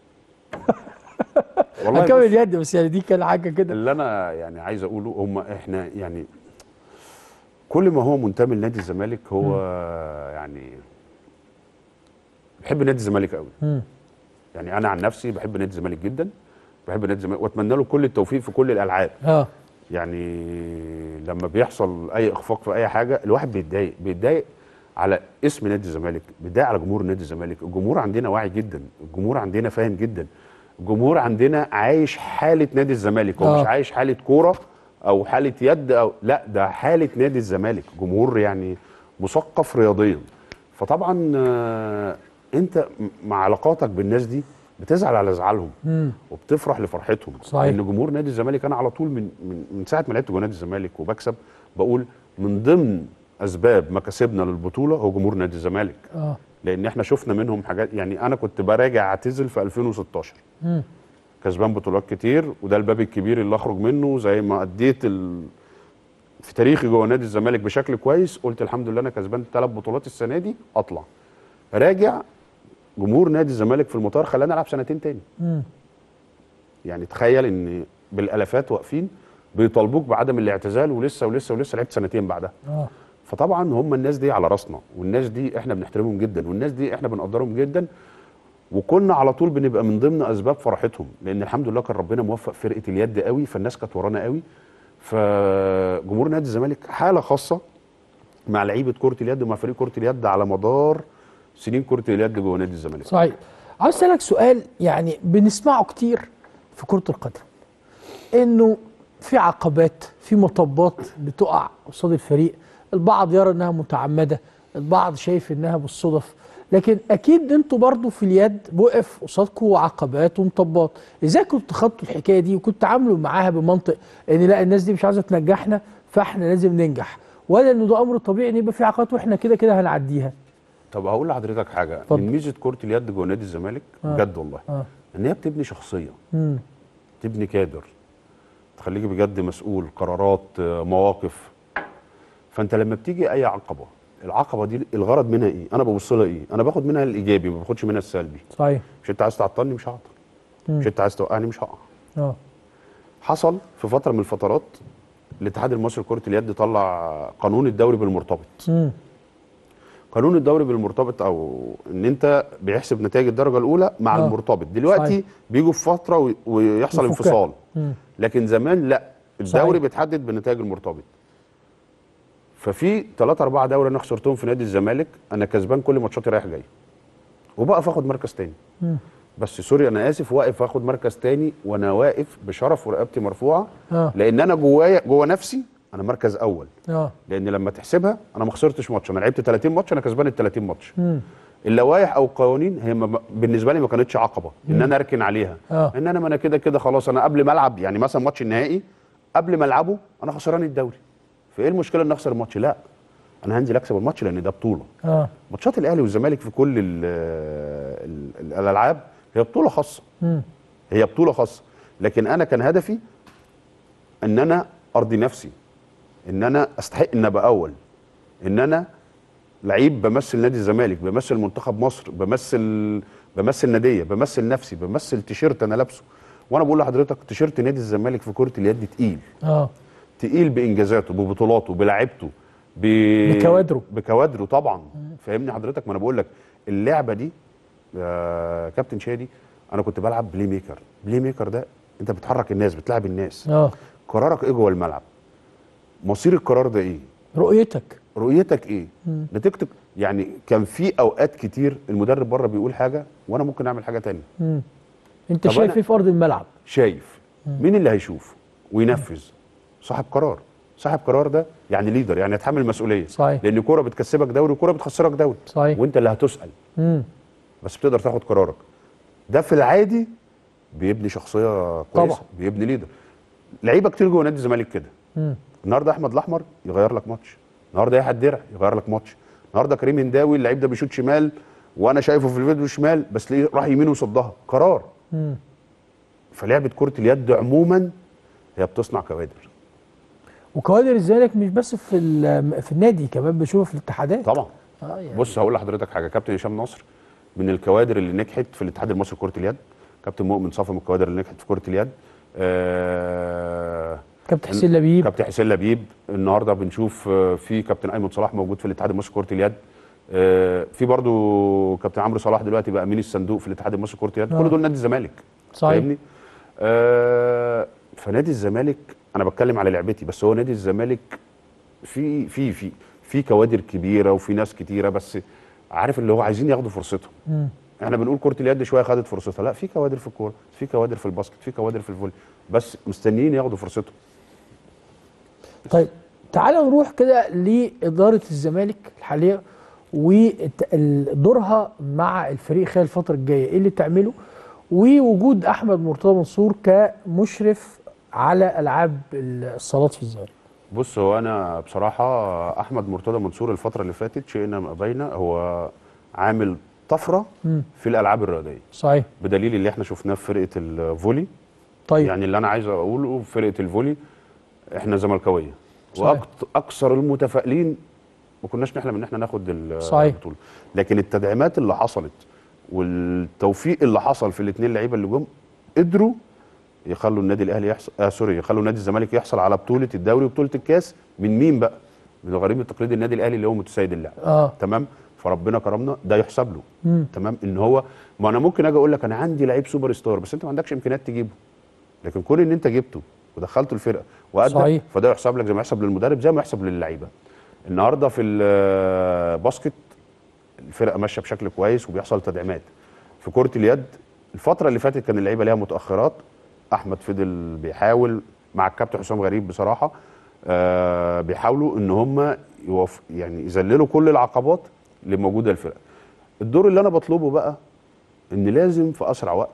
[SPEAKER 4] والله
[SPEAKER 1] هكمل
[SPEAKER 4] بص،
[SPEAKER 1] اليد بس يعني دي كان حاجه كده
[SPEAKER 4] اللي انا يعني عايز اقوله هم احنا يعني كل ما هو منتمي لنادي الزمالك هو يعني بحب نادي الزمالك قوي
[SPEAKER 1] مم.
[SPEAKER 4] يعني انا عن نفسي بحب نادي الزمالك جدا بحب نادي الزمالك واتمنى له كل التوفيق في كل الالعاب
[SPEAKER 1] اه
[SPEAKER 4] يعني لما بيحصل اي اخفاق في اي حاجه الواحد بيتضايق بيتضايق على اسم نادي الزمالك بيتضايق على جمهور نادي الزمالك الجمهور عندنا واعي جدا الجمهور عندنا فاهم جدا الجمهور عندنا عايش حاله نادي الزمالك هو
[SPEAKER 1] آه.
[SPEAKER 4] مش عايش حاله كوره او حاله يد او لا ده حاله نادي الزمالك جمهور يعني مثقف رياضيا فطبعا آه، انت م- مع علاقاتك بالناس دي بتزعل على زعلهم
[SPEAKER 1] مم.
[SPEAKER 4] وبتفرح لفرحتهم
[SPEAKER 1] صحيح.
[SPEAKER 4] لان جمهور نادي الزمالك انا على طول من من, من ساعه ما لعبت جوه نادي الزمالك وبكسب بقول من ضمن اسباب مكاسبنا للبطوله هو جمهور نادي الزمالك
[SPEAKER 1] اه
[SPEAKER 4] لان احنا شفنا منهم حاجات يعني انا كنت براجع اعتزل في 2016
[SPEAKER 1] مم.
[SPEAKER 4] كسبان بطولات كتير وده الباب الكبير اللي اخرج منه زي ما اديت ال... في تاريخي جوه نادي الزمالك بشكل كويس قلت الحمد لله انا كسبان ثلاث بطولات السنه دي اطلع راجع جمهور نادي الزمالك في المطار خلاني العب سنتين تاني
[SPEAKER 1] مم.
[SPEAKER 4] يعني تخيل ان بالالافات واقفين بيطالبوك بعدم الاعتزال ولسه ولسه ولسه لعبت سنتين بعدها
[SPEAKER 1] اه
[SPEAKER 4] فطبعا هم الناس دي على راسنا والناس دي احنا بنحترمهم جدا والناس دي احنا بنقدرهم جدا وكنا على طول بنبقى من ضمن اسباب فرحتهم لان الحمد لله كان ربنا موفق فرقه اليد قوي فالناس كانت ورانا قوي فجمهور نادي الزمالك حاله خاصه مع لعيبه كره اليد ومع فريق كره اليد على مدار سنين كره اليد جوه نادي الزمالك
[SPEAKER 1] صحيح عاوز اسالك سؤال يعني بنسمعه كتير في كره القدم انه في عقبات في مطبات بتقع قصاد الفريق البعض يرى انها متعمده البعض شايف انها بالصدف لكن اكيد انتوا برضو في اليد وقف قصادكم عقبات ومطبات ازاي كنتوا تخطوا الحكايه دي وكنتوا تعاملوا معاها بمنطق ان لا الناس دي مش عايزه تنجحنا فاحنا لازم ننجح ولا انه ده امر طبيعي ان يبقى في عقبات واحنا كده كده هنعديها
[SPEAKER 4] طب هقول لحضرتك حاجه
[SPEAKER 1] اتفضل.
[SPEAKER 4] من ميزه كره اليد جوه نادي الزمالك
[SPEAKER 1] آه.
[SPEAKER 4] بجد والله
[SPEAKER 1] اه
[SPEAKER 4] ان هي بتبني شخصيه
[SPEAKER 1] امم
[SPEAKER 4] تبني كادر تخليك بجد مسؤول قرارات آه، مواقف فانت لما بتيجي اي عقبه العقبه دي الغرض منها ايه انا ببص لها ايه انا باخد منها الايجابي ما باخدش منها السلبي
[SPEAKER 1] صحيح
[SPEAKER 4] مش انت عايز تعطلني مش هعطل
[SPEAKER 1] مم.
[SPEAKER 4] مش انت عايز توقعني مش هقع
[SPEAKER 1] اه
[SPEAKER 4] حصل في فتره من الفترات الاتحاد المصري لكره اليد طلع قانون الدوري بالمرتبط
[SPEAKER 1] امم
[SPEAKER 4] قانون الدوري بالمرتبط او ان انت بيحسب نتائج الدرجه الاولى مع
[SPEAKER 1] آه.
[SPEAKER 4] المرتبط دلوقتي
[SPEAKER 1] صحيح.
[SPEAKER 4] بيجوا في فتره وي- ويحصل
[SPEAKER 1] يفكها.
[SPEAKER 4] انفصال
[SPEAKER 1] مم.
[SPEAKER 4] لكن زمان لا الدوري
[SPEAKER 1] صحيح.
[SPEAKER 4] بيتحدد بنتائج المرتبط ففي ثلاثة أربعة دوري أنا خسرتهم في نادي الزمالك أنا كسبان كل ماتشاتي رايح جاي وبقف آخد مركز تاني
[SPEAKER 1] مم.
[SPEAKER 4] بس سوري أنا آسف واقف آخد مركز تاني وأنا واقف بشرف ورقبتي مرفوعة
[SPEAKER 1] اه
[SPEAKER 4] لأن أنا جوايا جوا نفسي أنا مركز أول
[SPEAKER 1] اه
[SPEAKER 4] لأن لما تحسبها أنا ما خسرتش ماتش أنا لعبت 30 ماتش أنا كسبان ال 30 ماتش
[SPEAKER 1] مم.
[SPEAKER 4] اللوائح او القوانين هي ما بالنسبه لي ما كانتش عقبه ان انا اركن عليها
[SPEAKER 1] آه.
[SPEAKER 4] ان انا ما انا كده كده خلاص انا قبل ما العب يعني مثلا ماتش النهائي قبل ما العبه انا خسران الدوري فايه المشكله ان اخسر الماتش لا انا هنزل اكسب الماتش لان ده بطوله
[SPEAKER 1] اه
[SPEAKER 4] ماتشات الاهلي والزمالك في كل ال ال ال الالعاب هي بطوله خاصه
[SPEAKER 1] مم.
[SPEAKER 4] هي بطوله خاصه لكن انا كان هدفي ان انا ارضي نفسي ان انا استحق ان ابقى اول ان انا لعيب بمثل نادي الزمالك بمثل منتخب مصر بمثل بمثل ناديه بمثل نفسي بمثل تيشيرت انا لابسه وانا بقول لحضرتك تيشيرت نادي الزمالك في كره اليد تقيل
[SPEAKER 1] اه
[SPEAKER 4] تقيل بانجازاته ببطولاته بلعبته ب...
[SPEAKER 1] بكوادره.
[SPEAKER 4] بكوادره طبعا فاهمني حضرتك ما انا بقول لك اللعبه دي يا كابتن شادي انا كنت بلعب بلاي ميكر بلاي ميكر ده انت بتحرك الناس بتلعب الناس
[SPEAKER 1] اه
[SPEAKER 4] قرارك ايه جوه الملعب مصير القرار ده ايه
[SPEAKER 1] رؤيتك
[SPEAKER 4] رؤيتك ايه نتيجتك يعني كان في اوقات كتير المدرب بره بيقول حاجه وانا ممكن اعمل حاجه تانية
[SPEAKER 1] مم. انت
[SPEAKER 4] طب
[SPEAKER 1] شايف
[SPEAKER 4] أنا-
[SPEAKER 1] ايه في ارض الملعب
[SPEAKER 4] شايف مين اللي هيشوف وينفذ صاحب قرار صاحب قرار ده يعني ليدر يعني يتحمل المسؤوليه
[SPEAKER 1] صحيح.
[SPEAKER 4] لان كوره بتكسبك دوري وكوره بتخسرك دوري
[SPEAKER 1] صحيح.
[SPEAKER 4] وانت اللي هتسال
[SPEAKER 1] مم.
[SPEAKER 4] بس بتقدر تاخد قرارك ده في العادي بيبني شخصيه كويسه
[SPEAKER 1] طبعا.
[SPEAKER 4] بيبني ليدر لعيبه كتير جوه نادي الزمالك كده
[SPEAKER 1] مم.
[SPEAKER 4] النهارده احمد الاحمر يغير لك ماتش النهارده يحيى الدرع يغير لك ماتش النهارده كريم هنداوي اللعيب ده بيشوط شمال وانا شايفه في الفيديو شمال بس تلاقيه راح يمين وصدها قرار
[SPEAKER 1] مم.
[SPEAKER 4] فلعبه كره اليد عموما هي بتصنع كوادر
[SPEAKER 1] وكوادر الزمالك مش بس في ال- في النادي كمان بشوفها في الاتحادات
[SPEAKER 4] طبعا
[SPEAKER 1] اه يعني
[SPEAKER 4] بص هقول لحضرتك حاجه كابتن هشام نصر من الكوادر اللي نجحت في الاتحاد المصري لكره اليد كابتن مؤمن صفا من الكوادر اللي نجحت في كره اليد آه
[SPEAKER 1] كابتن حسين لبيب
[SPEAKER 4] كابتن حسين لبيب النهارده بنشوف آه، في كابتن ايمن صلاح موجود في الاتحاد المصري لكره اليد آه، في برضو كابتن عمرو صلاح دلوقتي بقى امين الصندوق في الاتحاد المصري لكره اليد
[SPEAKER 1] آه.
[SPEAKER 4] كل دول نادي الزمالك
[SPEAKER 1] صحيح
[SPEAKER 4] فاهمني آه فنادي الزمالك انا بتكلم على لعبتي بس هو نادي الزمالك في في في في كوادر كبيره وفي ناس كتيره بس عارف اللي هو عايزين ياخدوا فرصتهم
[SPEAKER 1] مم.
[SPEAKER 4] احنا بنقول كره اليد شويه خدت فرصتها لا في كوادر في الكوره في كوادر في الباسكت في كوادر في الفولي بس مستنيين ياخدوا فرصتهم
[SPEAKER 1] طيب تعالى نروح كده لإدارة الزمالك الحالية ودورها مع الفريق خلال الفترة الجاية ايه اللي تعمله ووجود احمد مرتضى منصور كمشرف على العاب الصالات في الزمالك
[SPEAKER 4] بص هو انا بصراحه احمد مرتضى منصور الفتره اللي فاتت شئنا ما بين هو عامل طفره
[SPEAKER 1] مم.
[SPEAKER 4] في الالعاب الرياضيه
[SPEAKER 1] صحيح
[SPEAKER 4] بدليل اللي احنا شفناه في فرقه الفولي
[SPEAKER 1] طيب
[SPEAKER 4] يعني اللي انا عايز اقوله في فرقه الفولي احنا زملكاويه
[SPEAKER 1] صحيح.
[SPEAKER 4] واكثر المتفائلين ما كناش نحلم ان احنا ناخد ال-
[SPEAKER 1] صحيح.
[SPEAKER 4] البطوله لكن التدعيمات اللي حصلت والتوفيق اللي حصل في الاثنين لعيبه اللي جم قدروا يخلوا النادي الاهلي يحصل آه سوري يخلوا نادي الزمالك يحصل على بطوله الدوري وبطوله الكاس من مين بقى؟ من الغريم التقليدي النادي الاهلي اللي هو متسيد اللعب
[SPEAKER 1] اه
[SPEAKER 4] تمام فربنا كرمنا ده يحسب له
[SPEAKER 1] مم.
[SPEAKER 4] تمام ان هو ما انا ممكن اجي اقول لك انا عندي لعيب سوبر ستار بس انت ما عندكش امكانيات تجيبه لكن كون ان انت جبته ودخلته الفرقه وادى
[SPEAKER 1] صحيح.
[SPEAKER 4] فده يحسب لك زي ما يحسب للمدرب زي ما يحسب للعيبه النهارده في الباسكت الفرقه ماشيه بشكل كويس وبيحصل تدعيمات في كره اليد الفتره اللي فاتت كان اللعيبه ليها متاخرات احمد فضل بيحاول مع الكابتن حسام غريب بصراحه آه بيحاولوا ان هم يوف يعني يذللوا كل العقبات اللي موجوده الفرقه الدور اللي انا بطلبه بقى ان لازم في اسرع وقت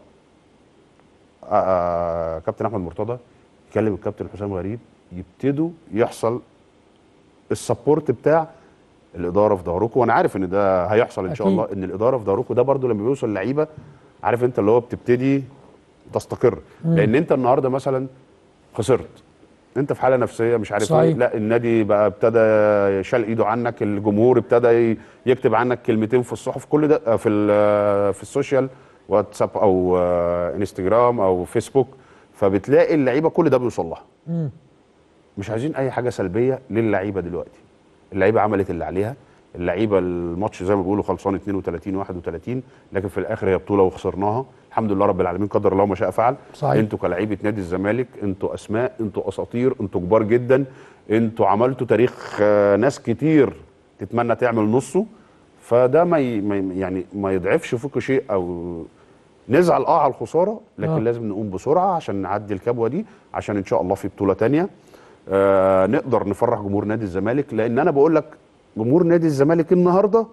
[SPEAKER 4] آه، آه كابتن احمد مرتضى يكلم الكابتن حسام غريب يبتدوا يحصل السبورت بتاع الاداره في ظهركم وانا عارف ان ده هيحصل ان شاء
[SPEAKER 1] أكيد.
[SPEAKER 4] الله ان الاداره في ظهركم ده برضو لما بيوصل اللعيبه عارف انت اللي هو بتبتدي تستقر لان انت النهارده مثلا خسرت انت في حاله نفسيه مش عارف
[SPEAKER 1] صحيح.
[SPEAKER 4] ايه لا النادي بقى ابتدى شال ايده عنك الجمهور ابتدى ي- يكتب عنك كلمتين في الصحف كل ده آه، في ال- في السوشيال واتساب او آه، انستجرام او فيسبوك فبتلاقي اللعيبه كل ده بيوصل لها
[SPEAKER 1] مم.
[SPEAKER 4] مش عايزين اي حاجه سلبيه للعيبه دلوقتي اللعيبه عملت اللي عليها اللعيبه الماتش زي ما بيقولوا خلصان 32 31 لكن في الاخر هي بطوله وخسرناها الحمد لله رب العالمين قدر الله ما شاء فعل
[SPEAKER 1] صحيح.
[SPEAKER 4] انتوا كلاعيبه نادي الزمالك انتوا اسماء انتوا اساطير انتوا كبار جدا انتوا عملتوا تاريخ آه، ناس كتير تتمنى تعمل نصه فده ما ي- ما ي- يعني ما يضعفش فيكم شيء او نزعل اه على الخساره لكن
[SPEAKER 1] آه.
[SPEAKER 4] آه. لازم نقوم بسرعه عشان نعدي الكبوه دي عشان ان شاء الله في بطوله تانية آه نقدر نفرح جمهور نادي الزمالك لان انا بقول لك جمهور نادي الزمالك النهارده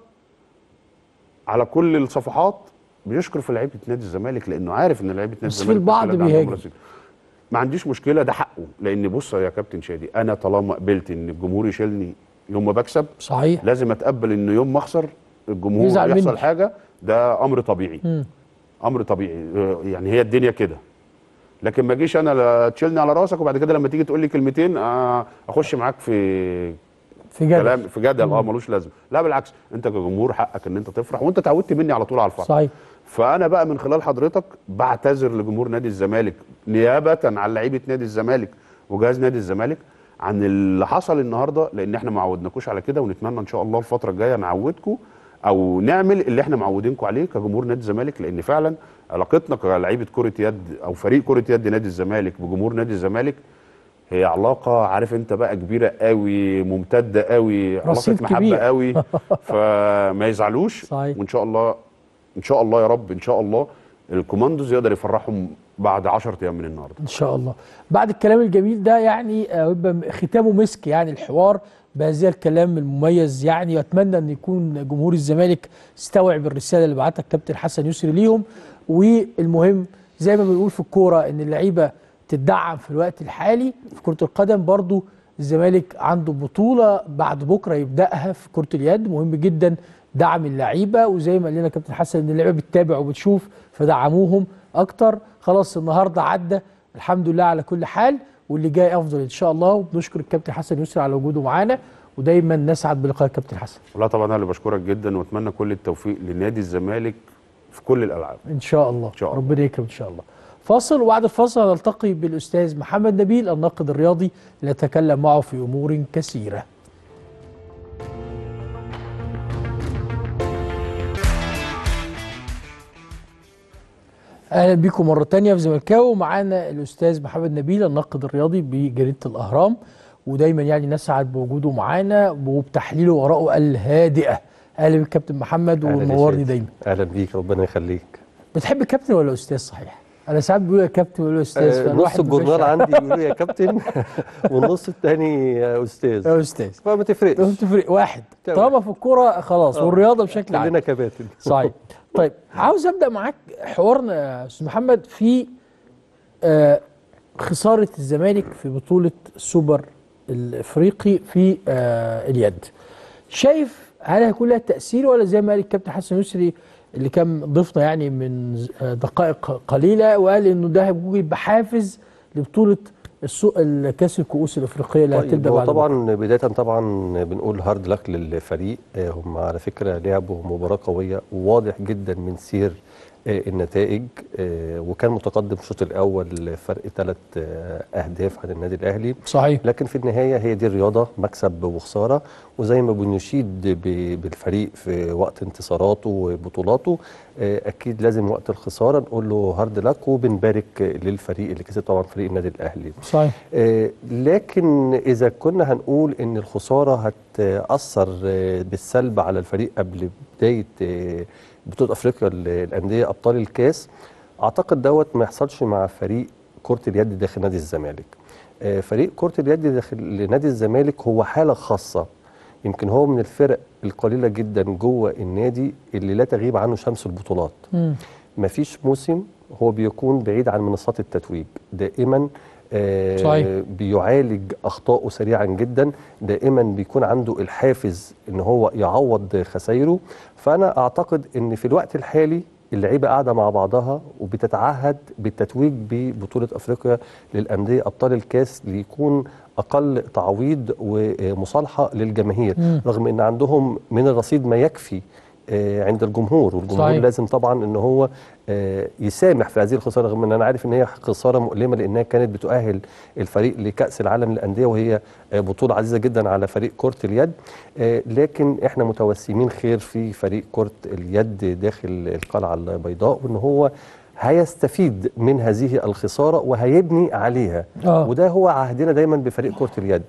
[SPEAKER 4] على كل الصفحات بيشكر في لعيبه نادي الزمالك لانه عارف ان لعيبه نادي
[SPEAKER 1] بس في
[SPEAKER 4] الزمالك
[SPEAKER 1] البعض
[SPEAKER 4] بالفعل عندهم
[SPEAKER 1] بيهاجم.
[SPEAKER 4] رصيد. ما عنديش مشكله ده حقه لان بص يا كابتن شادي انا طالما قبلت ان الجمهور يشيلني يوم ما بكسب
[SPEAKER 1] صحيح
[SPEAKER 4] لازم اتقبل ان يوم ما اخسر الجمهور
[SPEAKER 1] يزعل
[SPEAKER 4] يحصل
[SPEAKER 1] مني.
[SPEAKER 4] حاجه ده امر طبيعي
[SPEAKER 1] مم.
[SPEAKER 4] امر طبيعي آه، يعني هي الدنيا كده لكن ما اجيش انا لا تشيلني على راسك وبعد كده لما تيجي تقول لي كلمتين آه، اخش معاك في
[SPEAKER 1] في جدل
[SPEAKER 4] كلام في جدل اه ملوش لازمه لا بالعكس انت كجمهور حقك ان انت تفرح وانت اتعودت مني على طول على الفرح
[SPEAKER 1] صحيح
[SPEAKER 4] فانا بقى من خلال حضرتك بعتذر لجمهور نادي الزمالك نيابه عن لعيبه نادي الزمالك وجهاز نادي الزمالك عن اللي حصل النهارده لان احنا ما عودناكوش على كده ونتمنى ان شاء الله الفتره الجايه نعودكم او نعمل اللي احنا معودينكم عليه كجمهور نادي الزمالك لان فعلا علاقتنا كلاعيبه كره يد او فريق كره يد نادي الزمالك بجمهور نادي الزمالك هي علاقه عارف انت بقى كبيره قوي ممتده قوي علاقه
[SPEAKER 1] رصيد
[SPEAKER 4] محبه
[SPEAKER 1] كبير.
[SPEAKER 4] قوي فما يزعلوش
[SPEAKER 1] صحيح.
[SPEAKER 4] وان شاء الله ان شاء الله يا رب ان شاء الله الكوماندوز يقدر يفرحهم بعد 10 ايام من النهارده
[SPEAKER 1] ان شاء الله بعد الكلام الجميل ده يعني آه، يبقى ختامه مسك يعني الحوار بهذا الكلام المميز يعني واتمنى ان يكون جمهور الزمالك استوعب الرساله اللي بعتها كابتن حسن يسري ليهم والمهم زي ما بنقول في الكوره ان اللعيبه تدعم في الوقت الحالي في كره القدم برضو الزمالك عنده بطوله بعد بكره يبداها في كره اليد مهم جدا دعم اللعيبه وزي ما قال لنا كابتن حسن ان اللعيبه بتتابع وبتشوف فدعموهم اكتر خلاص النهارده عدى الحمد لله على كل حال واللي جاي افضل ان شاء الله وبنشكر الكابتن حسن يسري على وجوده معانا ودايما نسعد بلقاء الكابتن حسن
[SPEAKER 4] لا طبعا انا اللي بشكرك جدا واتمنى كل التوفيق لنادي الزمالك في كل الالعاب
[SPEAKER 1] ان شاء الله
[SPEAKER 4] إن شاء الله.
[SPEAKER 1] ربنا يكرم ان شاء الله فاصل وبعد الفاصل هنلتقي بالاستاذ محمد نبيل الناقد الرياضي لنتكلم معه في امور كثيره اهلا بيكم مره تانية في زملكاوي ومعانا الاستاذ محمد نبيل الناقد الرياضي بجريده الاهرام ودايما يعني نسعد بوجوده معانا وبتحليله وارائه الهادئه اهلا بك كابتن محمد
[SPEAKER 6] أهلاً يا
[SPEAKER 1] ومنورني
[SPEAKER 6] شادي.
[SPEAKER 1] دايما
[SPEAKER 6] اهلا بيك ربنا يخليك
[SPEAKER 1] بتحب الكابتن ولا استاذ صحيح؟ انا ساعات بقول يا كابتن ولا استاذ
[SPEAKER 6] آه، نص
[SPEAKER 1] فالواحد
[SPEAKER 6] الجورنال
[SPEAKER 1] بيبقاش عارف.
[SPEAKER 6] عندي بيقولوا يا كابتن والنص الثاني يا استاذ
[SPEAKER 1] يا استاذ
[SPEAKER 6] فما تفرقش
[SPEAKER 1] لازم تفرق واحد
[SPEAKER 6] تمام.
[SPEAKER 1] طالما في الكوره خلاص
[SPEAKER 6] آه.
[SPEAKER 1] والرياضه بشكل عام
[SPEAKER 6] كلنا كباتن
[SPEAKER 1] صحيح طيب عاوز ابدا معاك حوارنا يا استاذ محمد في آه خساره الزمالك في بطوله السوبر الافريقي في آه اليد شايف هل هيكون لها تاثير ولا زي ما قال الكابتن حسن يسري اللي كان ضيفنا يعني من ز- آه، دقائق قليله وقال انه ده هيكون يبقى حافز لبطوله السوق الكاس الكؤوس الافريقيه اللي
[SPEAKER 6] طيب
[SPEAKER 1] هتبدا
[SPEAKER 6] هو
[SPEAKER 1] بعد بكرة.
[SPEAKER 6] طبعا بدايه طبعا بنقول هارد لك للفريق آه، هم على فكره لعبوا مباراه قويه وواضح جدا من سير آه، النتائج آه، وكان متقدم في الشوط الاول فرق ثلاث اهداف عن النادي الاهلي
[SPEAKER 1] صحيح
[SPEAKER 6] لكن في النهايه هي دي الرياضه مكسب وخساره وزي ما بنشيد ب- بالفريق في وقت انتصاراته وبطولاته آه، اكيد لازم وقت الخساره نقول له هارد لك وبنبارك للفريق اللي كسب طبعا فريق النادي الاهلي
[SPEAKER 1] صحيح
[SPEAKER 6] آه، لكن اذا كنا هنقول ان الخساره هتاثر آه، بالسلب على الفريق قبل بدايه آه، بطوله افريقيا للانديه ابطال الكاس اعتقد دوت ما يحصلش مع فريق كره اليد داخل نادي الزمالك آه، فريق كره اليد داخل نادي الزمالك هو حاله خاصه يمكن هو من الفرق القليله جدا جوه النادي اللي لا تغيب عنه شمس البطولات
[SPEAKER 1] مم.
[SPEAKER 6] مفيش موسم هو بيكون بعيد عن منصات التتويج دائما آه
[SPEAKER 1] صحيح.
[SPEAKER 6] بيعالج اخطائه سريعا جدا دائما بيكون عنده الحافز ان هو يعوض خسايره فانا اعتقد ان في الوقت الحالي اللعيبه قاعده مع بعضها وبتتعهد بالتتويج ببطوله افريقيا للانديه ابطال الكاس ليكون اقل تعويض ومصالحه للجماهير
[SPEAKER 1] مم.
[SPEAKER 6] رغم ان عندهم من الرصيد ما يكفي آه، عند الجمهور والجمهور
[SPEAKER 1] صحيح.
[SPEAKER 6] لازم طبعا ان هو آه، يسامح في هذه الخساره رغم ان انا عارف ان هي خساره مؤلمه لانها كانت بتؤهل الفريق لكاس العالم للانديه وهي آه، بطوله عزيزه جدا على فريق كره اليد آه، لكن احنا متوسمين خير في فريق كره اليد داخل القلعه البيضاء وان هو هيستفيد من هذه الخساره وهيبني عليها
[SPEAKER 1] آه.
[SPEAKER 6] وده هو عهدنا دايما بفريق كره اليد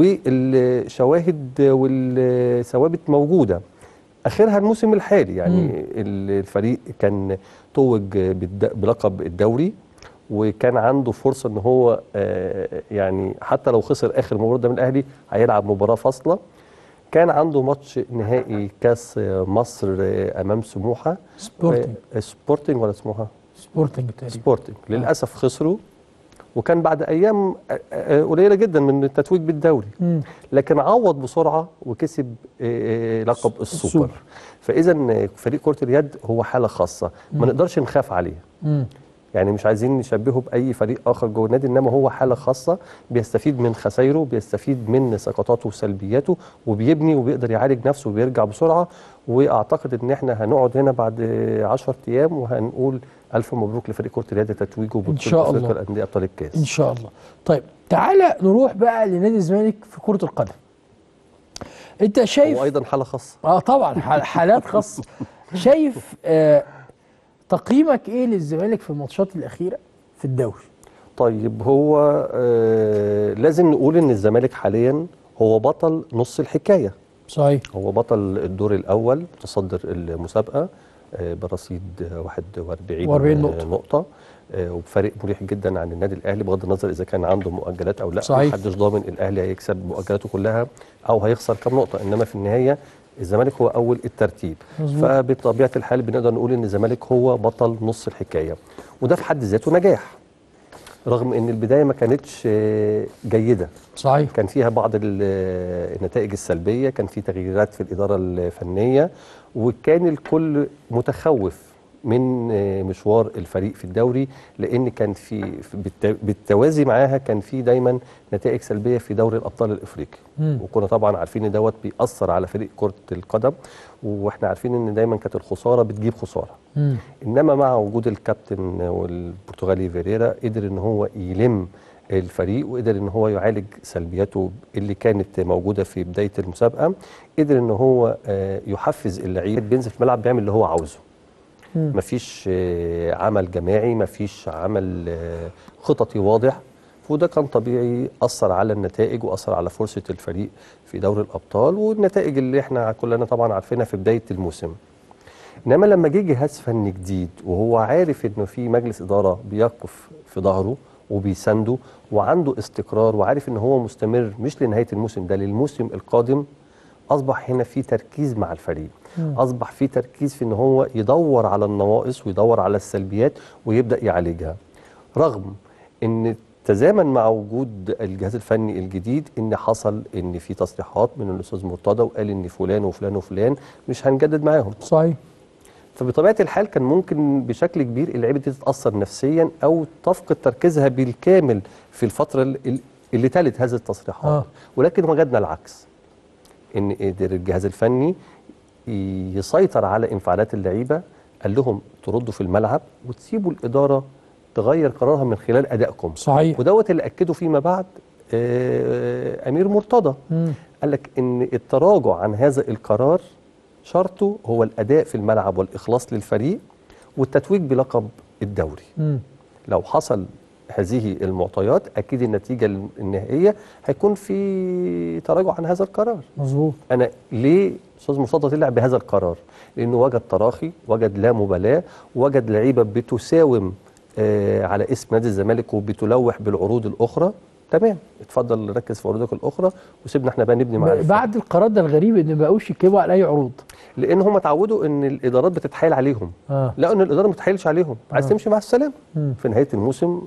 [SPEAKER 6] والشواهد والثوابت موجوده اخرها الموسم الحالي يعني الفريق كان توج بالد- بلقب الدوري وكان عنده فرصه ان هو آه، يعني حتى لو خسر اخر مباراه قدام الاهلي هيلعب مباراه فاصله كان عنده ماتش نهائي كاس مصر آه، امام سموحه
[SPEAKER 1] سبورتنج
[SPEAKER 6] آه، سبورتنج ولا سموحه
[SPEAKER 1] سبورتنج تقريبا
[SPEAKER 6] سبورتنج للاسف خسروا وكان بعد ايام آه، آه، قليله جدا من التتويج بالدوري
[SPEAKER 1] مم.
[SPEAKER 6] لكن عوض بسرعه وكسب آه، آه، لقب السوبر
[SPEAKER 1] السوبر.
[SPEAKER 6] فاذا فريق كره اليد هو حاله خاصه ما نقدرش نخاف عليه
[SPEAKER 1] مم.
[SPEAKER 6] يعني مش عايزين نشبهه باي فريق اخر جوه النادي انما هو حاله خاصه بيستفيد من خسايره بيستفيد من سقطاته وسلبياته وبيبني وبيقدر يعالج نفسه وبيرجع بسرعه واعتقد ان احنا هنقعد هنا بعد 10 ايام وهنقول الف مبروك لفريق كره اليد تتويجه ببطوله
[SPEAKER 1] شاء الله.
[SPEAKER 6] افريقيا الانديه ابطال الكاس
[SPEAKER 1] ان شاء الله طيب تعالى نروح بقى لنادي الزمالك في كرة القدم انت شايف
[SPEAKER 6] هو ايضا حاله خاصه
[SPEAKER 1] اه طبعا ح- حالات خاصة شايف آه تقييمك ايه للزمالك في الماتشات الأخيرة في الدوري
[SPEAKER 6] طيب هو آه لازم نقول ان الزمالك حاليا هو بطل نص الحكايه
[SPEAKER 1] صحيح
[SPEAKER 6] هو بطل الدور الاول متصدر المسابقه آه، برصيد آه، 41
[SPEAKER 1] 41
[SPEAKER 6] آه،
[SPEAKER 1] نقطة.
[SPEAKER 6] نقطه آه، وبفارق مريح جدا عن النادي الاهلي بغض النظر اذا كان عنده مؤجلات او لا
[SPEAKER 1] صحيح.
[SPEAKER 6] محدش ضامن الاهلي هيكسب مؤجلاته كلها او هيخسر كام نقطه انما في النهايه الزمالك هو اول الترتيب
[SPEAKER 1] مظبوط.
[SPEAKER 6] فبطبيعه الحال بنقدر نقول ان الزمالك هو بطل نص الحكايه وده في حد ذاته نجاح رغم ان البدايه ما كانتش آه، جيده
[SPEAKER 1] صحيح
[SPEAKER 6] كان فيها بعض ال- النتائج السلبيه كان في تغييرات في الاداره الفنيه وكان الكل متخوف من آه، مشوار الفريق في الدوري لان كان في في- بالت- بالتوازي معاها كان في دايما نتائج سلبيه في دوري الابطال الافريقي
[SPEAKER 1] مم.
[SPEAKER 6] وكنا طبعا عارفين ان دوت بيأثر على فريق كره القدم واحنا عارفين ان دايما كانت الخساره بتجيب خساره
[SPEAKER 1] مم.
[SPEAKER 6] انما مع وجود الكابتن والبرتغالي فيريرا قدر ان هو يلم الفريق وقدر ان هو يعالج سلبياته اللي كانت موجوده في بدايه المسابقه قدر ان هو آه، يحفز اللعيب بينزل في الملعب بيعمل اللي هو عاوزه
[SPEAKER 1] مم.
[SPEAKER 6] مفيش آه، عمل جماعي مفيش عمل آه، خططي واضح وده كان طبيعي اثر على النتائج واثر على فرصه الفريق في دوري الابطال والنتائج اللي احنا كلنا طبعا عارفينها في بدايه الموسم انما لما جه جهاز فني جديد وهو عارف انه في مجلس اداره بيقف في ظهره وبيسنده وعنده استقرار وعارف ان هو مستمر مش لنهايه الموسم ده للموسم القادم اصبح هنا في تركيز مع الفريق اصبح في تركيز في ان هو يدور على النواقص ويدور على السلبيات ويبدا يعالجها رغم ان تزامن مع وجود الجهاز الفني الجديد ان حصل ان في تصريحات من الاستاذ مرتضى وقال ان فلان وفلان وفلان مش هنجدد معاهم
[SPEAKER 1] صحيح
[SPEAKER 6] فبطبيعه الحال كان ممكن بشكل كبير اللعيبه دي تتاثر نفسيا او تفقد تركيزها بالكامل في الفتره ال- اللي تلت هذه التصريحات
[SPEAKER 1] آه.
[SPEAKER 6] آه. ولكن وجدنا العكس ان قدر الجهاز الفني يسيطر على انفعالات اللعيبه قال لهم تردوا في الملعب وتسيبوا الاداره تغير قرارها من خلال ادائكم
[SPEAKER 1] صحيح
[SPEAKER 6] ودوت اللي اكده فيما بعد آه، امير مرتضى
[SPEAKER 1] مم.
[SPEAKER 6] قال لك ان التراجع عن هذا القرار شرطه هو الاداء في الملعب والاخلاص للفريق والتتويج بلقب الدوري
[SPEAKER 1] مم.
[SPEAKER 6] لو حصل هذه المعطيات اكيد النتيجه النهائيه هيكون في تراجع عن هذا القرار
[SPEAKER 1] مظبوط
[SPEAKER 6] انا ليه استاذ مرتضى طلع بهذا القرار لانه وجد تراخي وجد لا مبالاه وجد لعيبه بتساوم آه على اسم نادي الزمالك وبتلوح بالعروض الاخرى تمام اتفضل ركز في عروضك الاخرى وسيبنا احنا بقى نبني مع الفريق.
[SPEAKER 1] بعد القرار ده الغريب ان ما بقوش يكتبوا على اي عروض
[SPEAKER 6] لان هم اتعودوا ان الادارات بتتحايل عليهم
[SPEAKER 1] اه
[SPEAKER 6] لقوا ان الاداره ما بتتحايلش عليهم عايز
[SPEAKER 1] آه.
[SPEAKER 6] تمشي مع السلامه
[SPEAKER 1] مم.
[SPEAKER 6] في نهايه الموسم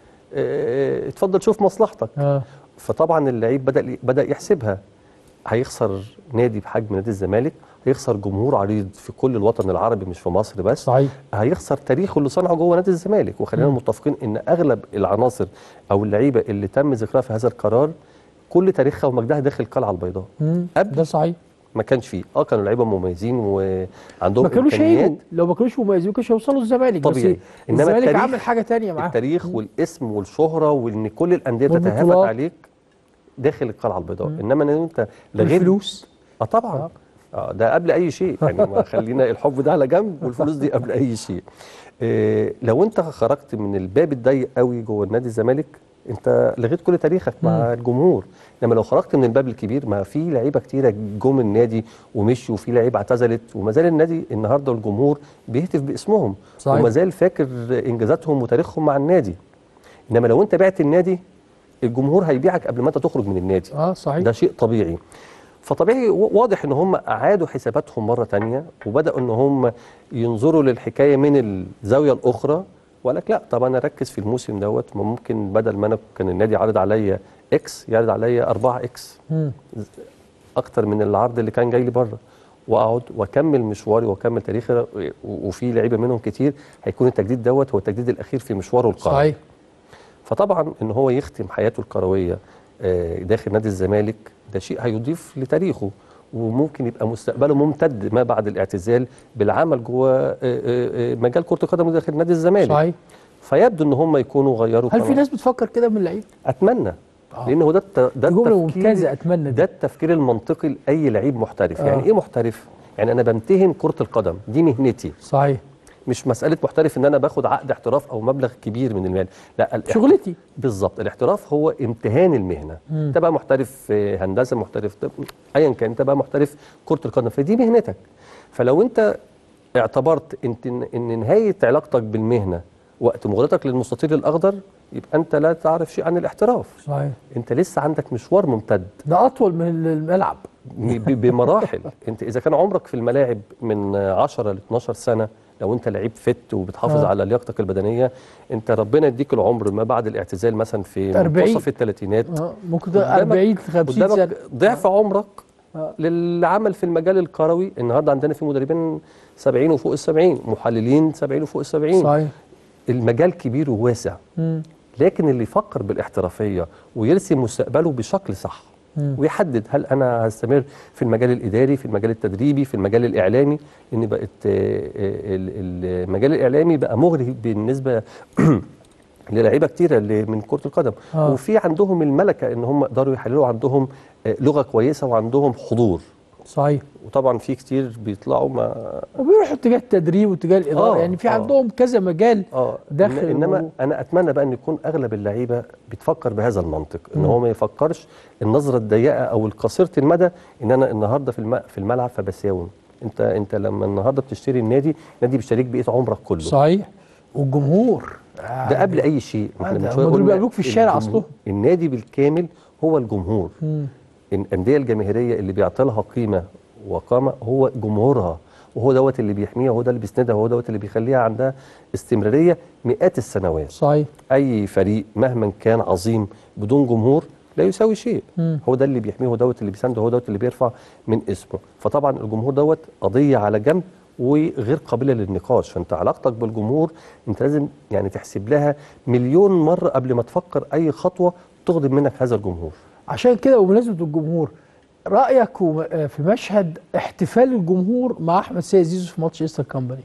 [SPEAKER 6] آه، اتفضل شوف مصلحتك
[SPEAKER 1] اه
[SPEAKER 6] فطبعا اللعيب بدا بدا يحسبها هيخسر نادي بحجم نادي الزمالك هيخسر جمهور عريض في كل الوطن العربي مش في مصر بس
[SPEAKER 1] صحيح
[SPEAKER 6] هيخسر تاريخه اللي صنعه جوه نادي الزمالك وخلينا
[SPEAKER 1] مم.
[SPEAKER 6] متفقين ان اغلب العناصر او اللعيبه اللي تم ذكرها في هذا القرار كل تاريخها ومجدها داخل القلعه البيضاء
[SPEAKER 1] مم.
[SPEAKER 6] قبل-
[SPEAKER 1] ده صحيح
[SPEAKER 6] ما كانش فيه اه كانوا لعيبه مميزين وعندهم
[SPEAKER 1] ما كانوش
[SPEAKER 6] إمكانيات.
[SPEAKER 1] هيجوا لو ما كانوش مميزين ما كانوش هيوصلوا الزمالك
[SPEAKER 6] طبيعي.
[SPEAKER 1] بس
[SPEAKER 6] إنما
[SPEAKER 1] الزمالك
[SPEAKER 6] التاريخ-
[SPEAKER 1] عامل حاجه تانية معاهم
[SPEAKER 6] التاريخ والاسم والشهره وان كل الانديه بتتهافت
[SPEAKER 1] والبطولات.
[SPEAKER 6] عليك داخل القلعه البيضاء
[SPEAKER 1] مم.
[SPEAKER 6] انما ان انت لغيت
[SPEAKER 1] الفلوس
[SPEAKER 6] اه طبعا آه ده قبل اي شيء يعني ما خلينا الحب ده على جنب والفلوس دي قبل اي شيء إيه لو انت خرجت من الباب الضيق قوي جوه نادي الزمالك انت لغيت كل تاريخك مع الجمهور انما لو خرجت من الباب الكبير ما في لعيبه كتيره جم النادي ومشوا وفي لعيبه اعتزلت وما زال النادي النهارده الجمهور بيهتف باسمهم
[SPEAKER 1] صحيح.
[SPEAKER 6] وما زال فاكر انجازاتهم وتاريخهم مع النادي انما لو انت بعت النادي الجمهور هيبيعك قبل ما انت تخرج من النادي
[SPEAKER 1] اه صحيح
[SPEAKER 6] ده شيء طبيعي فطبيعي و- واضح ان هم اعادوا حساباتهم مره تانية وبداوا ان هم ينظروا للحكايه من الزاويه الاخرى وقال لك لا طب انا اركز في الموسم دوت ما ممكن بدل ما انا كان النادي عارض عليا اكس يعرض عليا 4 اكس
[SPEAKER 1] مم.
[SPEAKER 6] اكتر من العرض اللي كان جاي لي بره واقعد واكمل مشواري واكمل تاريخي و- وفي لعيبه منهم كتير هيكون التجديد دوت هو التجديد الاخير في مشواره القادم
[SPEAKER 1] صحيح
[SPEAKER 6] فطبعا ان هو يختم حياته الكرويه آه، داخل نادي الزمالك ده شيء هيضيف لتاريخه وممكن يبقى مستقبله ممتد ما بعد الاعتزال بالعمل جوه آه، آه، آه، مجال كره القدم داخل نادي الزمالك
[SPEAKER 1] صحيح
[SPEAKER 6] فيبدو ان هم يكونوا غيروا
[SPEAKER 1] هل في
[SPEAKER 6] قرار.
[SPEAKER 1] ناس بتفكر كده من اللعيبه؟
[SPEAKER 6] اتمنى
[SPEAKER 1] آه.
[SPEAKER 6] لان هو ده الت- ده
[SPEAKER 1] دي جمله
[SPEAKER 6] التفكير
[SPEAKER 1] ممتازه اتمنى
[SPEAKER 6] ده
[SPEAKER 1] دي
[SPEAKER 6] التفكير المنطقي لاي لعيب محترف
[SPEAKER 1] آه.
[SPEAKER 6] يعني ايه محترف يعني انا بمتهن كره القدم دي مهنتي
[SPEAKER 1] صحيح
[SPEAKER 6] مش مساله محترف ان انا باخد عقد احتراف او مبلغ كبير من المال لا الاحت-
[SPEAKER 1] شغلتي
[SPEAKER 6] بالظبط الاحتراف هو امتهان المهنه
[SPEAKER 1] مم.
[SPEAKER 6] انت بقى محترف آه، هندسه محترف طب ايا كان انت بقى محترف كره القدم فدي مهنتك فلو انت اعتبرت انت ان إن نهايه علاقتك بالمهنه وقت مغادرتك للمستطيل الاخضر يبقى انت لا تعرف شيء عن الاحتراف
[SPEAKER 1] صحيح
[SPEAKER 6] انت لسه عندك مشوار ممتد
[SPEAKER 1] ده اطول من الملعب
[SPEAKER 6] ب- بمراحل انت اذا كان عمرك في الملاعب من 10 ل 12 سنه لو انت لعيب فت وبتحافظ
[SPEAKER 1] آه.
[SPEAKER 6] على لياقتك البدنيه انت ربنا يديك العمر ما بعد الاعتزال مثلا في
[SPEAKER 1] 40.
[SPEAKER 6] منتصف الثلاثينات
[SPEAKER 1] اه ممكن ده
[SPEAKER 6] قدامك-
[SPEAKER 1] 40 50 سنه
[SPEAKER 6] قدامك ضعف عمرك
[SPEAKER 1] آه.
[SPEAKER 6] للعمل في المجال الكروي النهارده عندنا في مدربين 70 وفوق ال 70 محللين 70 وفوق ال 70
[SPEAKER 1] صحيح
[SPEAKER 6] المجال كبير وواسع
[SPEAKER 1] مم.
[SPEAKER 6] لكن اللي يفكر بالاحترافيه ويرسم مستقبله بشكل صح
[SPEAKER 1] مم.
[SPEAKER 6] ويحدد هل انا هستمر في المجال الاداري في المجال التدريبي في المجال الاعلامي لان بقت آه، آه، ال- المجال الاعلامي بقى مغري بالنسبه للاعيبه كتيره اللي من كره القدم
[SPEAKER 1] آه.
[SPEAKER 6] وفي عندهم الملكه ان هم يقدروا يحللوا عندهم آه، لغه كويسه وعندهم حضور
[SPEAKER 1] صحيح
[SPEAKER 6] وطبعا في كتير بيطلعوا ما
[SPEAKER 1] وبيروحوا اتجاه التدريب واتجاه الاداره
[SPEAKER 6] آه،
[SPEAKER 1] يعني في
[SPEAKER 6] آه.
[SPEAKER 1] عندهم كذا مجال
[SPEAKER 6] اه
[SPEAKER 1] داخل
[SPEAKER 6] إن- انما
[SPEAKER 1] الموضوع.
[SPEAKER 6] انا اتمنى بقى ان يكون اغلب اللعيبه بتفكر بهذا المنطق ان
[SPEAKER 1] مم.
[SPEAKER 6] هو ما يفكرش النظره الضيقه او القصيره المدى ان انا النهارده في الم... في الملعب فبساوم انت انت لما النهارده بتشتري النادي النادي بيشتريك بقيه عمرك كله
[SPEAKER 1] صحيح والجمهور
[SPEAKER 6] ده قبل اي شيء ما
[SPEAKER 1] آه،
[SPEAKER 6] احنا
[SPEAKER 1] ده
[SPEAKER 6] من شويه
[SPEAKER 1] هم دول
[SPEAKER 6] قلنا
[SPEAKER 1] بيقابلوك في الشارع
[SPEAKER 6] الجمهور-
[SPEAKER 1] أصلهم.
[SPEAKER 6] النادي بالكامل هو الجمهور
[SPEAKER 1] مم.
[SPEAKER 6] الانديه الجماهيريه اللي بيعطي لها قيمه وقامه هو جمهورها وهو دوت اللي بيحميها وهو ده اللي بيسندها وهو دوت اللي بيخليها عندها استمراريه مئات السنوات
[SPEAKER 1] صحيح
[SPEAKER 6] اي فريق مهما كان عظيم بدون جمهور لا يساوي شيء
[SPEAKER 1] مم.
[SPEAKER 6] هو ده اللي بيحميه هو دوت اللي بيسنده هو دوت اللي بيرفع من اسمه فطبعا الجمهور دوت قضيه على جنب وغير قابله للنقاش فانت علاقتك بالجمهور انت لازم يعني تحسب لها مليون مره قبل ما تفكر اي خطوه تخدم منك هذا الجمهور
[SPEAKER 1] عشان كده وبمناسبه الجمهور رايك وم- آه، في مشهد احتفال الجمهور مع احمد سيد زيزو في ماتش ايستر كامباني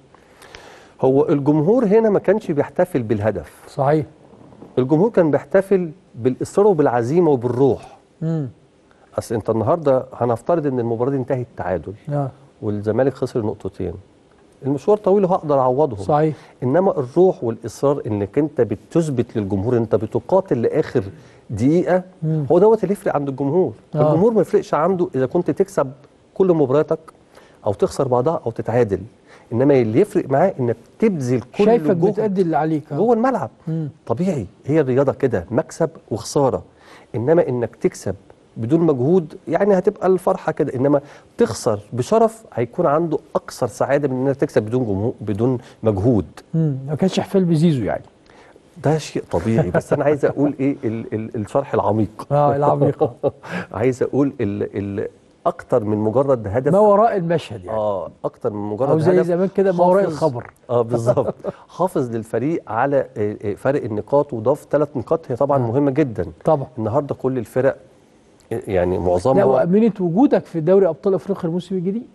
[SPEAKER 6] هو الجمهور هنا ما كانش بيحتفل بالهدف
[SPEAKER 1] صحيح
[SPEAKER 6] الجمهور كان بيحتفل بالاصرار وبالعزيمه وبالروح
[SPEAKER 1] امم
[SPEAKER 6] اصل انت النهارده هنفترض ان المباراه دي انتهت تعادل
[SPEAKER 1] اه
[SPEAKER 6] والزمالك خسر نقطتين المشوار طويل وهقدر اعوضهم
[SPEAKER 1] صحيح
[SPEAKER 6] انما الروح والاصرار انك انت بتثبت للجمهور انت بتقاتل لاخر دقيقه
[SPEAKER 1] مم.
[SPEAKER 6] هو دوت اللي يفرق عند الجمهور
[SPEAKER 1] آه.
[SPEAKER 6] الجمهور ما يفرقش عنده اذا كنت تكسب كل مبارياتك او تخسر بعضها او تتعادل انما اللي يفرق معاه انك تبذل كل
[SPEAKER 1] شايفك
[SPEAKER 6] جهد
[SPEAKER 1] بتأدي اللي عليك آه.
[SPEAKER 6] جوه الملعب
[SPEAKER 1] مم.
[SPEAKER 6] طبيعي هي الرياضه كده مكسب وخساره انما انك تكسب بدون مجهود يعني هتبقى الفرحه كده انما تخسر بشرف هيكون عنده اكثر سعاده من انك تكسب بدون جمهور بدون مجهود
[SPEAKER 1] مم. ما كانش احتفال بزيزو يعني
[SPEAKER 6] ده شيء طبيعي بس انا عايز اقول ايه ال ال الشرح العميق
[SPEAKER 1] اه العميقه
[SPEAKER 6] عايز اقول ال ال اكتر من مجرد هدف
[SPEAKER 1] ما وراء المشهد يعني
[SPEAKER 6] اه اكتر من مجرد
[SPEAKER 1] او زي
[SPEAKER 6] هدف
[SPEAKER 1] زمان كده ما وراء
[SPEAKER 6] حافظ-
[SPEAKER 1] الخبر
[SPEAKER 6] اه بالظبط حافظ للفريق على آه، آه، فرق النقاط وضاف ثلاث نقاط هي طبعا
[SPEAKER 1] آه.
[SPEAKER 6] مهمه جدا
[SPEAKER 1] طبعا
[SPEAKER 6] النهارده كل الفرق يعني
[SPEAKER 1] لا
[SPEAKER 6] معظمها
[SPEAKER 1] وامنت وجودك في دوري ابطال افريقيا الموسم الجديد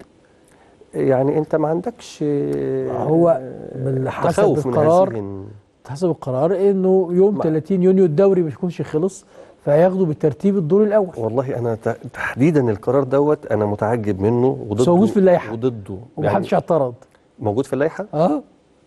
[SPEAKER 6] يعني انت ما عندكش
[SPEAKER 1] هو من حسب
[SPEAKER 6] تخوف من
[SPEAKER 1] القرار
[SPEAKER 6] هذه
[SPEAKER 1] حسب القرار انه يوم
[SPEAKER 6] ما-
[SPEAKER 1] 30 يونيو الدوري ما يكونش خلص فهياخدوا بالترتيب الدور الاول
[SPEAKER 6] والله انا ت- تحديدا القرار دوت انا متعجب منه وضده
[SPEAKER 1] موجود في اللائحة.
[SPEAKER 6] وضده
[SPEAKER 1] ومحدش اعترض
[SPEAKER 6] موجود في اللائحه
[SPEAKER 1] اه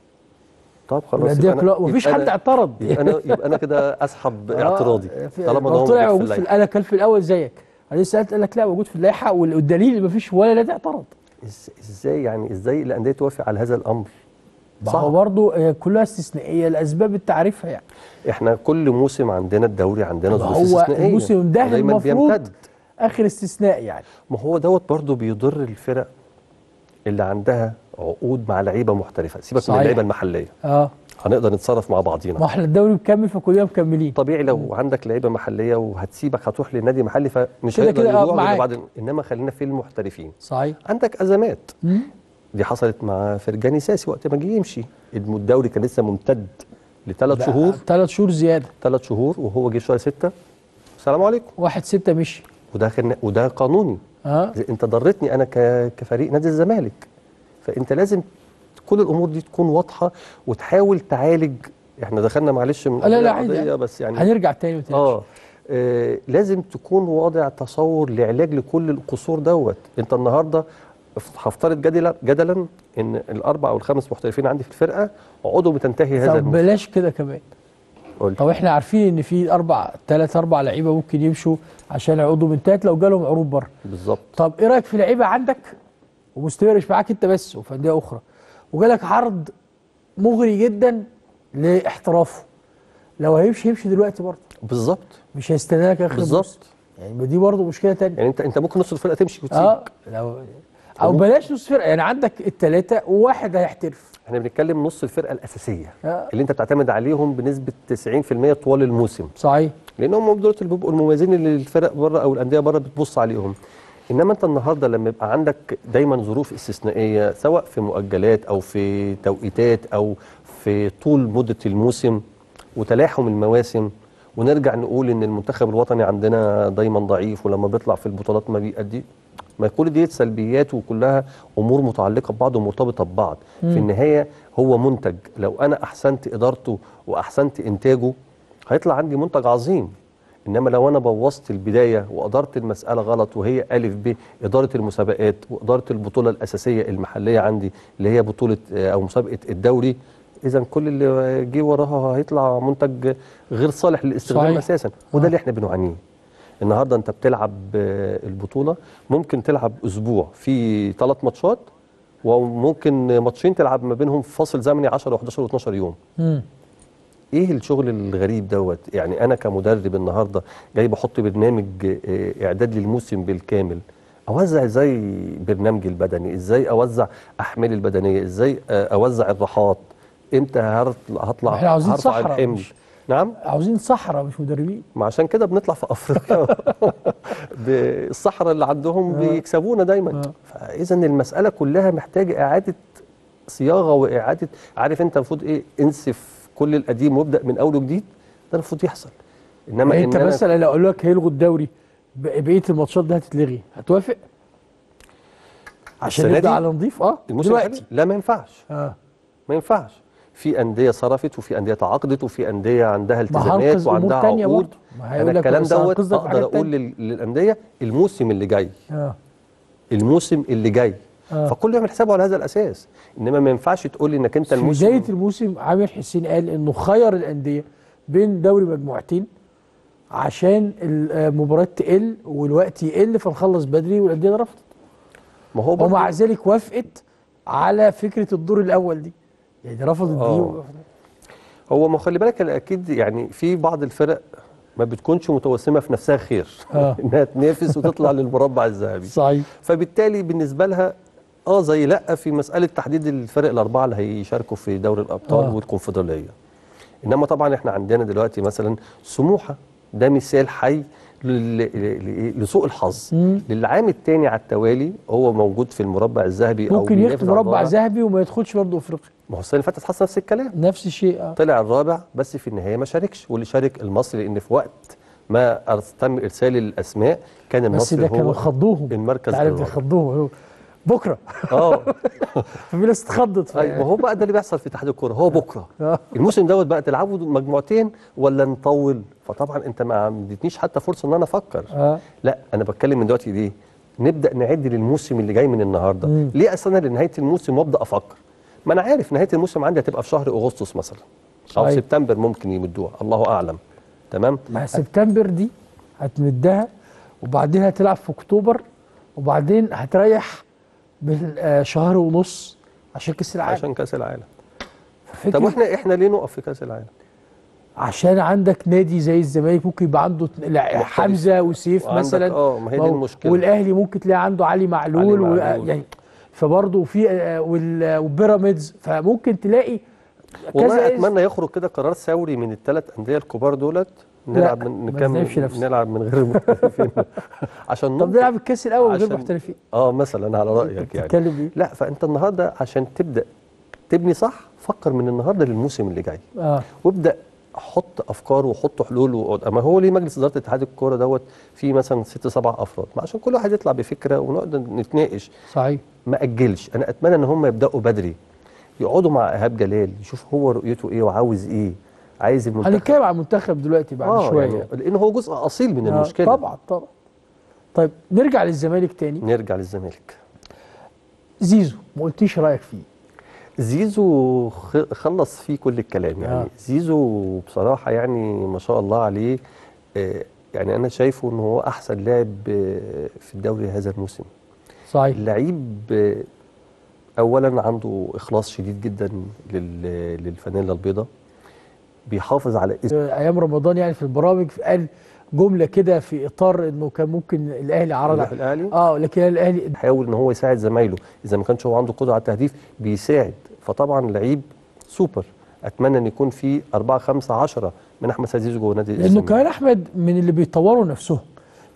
[SPEAKER 6] طب خلاص
[SPEAKER 1] الانديه
[SPEAKER 6] يبقى أنا-
[SPEAKER 1] كلها مفيش
[SPEAKER 6] يبقى
[SPEAKER 1] حد
[SPEAKER 6] أنا-
[SPEAKER 1] اعترض
[SPEAKER 6] يبقى انا يبقى انا كده اسحب اعتراضي
[SPEAKER 1] آه، في-
[SPEAKER 6] طالما ده
[SPEAKER 1] لو
[SPEAKER 6] هو
[SPEAKER 1] طلع
[SPEAKER 6] موجود
[SPEAKER 1] موجود
[SPEAKER 6] في
[SPEAKER 1] في
[SPEAKER 6] اللائحه
[SPEAKER 1] انا كان في الاول زيك انا سالت قال لك لا موجود في اللائحه وال- والدليل ما فيش ولا نادي اعترض
[SPEAKER 6] إز- ازاي يعني ازاي الانديه توافق على هذا الامر
[SPEAKER 1] ما هو برضه هي كلها استثنائيه لاسباب انت عارفها يعني
[SPEAKER 6] احنا كل موسم عندنا الدوري عندنا
[SPEAKER 1] ما
[SPEAKER 6] ظروف
[SPEAKER 1] هو
[SPEAKER 6] استثنائيه
[SPEAKER 1] الموسم ده
[SPEAKER 6] ودايما
[SPEAKER 1] المفروض
[SPEAKER 6] بيمتد
[SPEAKER 1] اخر استثناء يعني
[SPEAKER 6] ما هو دوت برضه بيضر الفرق اللي عندها عقود مع لعيبه محترفه سيبك
[SPEAKER 1] صحيح.
[SPEAKER 6] من اللعيبه المحليه
[SPEAKER 1] اه
[SPEAKER 6] هنقدر نتصرف مع بعضينا
[SPEAKER 1] ما احنا الدوري مكمل فكلنا مكملين
[SPEAKER 6] طبيعي لو عندك لعيبه محليه وهتسيبك هتروح لنادي محلي فمش
[SPEAKER 1] كده
[SPEAKER 6] هيقدر
[SPEAKER 1] كده آه،
[SPEAKER 6] يروح
[SPEAKER 1] معاك.
[SPEAKER 6] غير بعد انما خلينا في المحترفين
[SPEAKER 1] صحيح
[SPEAKER 6] عندك ازمات
[SPEAKER 1] مم.
[SPEAKER 6] دي حصلت مع فرجاني ساسي وقت ما جه يمشي الدوري كان لسه ممتد لثلاث شهور
[SPEAKER 1] ثلاث شهور زياده
[SPEAKER 6] ثلاث شهور وهو جه شهر ستة السلام عليكم
[SPEAKER 1] واحد ستة مشي
[SPEAKER 6] وده خلنا وده قانوني
[SPEAKER 1] اه
[SPEAKER 6] زي- انت ضرتني انا ك- كفريق نادي الزمالك فانت لازم كل الامور دي تكون واضحه وتحاول تعالج احنا دخلنا معلش من
[SPEAKER 1] لا، لا،
[SPEAKER 6] قضية
[SPEAKER 1] عادي،
[SPEAKER 6] قضية
[SPEAKER 1] عادي.
[SPEAKER 6] بس يعني
[SPEAKER 1] هنرجع تاني وتاني
[SPEAKER 6] اه آه، لازم تكون واضع تصور لعلاج لكل القصور دوت انت النهارده اف- هفترض جدلا جدلا ان الاربع او الخمس محترفين عندي في الفرقه عقودهم بتنتهي هذا
[SPEAKER 1] طب
[SPEAKER 6] الموسم
[SPEAKER 1] بلاش كده كمان
[SPEAKER 6] قول لي.
[SPEAKER 1] طب احنا عارفين ان في اربع ثلاث اربع لعيبه ممكن يمشوا عشان عقودهم انتهت لو جالهم عروض بره
[SPEAKER 6] بالظبط
[SPEAKER 1] طب ايه رايك في لعيبه عندك ومستمر مش معاك انت بس وفي انديه اخرى وجالك عرض مغري جدا لاحترافه لو هيمشي يمشي دلوقتي برضه
[SPEAKER 6] بالظبط
[SPEAKER 1] مش هيستنى لك اخر الموسم.
[SPEAKER 6] بالظبط
[SPEAKER 1] يعني ما دي برضه مشكله تانية
[SPEAKER 6] يعني انت انت ممكن نص الفرقه تمشي وتسيبك
[SPEAKER 1] اه لو او بلاش نص فرقه يعني عندك الثلاثه وواحد هيحترف
[SPEAKER 6] احنا بنتكلم نص الفرقه الاساسيه
[SPEAKER 1] آه.
[SPEAKER 6] اللي انت بتعتمد عليهم بنسبه 90% طوال الموسم
[SPEAKER 1] صحيح
[SPEAKER 6] لان هم دول اللي بيبقوا المميزين اللي الفرق بره او الانديه بره بتبص عليهم انما انت النهارده لما يبقى عندك دايما ظروف استثنائيه سواء في مؤجلات او في توقيتات او في طول مده الموسم وتلاحم المواسم ونرجع نقول ان المنتخب الوطني عندنا دايما ضعيف ولما بيطلع في البطولات ما بيأدي ما كل دي سلبيات وكلها امور متعلقه ببعض ومرتبطه ببعض في النهايه هو منتج لو انا احسنت ادارته واحسنت انتاجه هيطلع عندي منتج عظيم انما لو انا بوظت البدايه وادارت المساله غلط وهي الف ب اداره المسابقات واداره البطوله الاساسيه المحليه عندي اللي هي بطوله آه، او مسابقه الدوري اذا كل اللي جه وراها هيطلع منتج غير صالح للاستخدام
[SPEAKER 1] صحيح.
[SPEAKER 6] اساسا وده اللي احنا بنعانيه النهارده انت بتلعب آه، البطوله ممكن تلعب اسبوع في ثلاث ماتشات وممكن ماتشين تلعب ما بينهم في فاصل زمني 10 و11 و12 يوم
[SPEAKER 1] مم.
[SPEAKER 6] ايه الشغل الغريب دوت يعني انا كمدرب النهارده جاي بحط برنامج آه، اعداد للموسم بالكامل اوزع ازاي برنامجي البدني ازاي اوزع احمالي البدنيه ازاي آه، اوزع الراحات امتى هطلع هطلع
[SPEAKER 1] إحنا عاوزين
[SPEAKER 6] هرفع
[SPEAKER 1] صحراء
[SPEAKER 6] الحمل
[SPEAKER 1] مش-
[SPEAKER 6] نعم
[SPEAKER 1] عاوزين صحراء مش مدربين
[SPEAKER 6] ما عشان كده بنطلع في افريقيا ب- الصحراء اللي عندهم بيكسبونا دايما فاذا المساله كلها محتاجه اعاده صياغه واعاده عارف انت المفروض ايه انسف كل القديم وابدا من اول وجديد ده المفروض يحصل انما
[SPEAKER 1] يعني انت
[SPEAKER 6] إن أنا-
[SPEAKER 1] مثلا لو قالوا لك هيلغوا الدوري ب- بقيه الماتشات دي هتتلغي هتوافق عشان
[SPEAKER 6] السنة
[SPEAKER 1] نبدا
[SPEAKER 6] دي؟
[SPEAKER 1] على نضيف اه
[SPEAKER 6] الموسم
[SPEAKER 1] دلوقتي
[SPEAKER 6] الحالي؟ لا ما ينفعش
[SPEAKER 1] اه
[SPEAKER 6] ما ينفعش في انديه صرفت وفي انديه تعاقدت وفي انديه عندها
[SPEAKER 1] ما
[SPEAKER 6] التزامات
[SPEAKER 1] هنقذ امور
[SPEAKER 6] وعندها
[SPEAKER 1] تانية
[SPEAKER 6] عقود
[SPEAKER 1] برضه ما
[SPEAKER 6] انا
[SPEAKER 1] هيقول لك
[SPEAKER 6] الكلام
[SPEAKER 1] بس
[SPEAKER 6] دوت
[SPEAKER 1] هنقذك في
[SPEAKER 6] اقدر
[SPEAKER 1] حاجات
[SPEAKER 6] اقول
[SPEAKER 1] تانية.
[SPEAKER 6] لل- للانديه الموسم اللي جاي
[SPEAKER 1] اه
[SPEAKER 6] الموسم اللي جاي
[SPEAKER 1] آه.
[SPEAKER 6] فكل يعمل حسابه على هذا الاساس انما ما ينفعش تقول لي انك انت
[SPEAKER 1] في
[SPEAKER 6] الموسم
[SPEAKER 1] بدايه الموسم عامر حسين قال انه خير الانديه بين دوري مجموعتين عشان المباريات تقل والوقت يقل فنخلص بدري والانديه رفضت
[SPEAKER 6] ما هو برضه
[SPEAKER 1] ومع ذلك وافقت على فكره الدور الاول دي يعني رفضت دي
[SPEAKER 6] آه.
[SPEAKER 1] ورفضت دي.
[SPEAKER 6] هو ما خلي بالك أنا اكيد يعني في بعض الفرق ما بتكونش متوسمه في نفسها خير
[SPEAKER 1] آه.
[SPEAKER 6] انها تنافس وتطلع للمربع الذهبي
[SPEAKER 1] صحيح
[SPEAKER 6] فبالتالي بالنسبه لها اه زي لا في مساله تحديد الفرق الاربعه اللي هيشاركوا في دوري الابطال
[SPEAKER 1] آه.
[SPEAKER 6] والكونفدراليه انما طبعا احنا عندنا دلوقتي مثلا سموحه ده مثال حي لل- ل- ل- لسوء الحظ
[SPEAKER 1] مم.
[SPEAKER 6] للعام الثاني على التوالي هو موجود في المربع الذهبي او
[SPEAKER 1] ممكن
[SPEAKER 6] بينافس
[SPEAKER 1] ياخد
[SPEAKER 6] على
[SPEAKER 1] مربع
[SPEAKER 6] الرابع.
[SPEAKER 1] ذهبي وما يدخلش برضه افريقيا
[SPEAKER 6] ما هو السنه اللي فاتت حصل نفس الكلام
[SPEAKER 1] نفس الشيء اه
[SPEAKER 6] طلع الرابع بس في النهايه ما شاركش واللي شارك المصري لان في وقت ما أرس- تم ارسال الاسماء كان
[SPEAKER 1] بس
[SPEAKER 6] المصري
[SPEAKER 1] ده كانوا
[SPEAKER 6] هو
[SPEAKER 1] خضوهم
[SPEAKER 6] المركز
[SPEAKER 1] عارف
[SPEAKER 6] الرابع.
[SPEAKER 1] خضوهم بكره
[SPEAKER 6] اه
[SPEAKER 1] ففي ناس اتخضت
[SPEAKER 6] طيب ما هو بقى ده اللي بيحصل في اتحاد الكوره هو بكره
[SPEAKER 1] آه.
[SPEAKER 6] الموسم دوت بقى تلعبوا مجموعتين ولا نطول فطبعا انت ما اديتنيش حتى فرصه ان انا افكر
[SPEAKER 1] اه
[SPEAKER 6] لا انا بتكلم من دلوقتي ليه نبدا نعد للموسم اللي جاي من النهارده
[SPEAKER 1] مم.
[SPEAKER 6] ليه استنى لنهايه الموسم وابدا افكر ما انا عارف نهايه الموسم عندي هتبقى في شهر اغسطس مثلا او
[SPEAKER 1] صحيح.
[SPEAKER 6] سبتمبر ممكن يمدوها الله اعلم تمام
[SPEAKER 1] مع سبتمبر دي هتمدها وبعدين هتلعب في اكتوبر وبعدين هتريح بشهر ونص عشان كاس العالم
[SPEAKER 6] عشان كاس العالم
[SPEAKER 1] ففكرة
[SPEAKER 6] طب واحنا احنا ليه نقف في كاس العالم
[SPEAKER 1] عشان عندك نادي زي الزمالك ممكن يبقى عنده اتن- لا، حمزه وسيف
[SPEAKER 6] وعندك-
[SPEAKER 1] مثلا
[SPEAKER 6] اه، ما هي دي
[SPEAKER 1] و-
[SPEAKER 6] المشكلة.
[SPEAKER 1] والاهلي ممكن تلاقي عنده علي معلول,
[SPEAKER 6] علي
[SPEAKER 1] و-
[SPEAKER 6] معلول.
[SPEAKER 1] يعني فبرضه في آه، وال- وبيراميدز فممكن تلاقي
[SPEAKER 6] والله
[SPEAKER 1] كذا اسم.
[SPEAKER 6] اتمنى يخرج كده قرار ثوري من الثلاث انديه الكبار دولت نلعب من
[SPEAKER 1] ما
[SPEAKER 6] نكمل
[SPEAKER 1] نلعبش نفس.
[SPEAKER 6] نلعب من غير المحترفين عشان
[SPEAKER 1] طب
[SPEAKER 6] ننقذ-
[SPEAKER 1] نلعب الكاس الاول من غير
[SPEAKER 6] عشان-
[SPEAKER 1] محترفين
[SPEAKER 6] اه مثلا على رايك يعني
[SPEAKER 1] بتتكلم ايه؟
[SPEAKER 6] لا فانت النهارده عشان تبدا تبني صح فكر من النهارده للموسم اللي جاي
[SPEAKER 1] اه
[SPEAKER 6] وابدا حط افكار وحط حلول وقعد. اما هو ليه مجلس اداره اتحاد الكوره دوت فيه مثلا ست سبع افراد ما عشان كل واحد يطلع بفكره ونقعد نتناقش
[SPEAKER 1] صحيح
[SPEAKER 6] ما اجلش انا اتمنى ان هم يبداوا بدري يقعدوا مع ايهاب جلال يشوف هو رؤيته ايه وعاوز ايه عايز المنتخب
[SPEAKER 1] هنتكلم عن المنتخب دلوقتي بعد
[SPEAKER 6] اه
[SPEAKER 1] شويه
[SPEAKER 6] يعني لان هو جزء اصيل من
[SPEAKER 1] آه،
[SPEAKER 6] المشكله
[SPEAKER 1] طبعا طبعا طيب نرجع للزمالك تاني
[SPEAKER 6] نرجع للزمالك
[SPEAKER 1] زيزو ما قلتيش رايك فيه
[SPEAKER 6] زيزو خ- خلص فيه كل الكلام يعني
[SPEAKER 1] آه.
[SPEAKER 6] زيزو بصراحة يعني ما شاء الله عليه آه، يعني أنا شايفه إن هو أحسن لاعب آه، في الدوري هذا الموسم
[SPEAKER 1] صحيح
[SPEAKER 6] اللعيب آه، أولا عنده إخلاص شديد جدا لل- للفانيلا البيضاء بيحافظ على اسم
[SPEAKER 1] ايام رمضان يعني في البرامج قال جمله كده في اطار انه كان ممكن الاهلي عرض
[SPEAKER 6] يروح الأهلي
[SPEAKER 1] اه لكن الاهلي
[SPEAKER 6] حاول ان هو يساعد زمايله اذا ما كانش هو عنده قدره على التهديف بيساعد فطبعا لعيب سوبر اتمنى ان يكون في 4 5 10 من احمد سيد زيزو جوه نادي
[SPEAKER 1] لانه
[SPEAKER 6] الزمالك.
[SPEAKER 1] كمان احمد من اللي بيطوروا نفسهم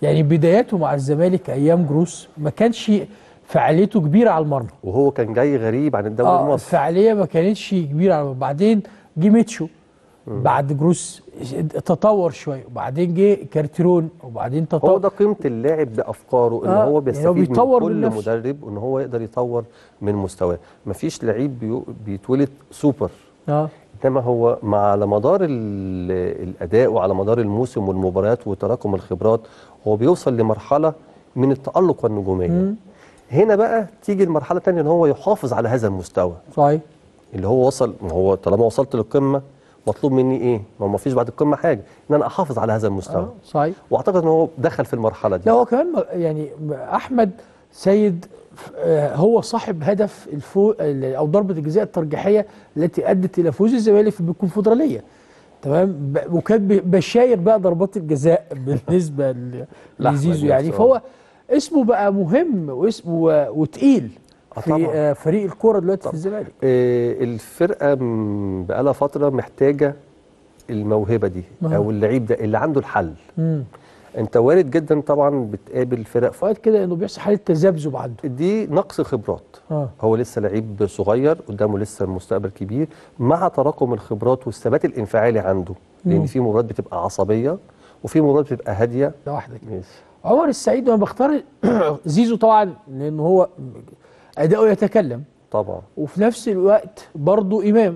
[SPEAKER 1] يعني بداياته مع الزمالك ايام جروس ما كانش فعاليته كبيره على المرمى
[SPEAKER 6] وهو كان جاي غريب عن الدوري
[SPEAKER 1] اه
[SPEAKER 6] المصري
[SPEAKER 1] الفعاليه ما كانتش كبيره على بعدين جه ميتشو بعد جروس تطور شويه وبعدين جه كارتيرون وبعدين
[SPEAKER 6] هو
[SPEAKER 1] تطور
[SPEAKER 6] ده قيمه اللاعب بافكاره ان
[SPEAKER 1] آه،
[SPEAKER 6] هو
[SPEAKER 1] يعني هو
[SPEAKER 6] بيستفيد
[SPEAKER 1] بيطور
[SPEAKER 6] من
[SPEAKER 1] من
[SPEAKER 6] كل
[SPEAKER 1] نفسه.
[SPEAKER 6] مدرب ان هو يقدر يطور من مستواه مفيش لعيب بيو- بيتولد سوبر
[SPEAKER 1] اه
[SPEAKER 6] انما هو مع على مدار ال- الاداء وعلى مدار الموسم والمباريات وتراكم الخبرات هو بيوصل لمرحله من التالق والنجوميه هنا بقى تيجي المرحله الثانيه ان هو يحافظ على هذا المستوى
[SPEAKER 1] صحيح
[SPEAKER 6] اللي هو وصل ما هو طالما وصلت للقمه مطلوب مني ايه ما ما فيش بعد القمه حاجه ان انا احافظ على هذا المستوى
[SPEAKER 1] اه صحيح
[SPEAKER 6] واعتقد ان هو دخل في المرحله دي
[SPEAKER 1] لا هو كمان م- يعني م- احمد سيد آه، هو صاحب هدف الفو ال- او ضربه الجزاء الترجيحيه التي ادت الى فوز الزمالك بالكونفدراليه تمام ب- وكان ب- بشاير بقى ضربات الجزاء بالنسبه ل-
[SPEAKER 6] لأحمد
[SPEAKER 1] لزيزو يعني
[SPEAKER 6] نفسه،
[SPEAKER 1] فهو اسمه بقى مهم واسمه وتقيل
[SPEAKER 6] آه
[SPEAKER 1] في
[SPEAKER 6] طبعاً.
[SPEAKER 1] آه، فريق الكوره دلوقتي في الزمالك
[SPEAKER 6] آه، الفرقه م- بقالها فتره محتاجه الموهبه دي
[SPEAKER 1] آه.
[SPEAKER 6] او اللعيب ده اللي عنده الحل
[SPEAKER 1] مم.
[SPEAKER 6] انت وارد جدا طبعا بتقابل فرق
[SPEAKER 1] فؤاد كده انه بيحصل حاله تذبذب عنده
[SPEAKER 6] دي نقص خبرات
[SPEAKER 1] اه
[SPEAKER 6] هو لسه لعيب صغير قدامه لسه المستقبل كبير مع تراكم الخبرات والثبات الانفعالي عنده لان
[SPEAKER 1] مم.
[SPEAKER 6] في مباريات بتبقى عصبيه وفي مباريات بتبقى هاديه
[SPEAKER 1] ده واحده كده
[SPEAKER 6] ماشي
[SPEAKER 1] عمر السعيد وانا بختار زيزو طبعا لان هو اداؤه يتكلم
[SPEAKER 6] طبعا
[SPEAKER 1] وفي نفس الوقت برضه امام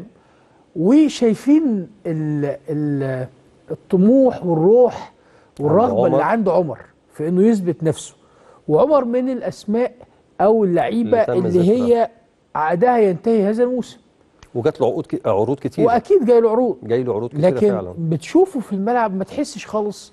[SPEAKER 1] وشايفين ال ال الطموح والروح والرغبه
[SPEAKER 6] عمر.
[SPEAKER 1] اللي عند عمر في انه يثبت نفسه وعمر من الاسماء او اللعيبه
[SPEAKER 6] اللي تم
[SPEAKER 1] اللي,
[SPEAKER 6] ذكرها.
[SPEAKER 1] هي عقدها ينتهي هذا الموسم
[SPEAKER 6] وجات له عقود ك... عروض كتير
[SPEAKER 1] واكيد جاي له عروض
[SPEAKER 6] جاي له عروض كتير
[SPEAKER 1] لكن
[SPEAKER 6] فعلا
[SPEAKER 1] بتشوفه في الملعب ما تحسش خالص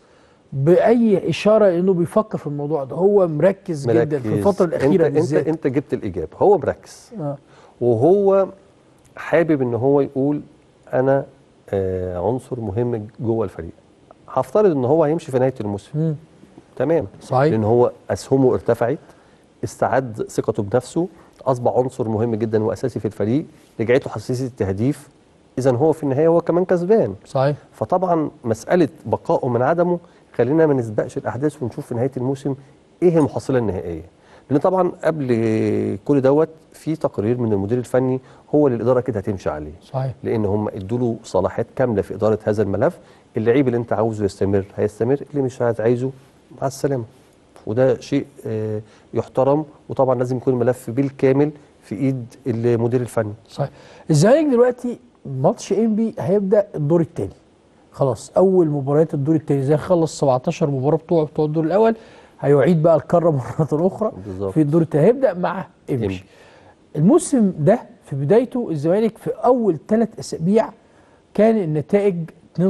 [SPEAKER 1] باي اشاره انه بيفكر في الموضوع ده هو مركز, مركز جدا في
[SPEAKER 6] مركز.
[SPEAKER 1] الفتره الاخيره
[SPEAKER 6] انت
[SPEAKER 1] بالذات
[SPEAKER 6] انت انت جبت الاجابه هو مركز
[SPEAKER 1] آه.
[SPEAKER 6] وهو حابب ان هو يقول انا آه عنصر مهم جوه الفريق هفترض ان هو هيمشي في نهايه الموسم
[SPEAKER 1] مم.
[SPEAKER 6] تمام
[SPEAKER 1] صحيح
[SPEAKER 6] لان هو اسهمه ارتفعت استعد ثقته بنفسه اصبح عنصر مهم جدا واساسي في الفريق رجعت له حساسيه التهديف اذا هو في النهايه هو كمان كسبان
[SPEAKER 1] صحيح
[SPEAKER 6] فطبعا مساله بقائه من عدمه خلينا ما نسبقش الاحداث ونشوف في نهايه الموسم ايه المحصله النهائيه لان طبعا قبل كل دوت في تقرير من المدير الفني هو اللي الاداره كده هتمشي عليه
[SPEAKER 1] صحيح
[SPEAKER 6] لان هم ادوا له صلاحيات كامله في اداره هذا الملف اللعيب اللي انت عاوزه يستمر هيستمر اللي مش عايزه مع السلامه وده شيء آه، يحترم وطبعا لازم يكون الملف بالكامل في ايد المدير الفني
[SPEAKER 1] صحيح الزمالك دلوقتي ماتش انبي هيبدا الدور الثاني خلاص اول مباريات الدور الثاني زي خلص 17 مباراه بتوع بتوع الدور الاول هيعيد بقى الكره مره اخرى
[SPEAKER 6] بالظبط.
[SPEAKER 1] في الدور الثاني هيبدا مع انبي
[SPEAKER 6] إنبي.
[SPEAKER 1] الموسم ده في بدايته الزمالك في اول ثلاث اسابيع كان النتائج 2-0 2-0 2-0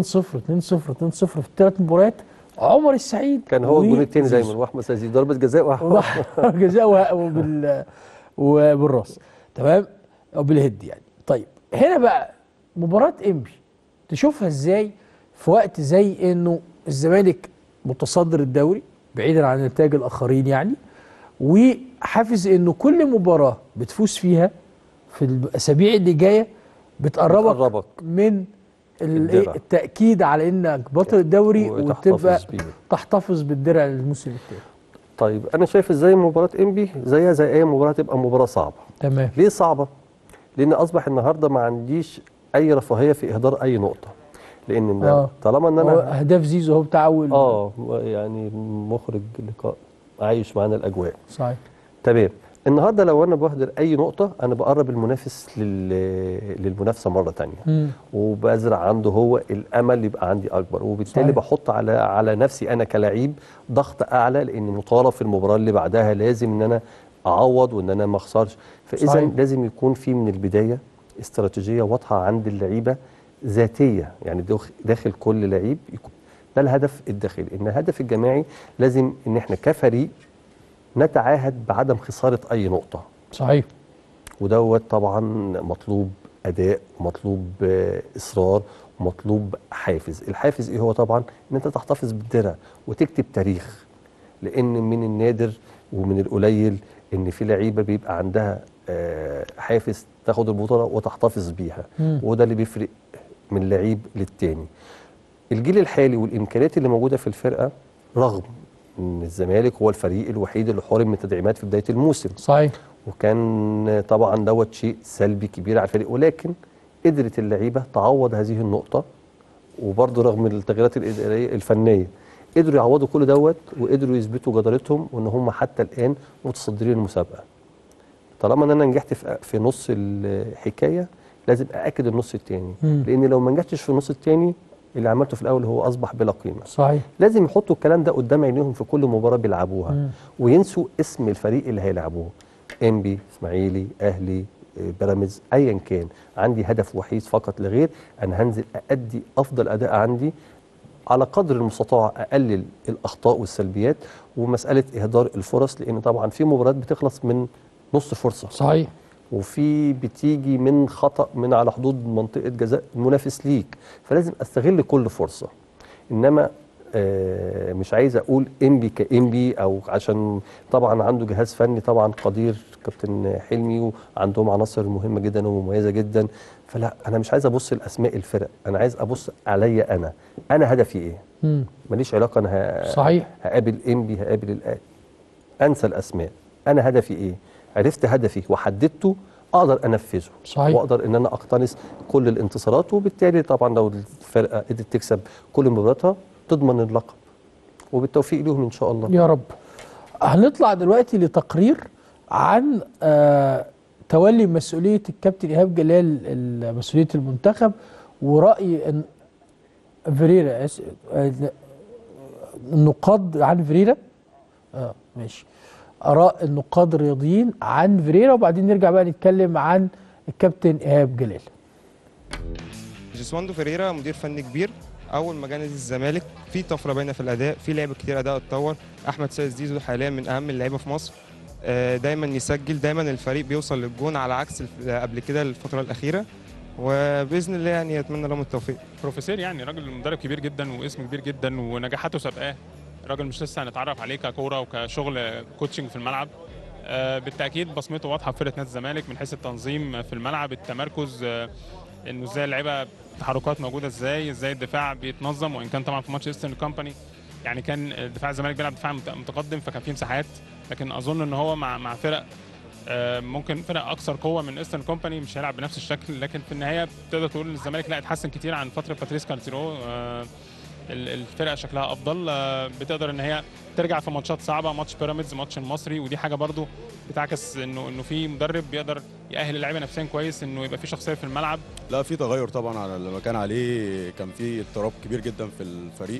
[SPEAKER 1] في الثلاث مباريات عمر السعيد
[SPEAKER 6] كان هو الجون الثاني
[SPEAKER 1] وزيزو.
[SPEAKER 6] دايما واحمد سيزي ضربه جزاء واحد
[SPEAKER 1] وضح جزاء وه- وبال وبالراس تمام او بالهد يعني طيب هنا بقى مباراه انبي تشوفها ازاي في وقت زي انه الزمالك متصدر الدوري بعيدا عن نتائج الاخرين يعني وحافظ انه كل مباراه بتفوز فيها في الاسابيع اللي جايه بتقربك
[SPEAKER 6] بتقربك.
[SPEAKER 1] من ال-
[SPEAKER 6] الدرع.
[SPEAKER 1] إيه التاكيد على انك بطل الدوري
[SPEAKER 6] وتحتفظ
[SPEAKER 1] وتبقى
[SPEAKER 6] بيه.
[SPEAKER 1] تحتفظ بالدرع للموسم الثاني
[SPEAKER 6] طيب انا شايف ازاي مباراه انبي زيها زي اي مباراه تبقى مباراه صعبه
[SPEAKER 1] تمام
[SPEAKER 6] ليه صعبه لان اصبح النهارده ما عنديش اي رفاهيه في اهدار اي نقطه لان
[SPEAKER 1] آه.
[SPEAKER 6] طالما ان
[SPEAKER 1] هو
[SPEAKER 6] انا
[SPEAKER 1] اهداف زيزو هو بتاع اول
[SPEAKER 6] اه يعني مخرج لقاء عايش معانا الاجواء
[SPEAKER 1] صحيح
[SPEAKER 6] تمام النهارده لو انا بهدر اي نقطه انا بقرب المنافس لل... للمنافسه مره تانية
[SPEAKER 1] مم.
[SPEAKER 6] وبزرع عنده هو الامل يبقى عندي اكبر وبالتالي
[SPEAKER 1] صحيح.
[SPEAKER 6] بحط على على نفسي انا كلاعب ضغط اعلى لان مطالب في المباراه اللي بعدها لازم ان انا اعوض وان انا ما اخسرش فاذا
[SPEAKER 1] صحيح.
[SPEAKER 6] لازم يكون في من البدايه استراتيجيه واضحه عند اللعيبه ذاتيه يعني داخ- داخل كل لعيب يكون ده الهدف الداخلي ان الهدف الجماعي لازم ان احنا كفريق نتعاهد بعدم خساره اي نقطه
[SPEAKER 1] صحيح
[SPEAKER 6] ودوت طبعا مطلوب اداء ومطلوب آه، اصرار ومطلوب حافز الحافز ايه هو طبعا ان انت تحتفظ بالدرع وتكتب تاريخ لان من النادر ومن القليل ان في لعيبه بيبقى عندها آه، حافز تاخد البطوله وتحتفظ بيها
[SPEAKER 1] مم.
[SPEAKER 6] وده اللي بيفرق من لعيب للتاني الجيل الحالي والامكانيات اللي موجوده في الفرقه رغم ان الزمالك هو الفريق الوحيد اللي حرم من التدعيمات في بدايه الموسم
[SPEAKER 1] صحيح
[SPEAKER 6] وكان طبعا دوت شيء سلبي كبير على الفريق ولكن قدرت اللعيبه تعوض هذه النقطه وبرضه رغم التغييرات الاداريه الفنيه قدروا يعوضوا كل دوت وقدروا يثبتوا جدارتهم وان هم حتى الان متصدرين المسابقه طالما ان انا نجحت في في نص الحكايه لازم ااكد النص الثاني
[SPEAKER 1] مم.
[SPEAKER 6] لان لو ما نجحتش في النص الثاني اللي عملته في الاول هو اصبح بلا قيمه
[SPEAKER 1] صحيح
[SPEAKER 6] لازم يحطوا الكلام ده قدام عينيهم في كل مباراه بيلعبوها
[SPEAKER 1] مم.
[SPEAKER 6] وينسوا اسم الفريق اللي هيلعبوه انبي اسماعيلي اهلي آه، بيراميدز ايا كان عندي هدف وحيد فقط لا غير انا هنزل ادي افضل اداء عندي على قدر المستطاع اقلل الاخطاء والسلبيات ومساله اهدار الفرص لان طبعا في مباريات بتخلص من نص فرصه
[SPEAKER 1] صحيح
[SPEAKER 6] وفي بتيجي من خطأ من على حدود منطقة جزاء المنافس ليك فلازم استغل كل فرصة انما آه مش عايز اقول انبي كانبي او عشان طبعا عنده جهاز فني طبعا قدير كابتن حلمي وعندهم عناصر مهمه جدا ومميزه جدا فلا انا مش عايز ابص لاسماء الفرق انا عايز ابص عليا انا انا هدفي ايه
[SPEAKER 1] مم.
[SPEAKER 6] ماليش علاقه انا ه-
[SPEAKER 1] صحيح.
[SPEAKER 6] هقابل انبي هقابل الآ انسى الاسماء انا هدفي ايه عرفت هدفي وحددته اقدر انفذه
[SPEAKER 1] صحيح.
[SPEAKER 6] واقدر ان انا اقتنص كل الانتصارات وبالتالي طبعا لو الفرقه قدرت تكسب كل مباراتها تضمن اللقب وبالتوفيق ليهم ان شاء الله
[SPEAKER 1] يا رب هنطلع دلوقتي لتقرير عن آه تولي مسؤولية الكابتن إيهاب جلال ال- مسؤولية المنتخب ورأي إن فيريرا أس- آه، النقاد عن فيريرا اه ماشي آراء النقاد الرياضيين عن فيريرا وبعدين نرجع بقى نتكلم عن الكابتن إيهاب جلال
[SPEAKER 7] جيسواندو فيريرا مدير فني كبير اول ما جه نادي الزمالك في طفره باينه في الاداء في لعب كتير اداء اتطور احمد سيد زيزو حاليا من اهم اللعيبه في مصر آه، دايما يسجل دايما الفريق بيوصل للجون على عكس الف- قبل كده الفتره الاخيره وباذن الله يعني اتمنى لهم التوفيق
[SPEAKER 8] بروفيسور يعني راجل مدرب كبير جدا واسم كبير جدا ونجاحاته سابقاه راجل مش لسه هنتعرف عليه ككوره وكشغل كوتشنج في الملعب آه، بالتاكيد بصمته واضحه في فرقه نادي الزمالك من حيث التنظيم في الملعب التمركز آه، انه ازاي اللعيبه تحركات موجوده ازاي ازاي الدفاع بيتنظم وان كان طبعا في ماتش ايسترن كومباني يعني كان دفاع الزمالك بيلعب دفاع مت- متقدم فكان فيه مساحات لكن اظن ان هو مع مع فرق آه، ممكن فرق اكثر قوه من ايسترن كومباني مش هيلعب بنفس الشكل لكن في النهايه تقدر تقول ان الزمالك لا اتحسن كتير عن فتره باتريس كارتيرو آه، ال- الفرقه شكلها افضل آه، بتقدر ان هي ترجع في ماتشات صعبه ماتش بيراميدز ماتش المصري ودي حاجه برضو بتعكس انه انه في مدرب بيقدر يأهل اللعيبه نفسيا كويس انه يبقى في شخصيه في الملعب
[SPEAKER 9] لا في تغير طبعا على اللي ما كان عليه كان في اضطراب كبير جدا في الفريق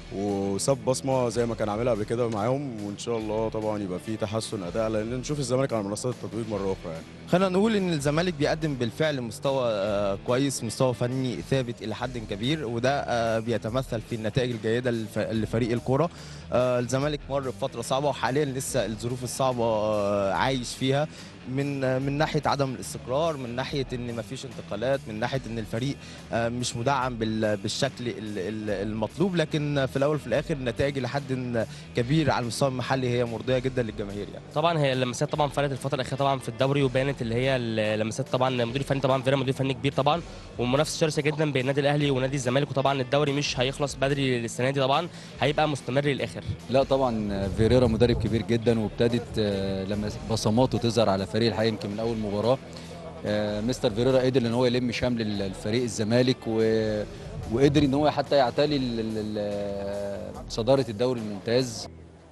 [SPEAKER 9] وساب بصمه زي ما كان عاملها قبل كده معاهم وان شاء الله طبعا يبقى في تحسن اداء لان نشوف الزمالك على منصات التتويج مره اخرى يعني
[SPEAKER 10] خلينا نقول ان الزمالك بيقدم بالفعل مستوى آه، كويس مستوى فني ثابت الى حد كبير وده آه، بيتمثل في النتائج الجيده لف- لفريق الكره آه، الزمالك مر بفتره صعبه وحاليا لسه الظروف الصعبه آه، عايش فيها من آه، من ناحيه عدم الاستقرار من ناحيه ان مفيش انتقالات من ناحيه ان الفريق آه، مش مدعم بال- بالشكل ال- ال- المطلوب لكن في الاول وفي الاخر النتائج لحد كبير على المستوى المحلي هي مرضيه جدا للجماهير يعني
[SPEAKER 11] طبعا هي اللمسات طبعا فرقت الفتره الاخيره طبعا في الدوري وبانت اللي هي اللمسات طبعا مدير فني طبعا فيرا مدير فني كبير طبعا ومنافسه شرسه جدا بين النادي الاهلي ونادي الزمالك وطبعا الدوري مش هيخلص بدري السنه دي طبعا هيبقى مستمر للاخر
[SPEAKER 12] لا طبعا فيريرا مدرب كبير جدا وابتدت آه، لما بصماته تظهر على فريق الحقيقه يمكن من اول مباراه آه، مستر فيريرا قدر ان هو يلم شمل ال- الفريق الزمالك و... وقدر ان هو حتى يعتلي ال- ال- ال- صداره الدوري الممتاز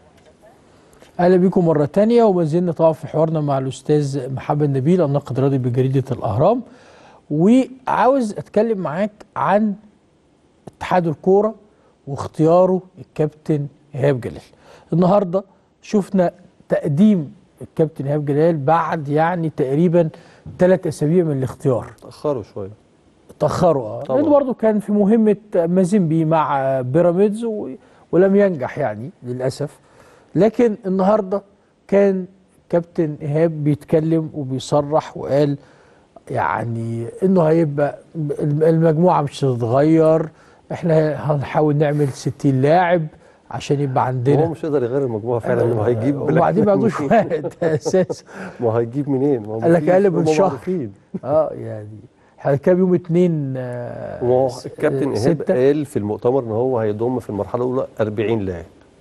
[SPEAKER 1] اهلا بيكم مره تانية وما زلنا طبعا في حوارنا مع الاستاذ محمد نبيل الناقد الرياضي بجريده الاهرام وعاوز اتكلم معاك عن اتحاد الكوره واختياره الكابتن ايهاب جلال النهارده شفنا تقديم الكابتن ايهاب جلال بعد يعني تقريبا ثلاث اسابيع من الاختيار
[SPEAKER 6] تاخروا شويه
[SPEAKER 1] تاخروا اه
[SPEAKER 6] طبعاً.
[SPEAKER 1] لانه برضه كان في مهمه مازيمبي مع بيراميدز و- ولم ينجح يعني للاسف لكن النهارده كان كابتن ايهاب بيتكلم وبيصرح وقال يعني انه هيبقى الم- المجموعه مش هتتغير احنا هنحاول نعمل 60 لاعب عشان يبقى
[SPEAKER 6] هو
[SPEAKER 1] عندنا
[SPEAKER 6] مش هيقدر يغير المجموعه فعلا ما هيجيب
[SPEAKER 1] وبعدين ما عندوش وقت اساسا
[SPEAKER 6] ما هيجيب منين؟ ما هو
[SPEAKER 1] قال لك
[SPEAKER 6] مفيش،
[SPEAKER 1] اقل من
[SPEAKER 6] هم
[SPEAKER 1] شهر.
[SPEAKER 6] معروفين.
[SPEAKER 1] اه يعني احنا كام يوم اتنين آه،
[SPEAKER 6] وهو
[SPEAKER 1] س-
[SPEAKER 6] الكابتن
[SPEAKER 1] آه،
[SPEAKER 6] ايهاب
[SPEAKER 1] ستة.
[SPEAKER 6] قال في المؤتمر ان هو هيضم في المرحله الاولى 40 لاعب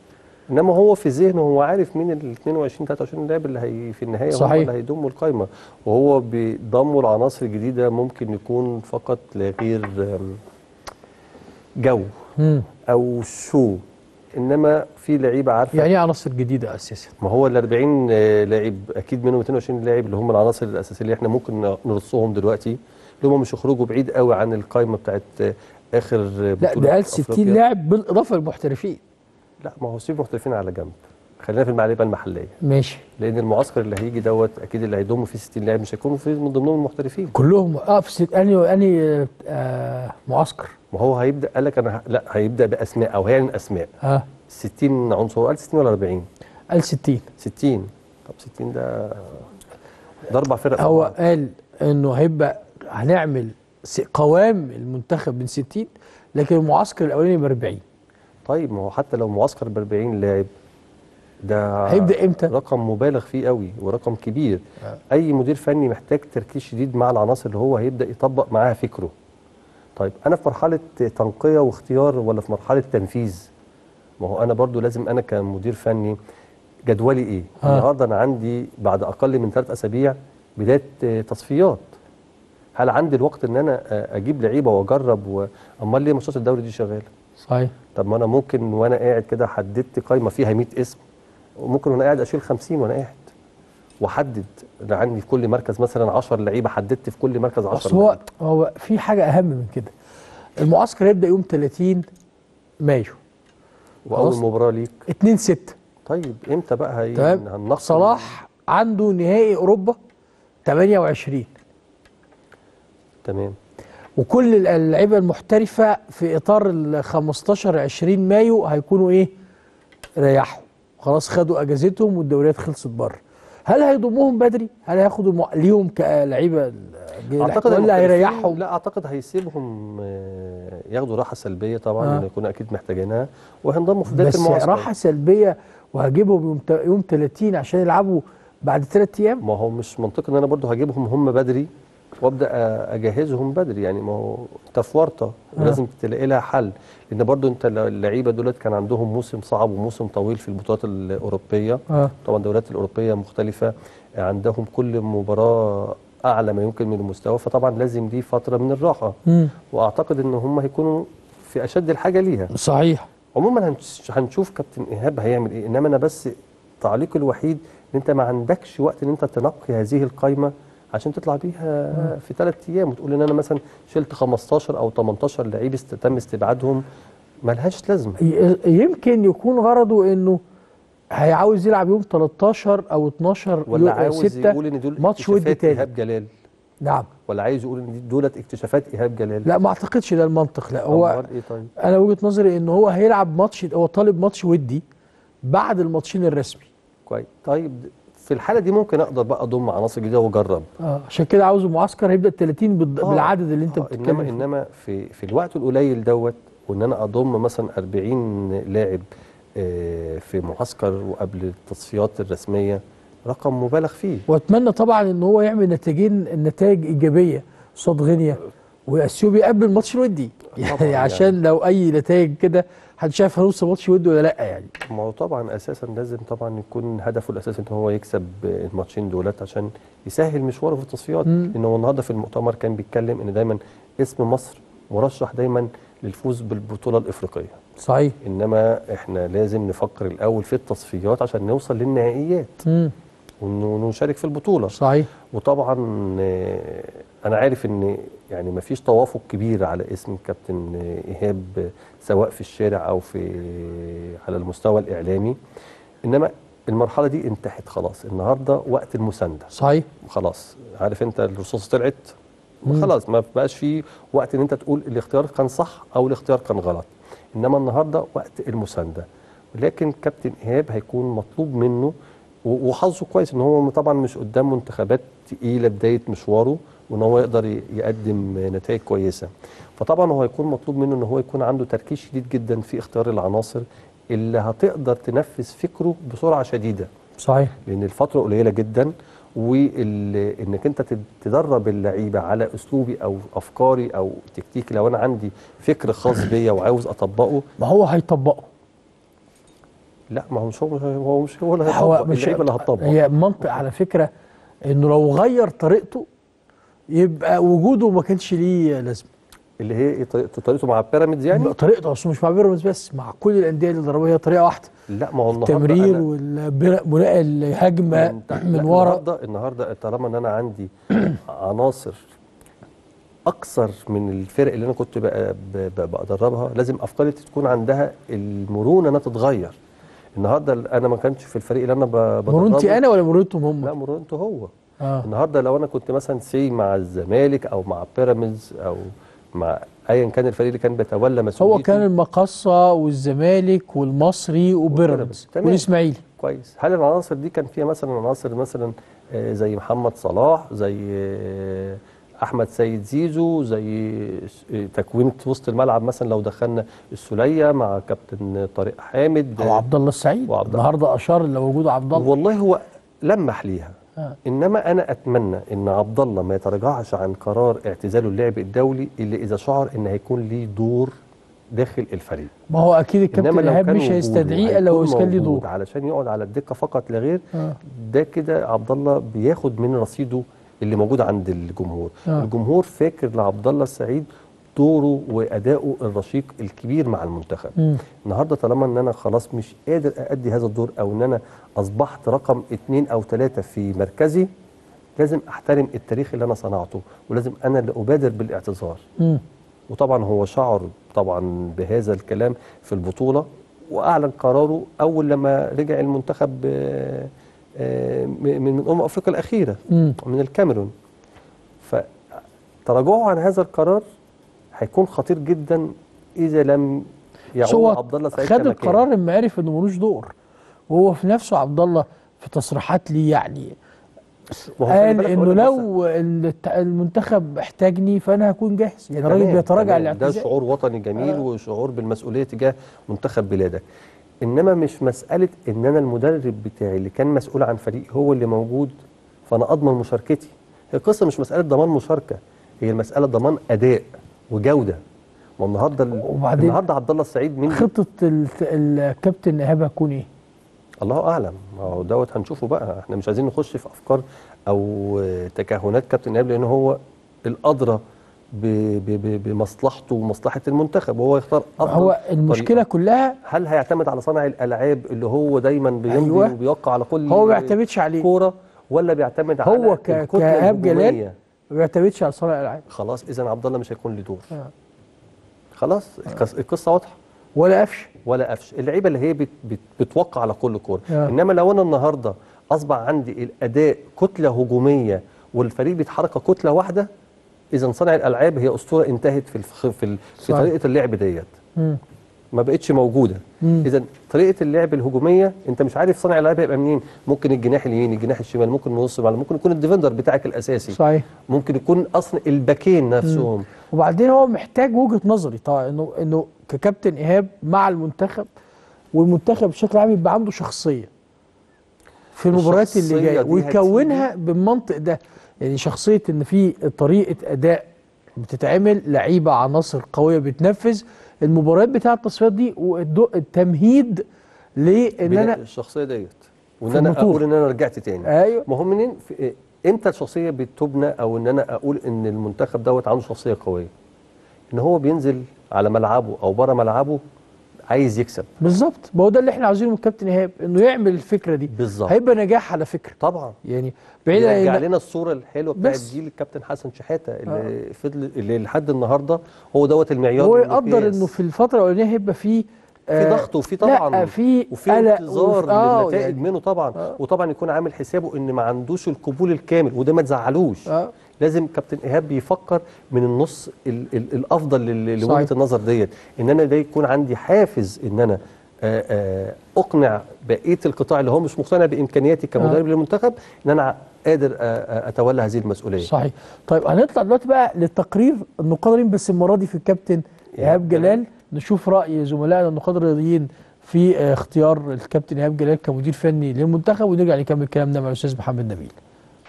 [SPEAKER 6] انما هو في ذهنه هو عارف مين ال 22 23 لاعب اللي هي في النهايه هم
[SPEAKER 1] صحيح.
[SPEAKER 6] اللي هيضموا القائمه وهو بضمه لعناصر جديده ممكن يكون فقط لغير آم، جو
[SPEAKER 1] مم.
[SPEAKER 6] او شو انما في لعيبه عارفه
[SPEAKER 1] يعني ايه عناصر جديده اساسا
[SPEAKER 6] ما هو ال 40 آه، لاعب اكيد منهم 22 لاعب اللي هم العناصر الاساسيه اللي احنا ممكن نرصهم دلوقتي اللي هم مش يخرجوا بعيد قوي عن القائمه بتاعت آه، اخر آه،
[SPEAKER 1] لا
[SPEAKER 6] بطولة
[SPEAKER 1] ده قال 60
[SPEAKER 6] أفريقيا.
[SPEAKER 1] لاعب بالاضافه للمحترفين
[SPEAKER 6] لا ما هو سيب محترفين على جنب خلينا في المعلبه المحليه
[SPEAKER 1] ماشي
[SPEAKER 6] لان المعسكر اللي هيجي دوت اكيد اللي هيضموا فيه 60 لاعب مش هيكونوا فيه من ضمنهم المحترفين
[SPEAKER 1] كلهم اه في ست انهي انهي آه معسكر
[SPEAKER 6] ما هو هيبدا قال لك انا ه- لا هيبدا باسماء او هيعلن اسماء
[SPEAKER 1] اه
[SPEAKER 6] 60 عنصر هو قال 60 ولا 40
[SPEAKER 1] قال 60
[SPEAKER 6] 60 طب 60 ده ده اربع فرق
[SPEAKER 1] هو
[SPEAKER 6] طبعاً.
[SPEAKER 1] قال انه هيبقى هنعمل س- قوام المنتخب من 60 لكن المعسكر الاولاني ب 40
[SPEAKER 6] طيب ما هو حتى لو معسكر ب 40 لاعب ده
[SPEAKER 1] هيبدأ امتى؟
[SPEAKER 6] رقم مبالغ فيه قوي ورقم كبير اي مدير فني محتاج تركيز شديد مع العناصر اللي هو هيبدا يطبق معاها فكره طيب انا في مرحله تنقيه واختيار ولا في مرحله تنفيذ ما هو انا برضو لازم انا كمدير فني جدولي ايه
[SPEAKER 1] آه.
[SPEAKER 6] النهارده انا عندي بعد اقل من ثلاث اسابيع بدايه آه، تصفيات هل عندي الوقت ان انا آه، اجيب لعيبه واجرب و... امال ليه ماتشات الدوري دي شغاله
[SPEAKER 1] صحيح
[SPEAKER 6] طب ما انا ممكن وانا قاعد كده حددت قائمه فيها 100 اسم وممكن وانا قاعد اشيل 50 وانا قاعد واحدد انا عندي في كل مركز مثلا 10 لعيبه حددت في كل مركز 10
[SPEAKER 1] اصل هو هو في حاجه اهم من كده المعسكر هيبدا يوم 30 مايو
[SPEAKER 6] واول
[SPEAKER 1] خلاص.
[SPEAKER 6] مباراه ليك
[SPEAKER 1] 2 6
[SPEAKER 6] طيب امتى بقى هي
[SPEAKER 1] تمام
[SPEAKER 6] هننقل
[SPEAKER 1] صلاح عنده نهائي اوروبا 28
[SPEAKER 6] تمام
[SPEAKER 1] وكل اللعيبه المحترفه في اطار ال 15 20 مايو هيكونوا ايه ريحوا خلاص خدوا اجازتهم والدوريات خلصت بره هل هيضموهم بدري هل هياخدوا مع- ليهم كلعيبه
[SPEAKER 6] اعتقد
[SPEAKER 1] ولا
[SPEAKER 6] المحترفين-
[SPEAKER 1] هيريحهم
[SPEAKER 6] لا اعتقد هيسيبهم آه، ياخدوا راحه سلبيه طبعا
[SPEAKER 1] آه.
[SPEAKER 6] لان يكونوا اكيد محتاجينها وهينضموا في بدايه
[SPEAKER 1] بس
[SPEAKER 6] المعسكر
[SPEAKER 1] راحه سلبيه وهجيبهم يوم ت- يوم 30 عشان يلعبوا بعد ثلاث ايام
[SPEAKER 6] ما هو مش منطقي ان انا برضو هجيبهم هم بدري وابدا أ- اجهزهم بدري يعني ما هو انت في ورطه ولازم تلاقي لها حل لان برضو انت ل- اللعيبه دولت كان عندهم موسم صعب وموسم طويل في البطولات الاوروبيه
[SPEAKER 1] آه.
[SPEAKER 6] طبعا الدوريات الاوروبيه مختلفه عندهم كل مباراه اعلى ما يمكن من المستوى فطبعا لازم دي فتره من الراحه
[SPEAKER 1] مم.
[SPEAKER 6] واعتقد ان هم هيكونوا في اشد الحاجه ليها
[SPEAKER 1] صحيح
[SPEAKER 6] عموما هنش- هنشوف كابتن ايهاب هيعمل ايه انما انا بس تعليقي الوحيد ان انت ما عندكش وقت ان انت تنقي هذه القائمه عشان تطلع بيها في ثلاث ايام وتقول ان انا مثلا شلت 15 او 18 لعيب است- تم استبعادهم ملهاش لازمه
[SPEAKER 1] ي- يمكن يكون غرضه انه هيعاوز يلعب يوم 13 او 12
[SPEAKER 6] ولا
[SPEAKER 1] يوم
[SPEAKER 6] عاوز
[SPEAKER 1] 6
[SPEAKER 6] يقول ان دول
[SPEAKER 1] ماتش ودي
[SPEAKER 6] اكتشافات
[SPEAKER 1] تاني
[SPEAKER 6] ايهاب جلال
[SPEAKER 1] نعم
[SPEAKER 6] ولا عايز يقول ان دي دولت اكتشافات ايهاب جلال
[SPEAKER 1] لا ما اعتقدش ده المنطق لا هو
[SPEAKER 6] أمال ايه طيب
[SPEAKER 1] انا وجهه نظري ان هو هيلعب ماتش هو طالب ماتش ودي بعد الماتشين الرسمي
[SPEAKER 6] كويس طيب في الحاله دي ممكن اقدر بقى اضم عناصر جديده واجرب
[SPEAKER 1] اه عشان كده عاوز معسكر هيبدا 30 بالض-
[SPEAKER 6] آه،
[SPEAKER 1] بالعدد اللي انت
[SPEAKER 6] آه،
[SPEAKER 1] بتتكلم
[SPEAKER 6] انما
[SPEAKER 1] فيه.
[SPEAKER 6] انما في في الوقت القليل دوت وان انا اضم مثلا 40 لاعب آه، في معسكر وقبل التصفيات الرسميه رقم مبالغ فيه
[SPEAKER 1] واتمنى طبعا ان هو يعمل نتائجين نتائج ايجابيه قصاد غينيا واثيوبيا قبل الماتش الودي يعني
[SPEAKER 6] يعني.
[SPEAKER 1] عشان لو اي نتائج كده حد شايف هنوصل ماتش ودي ولا لا يعني
[SPEAKER 6] ما هو طبعا اساسا لازم طبعا يكون هدفه الاساسي ان هو يكسب الماتشين دولت عشان يسهل مشواره في التصفيات
[SPEAKER 1] مم.
[SPEAKER 6] لان هو النهارده في المؤتمر كان بيتكلم ان دايما اسم مصر مرشح دايما للفوز بالبطوله الافريقيه
[SPEAKER 1] صحيح
[SPEAKER 6] انما احنا لازم نفكر الاول في التصفيات عشان نوصل للنهائيات
[SPEAKER 1] مم.
[SPEAKER 6] ونشارك في البطوله
[SPEAKER 1] صحيح
[SPEAKER 6] وطبعا آه، انا عارف ان يعني ما فيش توافق كبير على اسم كابتن آه، ايهاب آه، سواء في الشارع او في على المستوى الاعلامي انما المرحله دي انتهت خلاص النهارده وقت المسانده
[SPEAKER 1] صحيح
[SPEAKER 6] خلاص عارف انت الرصاص طلعت
[SPEAKER 1] مم.
[SPEAKER 6] خلاص ما بقاش في وقت ان انت تقول الاختيار كان صح او الاختيار كان غلط انما النهارده وقت المسانده ولكن كابتن ايهاب هيكون مطلوب منه و- وحظه كويس ان هو طبعا مش قدام منتخبات تقيله بدايه مشواره وان هو يقدر ي- يقدم نتائج كويسه فطبعا هو هيكون مطلوب منه ان هو يكون عنده تركيز شديد جدا في اختيار العناصر اللي هتقدر تنفذ فكره بسرعه شديده
[SPEAKER 1] صحيح
[SPEAKER 6] لان الفتره قليله جدا وانك انت تد- تدرب اللعيبه على اسلوبي او افكاري او تكتيكي لو انا عندي فكر خاص بيا وعاوز اطبقه
[SPEAKER 1] ما هو هيطبقه
[SPEAKER 6] لا ما هو مش هو هو مش هو اللي
[SPEAKER 1] هو
[SPEAKER 6] هيطبق
[SPEAKER 1] مش
[SPEAKER 6] اللعيبه اللي هتطبق
[SPEAKER 1] هي منطق على فكره انه لو غير طريقته يبقى وجوده ما كانش ليه لازمه
[SPEAKER 6] اللي هي إيه طريقته طريقته مع بيراميدز يعني
[SPEAKER 1] طريقته اصله مش مع بيراميدز بس مع كل الانديه اللي ضربها هي طريقه واحده
[SPEAKER 6] لا ما هو النهارده
[SPEAKER 1] التمرير
[SPEAKER 6] أنا-
[SPEAKER 1] والبناء الهجمه
[SPEAKER 6] من, تحت-
[SPEAKER 1] من
[SPEAKER 6] لا،
[SPEAKER 1] ورا
[SPEAKER 6] النهارده النهارده طالما ان انا عندي عناصر اكثر من الفرق اللي انا كنت بقى ب- ب- بدربها لازم افكاري تكون عندها المرونه انها تتغير النهارده انا ما كانش في الفريق اللي انا ب- بدربه
[SPEAKER 1] مرونتي انا ولا مرونتهم هم؟
[SPEAKER 6] لا مرونته هو
[SPEAKER 1] آه.
[SPEAKER 6] النهارده لو انا كنت مثلا سي مع الزمالك او مع بيراميدز او مع ايا كان الفريق اللي كان بيتولى مسؤوليته
[SPEAKER 1] هو كان المقصه والزمالك والمصري وبيراميدز
[SPEAKER 6] تمام.
[SPEAKER 1] والاسماعيلي
[SPEAKER 6] كويس هل العناصر دي كان فيها مثلا عناصر مثلا آه، زي محمد صلاح زي آه، احمد سيد زيزو زي آه، تكوينه وسط الملعب مثلا لو دخلنا السوليه مع كابتن طارق حامد
[SPEAKER 1] او عبد الله السعيد
[SPEAKER 6] وعبد الله.
[SPEAKER 1] النهارده اشار لوجود عبد الله
[SPEAKER 6] والله هو لمح ليها
[SPEAKER 1] آه.
[SPEAKER 6] انما انا اتمنى ان عبد الله ما يتراجعش عن قرار اعتزاله اللعب الدولي اللي اذا شعر ان هيكون ليه دور داخل الفريق
[SPEAKER 1] ما هو اكيد الكابتن
[SPEAKER 6] إنما لو
[SPEAKER 1] ايهاب
[SPEAKER 6] كان
[SPEAKER 1] مش
[SPEAKER 6] وجوده
[SPEAKER 1] هيستدعيه الا لو
[SPEAKER 6] هيكون
[SPEAKER 1] كان ليه
[SPEAKER 6] موجود
[SPEAKER 1] دور
[SPEAKER 6] علشان يقعد على الدكه فقط لا غير
[SPEAKER 1] آه.
[SPEAKER 6] ده كده عبد الله بياخد من رصيده اللي موجود عند الجمهور
[SPEAKER 1] آه.
[SPEAKER 6] الجمهور فاكر لعبد الله السعيد دوره واداؤه الرشيق الكبير مع المنتخب
[SPEAKER 1] مم.
[SPEAKER 6] النهارده طالما ان انا خلاص مش قادر ادي هذا الدور او ان انا اصبحت رقم اثنين او ثلاثه في مركزي لازم احترم التاريخ اللي انا صنعته ولازم انا اللي ابادر بالاعتذار
[SPEAKER 1] مم.
[SPEAKER 6] وطبعا هو شعر طبعا بهذا الكلام في البطوله واعلن قراره اول لما رجع المنتخب آه، آه، من من امم افريقيا الاخيره
[SPEAKER 1] مم.
[SPEAKER 6] من الكاميرون فتراجعه عن هذا القرار هيكون خطير جدا اذا لم
[SPEAKER 1] بس هو
[SPEAKER 6] يعود عبد الله سعيد
[SPEAKER 1] خد
[SPEAKER 6] كما كان.
[SPEAKER 1] القرار لما عرف انه ملوش دور وهو في نفسه عبد الله في تصريحات ليه يعني
[SPEAKER 6] وهو خلي
[SPEAKER 1] قال
[SPEAKER 6] بالك
[SPEAKER 1] انه
[SPEAKER 6] أقول لك
[SPEAKER 1] لو الت- المنتخب احتاجني فانا هكون جاهز يعني الراجل
[SPEAKER 6] تمام،
[SPEAKER 1] بيتراجع
[SPEAKER 6] تمام. ده
[SPEAKER 1] الاعتزال
[SPEAKER 6] شعور وطني جميل
[SPEAKER 1] آه.
[SPEAKER 6] وشعور بالمسؤوليه تجاه منتخب بلادك انما مش مساله ان انا المدرب بتاعي اللي كان مسؤول عن فريق هو اللي موجود فانا اضمن مشاركتي هي القصه مش مساله ضمان مشاركه هي المساله ضمان اداء وجوده ما النهارده ال-
[SPEAKER 1] وبعدين
[SPEAKER 6] النهارده عبد الله السعيد مين
[SPEAKER 1] خطه ال- الكابتن ايهاب هتكون ايه؟
[SPEAKER 6] الله اعلم ما هو دوت هنشوفه بقى احنا مش عايزين نخش في افكار او تكهنات كابتن ايهاب لان هو الادرى ب- ب- ب- بمصلحته ومصلحه المنتخب وهو يختار افضل
[SPEAKER 1] هو المشكله
[SPEAKER 6] طريقة.
[SPEAKER 1] كلها
[SPEAKER 6] هل هيعتمد على صانع الالعاب اللي هو دايما بيمضي
[SPEAKER 1] أيوة.
[SPEAKER 6] وبيوقع على كل
[SPEAKER 1] هو ما بيعتمدش عليه
[SPEAKER 6] كوره ولا بيعتمد على
[SPEAKER 1] هو ك-
[SPEAKER 6] الكتلة
[SPEAKER 1] كايهاب جلال
[SPEAKER 6] الهجومية؟
[SPEAKER 1] ما بيعتمدش على صانع الالعاب
[SPEAKER 6] خلاص اذا عبد الله مش هيكون له دور
[SPEAKER 1] آه.
[SPEAKER 6] خلاص القص- القصه واضحه
[SPEAKER 1] ولا قفش
[SPEAKER 6] ولا قفش اللعيبه اللي هي بت بت بتوقع على كل كوره
[SPEAKER 1] آه.
[SPEAKER 6] انما لو انا النهارده اصبح عندي الاداء كتله هجوميه والفريق بيتحرك كتله واحده اذا صانع الالعاب هي اسطوره انتهت في الف... في, ال... في
[SPEAKER 1] صح.
[SPEAKER 6] طريقه اللعب ديت
[SPEAKER 1] مم.
[SPEAKER 6] ما بقتش موجوده
[SPEAKER 1] مم.
[SPEAKER 6] اذا طريقه اللعب الهجوميه انت مش عارف صانع الالعاب هيبقى منين ممكن الجناح اليمين الجناح الشمال ممكن نص الملعب ممكن يكون الديفندر بتاعك الاساسي
[SPEAKER 1] صحيح
[SPEAKER 6] ممكن يكون اصلا الباكين نفسهم
[SPEAKER 1] وبعدين هو محتاج وجهه نظري طبعا انه انه ككابتن ايهاب مع المنتخب والمنتخب بشكل عام يبقى عنده شخصيه في المباريات اللي
[SPEAKER 6] الشخصية
[SPEAKER 1] جايه
[SPEAKER 6] دي
[SPEAKER 1] ويكونها بالمنطق ده يعني شخصيه ان في طريقه اداء بتتعمل لعيبه عناصر قويه بتنفذ المباريات بتاعه التصفيات دي والتمهيد لان
[SPEAKER 6] بناء
[SPEAKER 1] انا
[SPEAKER 6] الشخصيه ديت وان
[SPEAKER 1] في
[SPEAKER 6] انا
[SPEAKER 1] البطولة.
[SPEAKER 6] اقول ان انا رجعت تاني
[SPEAKER 1] ايوه
[SPEAKER 6] ما هو منين في امتى الشخصيه بتبنى او ان انا اقول ان المنتخب دوت عنده شخصيه قويه ان هو بينزل على ملعبه او بره ملعبه عايز يكسب
[SPEAKER 1] بالظبط ما هو ده اللي احنا عاوزينه من الكابتن ايهاب انه يعمل الفكره دي
[SPEAKER 6] بالظبط
[SPEAKER 1] هيبقى نجاح على فكره
[SPEAKER 6] طبعا
[SPEAKER 1] يعني بعيد عن
[SPEAKER 6] يرجع
[SPEAKER 1] إن-
[SPEAKER 6] لنا الصوره الحلوه بتاعت
[SPEAKER 1] بس.
[SPEAKER 6] جيل الكابتن حسن شحاته اللي فضل اللي لحد النهارده هو دوت المعيار
[SPEAKER 1] هو
[SPEAKER 6] والمقياس.
[SPEAKER 1] يقدر انه في الفتره الاولانيه هيبقى في
[SPEAKER 6] في ضغط وفي طبعا
[SPEAKER 1] لا في
[SPEAKER 6] وفي
[SPEAKER 1] قلق
[SPEAKER 6] انتظار
[SPEAKER 1] وفي- آه،
[SPEAKER 6] للنتائج
[SPEAKER 1] يعني
[SPEAKER 6] منه طبعا
[SPEAKER 1] آه.
[SPEAKER 6] وطبعا يكون عامل حسابه ان ما عندوش القبول الكامل وده ما تزعلوش
[SPEAKER 1] آه.
[SPEAKER 6] لازم كابتن ايهاب بيفكر من النص ال ال الافضل لل-
[SPEAKER 1] صحيح.
[SPEAKER 6] لوجهه النظر ديت ان انا ده يكون عندي حافز ان انا آه، آه، اقنع بقيه القطاع اللي هو مش مقتنع بامكانياتي كمدرب للمنتخب ان انا قادر آه، آه، اتولى هذه المسؤوليه
[SPEAKER 1] صحيح طيب هنطلع دلوقتي بقى للتقرير النقاد الرياضيين بس المره دي في الكابتن ايهاب جلال نشوف راي زملائنا النقاد الرياضيين في آه، اختيار الكابتن ايهاب جلال كمدير فني للمنتخب ونرجع نكمل كلامنا مع الاستاذ محمد نبيل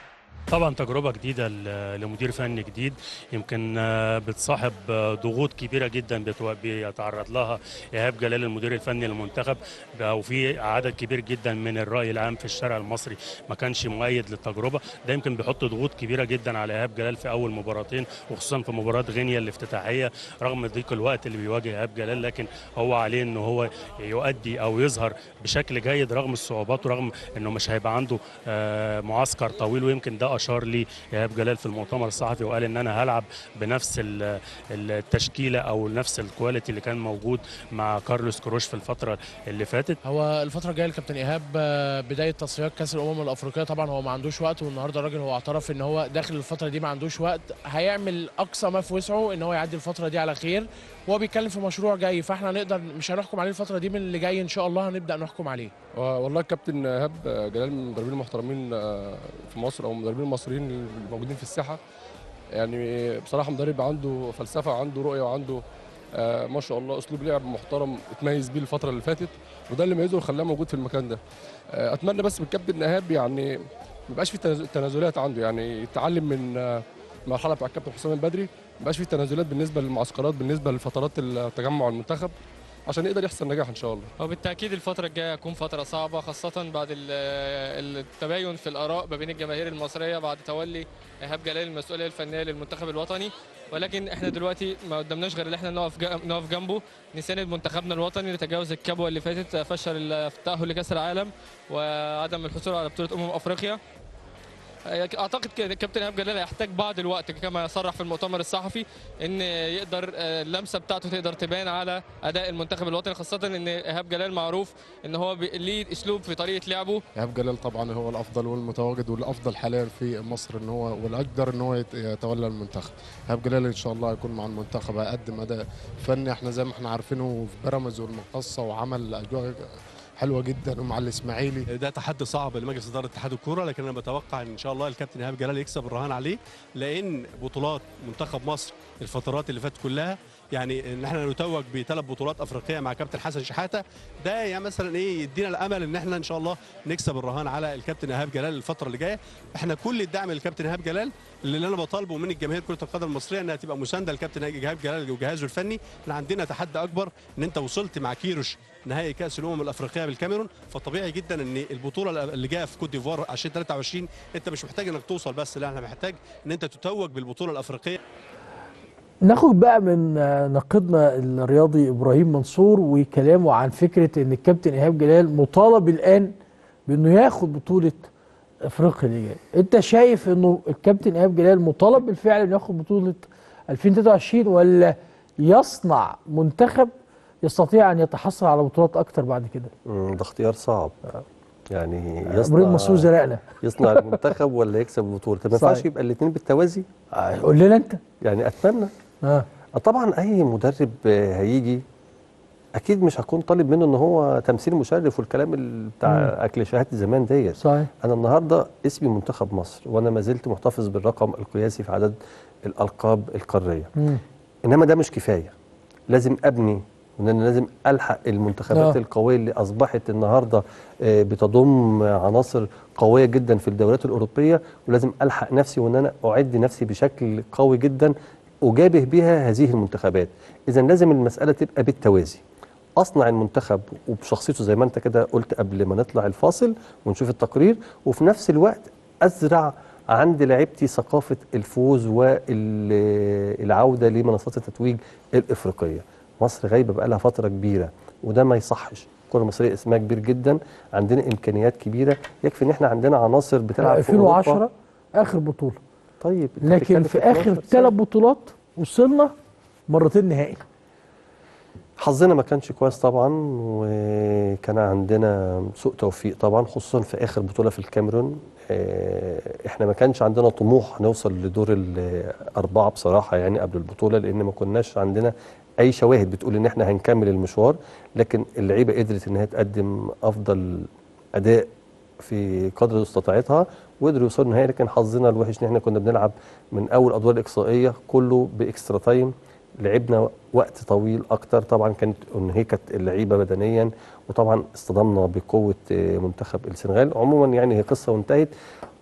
[SPEAKER 13] طبعا تجربة جديدة ل- لمدير فني جديد يمكن آه، بتصاحب آه، ضغوط كبيرة جدا بتو- بيتعرض لها إيهاب جلال المدير الفني للمنتخب وفي عدد كبير جدا من الرأي العام في الشارع المصري ما كانش مؤيد للتجربة ده يمكن بيحط ضغوط كبيرة جدا على إيهاب جلال في أول مباراتين وخصوصا في مباراة غينيا الافتتاحية رغم ضيق الوقت اللي بيواجه إيهاب جلال لكن هو عليه إن هو يؤدي أو يظهر بشكل جيد رغم الصعوبات ورغم إنه مش هيبقى عنده آه، معسكر طويل ويمكن ده اشار لي ايهاب جلال في المؤتمر الصحفي وقال ان انا هلعب بنفس ال- التشكيله او نفس الكواليتي اللي كان موجود مع كارلوس كروش في الفتره اللي فاتت
[SPEAKER 14] هو الفترة الجاية الكابتن إيهاب آه، بداية تصفيات كأس الأمم الأفريقية طبعا هو ما عندوش وقت والنهاردة الراجل هو اعترف إن هو داخل الفترة دي ما عندوش وقت هيعمل أقصى ما في وسعه إن هو يعدي الفترة دي على خير وهو بيتكلم في مشروع جاي فاحنا نقدر مش هنحكم عليه الفترة دي من اللي جاي إن شاء الله هنبدأ نحكم عليه
[SPEAKER 15] والله الكابتن ايهاب جلال من المدربين المحترمين آه، في مصر او المدربين المصريين الموجودين في الساحه يعني بصراحه مدرب عنده فلسفه وعنده رؤيه وعنده آه، ما شاء الله اسلوب لعب محترم اتميز بيه الفتره اللي فاتت وده اللي ميزه وخلاه موجود في المكان ده آه، اتمنى بس من الكابتن ايهاب يعني ما يبقاش في تناز- تنازلات عنده يعني يتعلم من آه، المرحله بتاع الكابتن حسام البدري ما يبقاش في تنازلات بالنسبه للمعسكرات بالنسبه لفترات التجمع المنتخب عشان يقدر يحصل نجاح ان شاء الله
[SPEAKER 16] وبالتاكيد الفتره الجايه هتكون فتره صعبه خاصه بعد ال- التباين في الاراء ما بين الجماهير المصريه بعد تولي ايهاب جلال المسؤوليه الفنيه للمنتخب الوطني ولكن احنا دلوقتي ما قدامناش غير ان احنا نقف جا- نقف جنبه نساند منتخبنا الوطني نتجاوز الكبوه اللي فاتت فشل التاهل لكاس العالم وعدم الحصول على بطوله امم افريقيا اعتقد كده كابتن ايهاب جلال هيحتاج بعض الوقت كما صرح في المؤتمر الصحفي ان يقدر آه، اللمسه بتاعته تقدر تبان على اداء المنتخب الوطني خاصه ان ايهاب جلال معروف ان هو بي- ليه اسلوب في طريقه لعبه
[SPEAKER 17] ايهاب جلال طبعا هو الافضل والمتواجد والافضل حاليا في مصر ان هو والاقدر ان هو يت- يتولى المنتخب ايهاب جلال ان شاء الله هيكون مع المنتخب هيقدم اداء فني احنا زي ما احنا عارفينه في بيراميدز والمقصه وعمل اجواء حلوه جدا ومع الاسماعيلي
[SPEAKER 18] ده تحدي صعب لمجلس اداره اتحاد الكوره لكن انا بتوقع ان شاء الله الكابتن ايهاب جلال يكسب الرهان عليه لان بطولات منتخب مصر الفترات اللي فاتت كلها يعني ان احنا نتوج بثلاث بطولات افريقيه مع كابتن حسن شحاته ده يعني مثلا ايه يدينا الامل ان احنا ان شاء الله نكسب الرهان على الكابتن ايهاب جلال الفتره اللي جايه احنا كل الدعم للكابتن ايهاب جلال اللي انا بطالبه من الجماهير كره القدم المصريه انها تبقى مسانده للكابتن ايهاب جلال وجهازه الفني احنا عندنا تحدي اكبر ان انت وصلت مع كيروش نهائي كاس الامم الافريقيه بالكاميرون فطبيعي جدا ان البطوله اللي جايه في كوت ديفوار 2023 انت مش محتاج انك توصل بس لا احنا محتاج ان انت تتوج بالبطوله الافريقيه
[SPEAKER 1] ناخد بقى من آه، ناقدنا الرياضي ابراهيم منصور وكلامه عن فكره ان الكابتن ايهاب جلال مطالب الان بانه ياخد بطوله افريقيا اللي جايه انت شايف انه الكابتن ايهاب جلال مطالب بالفعل انه ياخد بطوله 2023 ولا يصنع منتخب يستطيع ان يتحصل على بطولات اكتر بعد كده
[SPEAKER 6] مم، ده اختيار صعب يعني
[SPEAKER 1] إبراهيم منصور زرقنا.
[SPEAKER 6] يصنع المنتخب ولا يكسب البطوله طب ما ينفعش
[SPEAKER 1] صحيح.
[SPEAKER 6] يبقى الاثنين بالتوازي
[SPEAKER 1] قول لنا انت
[SPEAKER 6] يعني اتمنى
[SPEAKER 1] اه
[SPEAKER 6] طبعا اي مدرب آه، هيجي اكيد مش هكون طالب منه ان هو تمثيل مشرف والكلام اللي بتاع
[SPEAKER 1] مم.
[SPEAKER 6] اكل شهاده زمان ديت
[SPEAKER 1] صحيح
[SPEAKER 6] انا النهارده اسمي منتخب مصر وانا ما زلت محتفظ بالرقم القياسي في عدد الالقاب القاريه
[SPEAKER 1] مم.
[SPEAKER 6] انما ده مش كفايه لازم ابني وان انا لازم الحق المنتخبات
[SPEAKER 1] آه.
[SPEAKER 6] القويه اللي اصبحت النهارده آه، بتضم عناصر قويه جدا في الدوريات الاوروبيه ولازم الحق نفسي وان انا اعد نفسي بشكل قوي جدا اجابه بها هذه المنتخبات اذا لازم المساله تبقى بالتوازي اصنع المنتخب وبشخصيته زي ما انت كده قلت قبل ما نطلع الفاصل ونشوف التقرير وفي نفس الوقت ازرع عند لعيبتي ثقافه الفوز والعوده لمنصات التتويج الافريقيه مصر غايبه بقى لها فتره كبيره وده ما يصحش الكره المصريه اسمها كبير جدا عندنا امكانيات كبيره يكفي ان احنا عندنا عناصر بتلعب في أوروبا.
[SPEAKER 1] 2010 اخر بطوله
[SPEAKER 6] طيب أنت
[SPEAKER 1] لكن
[SPEAKER 6] بتتكلم
[SPEAKER 1] في
[SPEAKER 6] 12
[SPEAKER 1] اخر
[SPEAKER 6] سنة.
[SPEAKER 1] ثلاث بطولات وصلنا مرتين نهائي
[SPEAKER 6] حظنا ما كانش كويس طبعا وكان عندنا سوء توفيق طبعا خصوصا في اخر بطوله في الكاميرون آه، احنا ما كانش عندنا طموح نوصل لدور الاربعه بصراحه يعني قبل البطوله لان ما كناش عندنا اي شواهد بتقول ان احنا هنكمل المشوار لكن اللعيبه قدرت ان هي تقدم افضل اداء في قدر استطاعتها وقدروا يوصلوا النهائي لكن حظنا الوحش ان احنا كنا بنلعب من اول ادوار الاقصائيه كله باكسترا تايم لعبنا وقت طويل اكتر طبعا كانت انهكت اللعيبه بدنيا وطبعا اصطدمنا بقوه آه، منتخب السنغال عموما يعني هي قصه وانتهت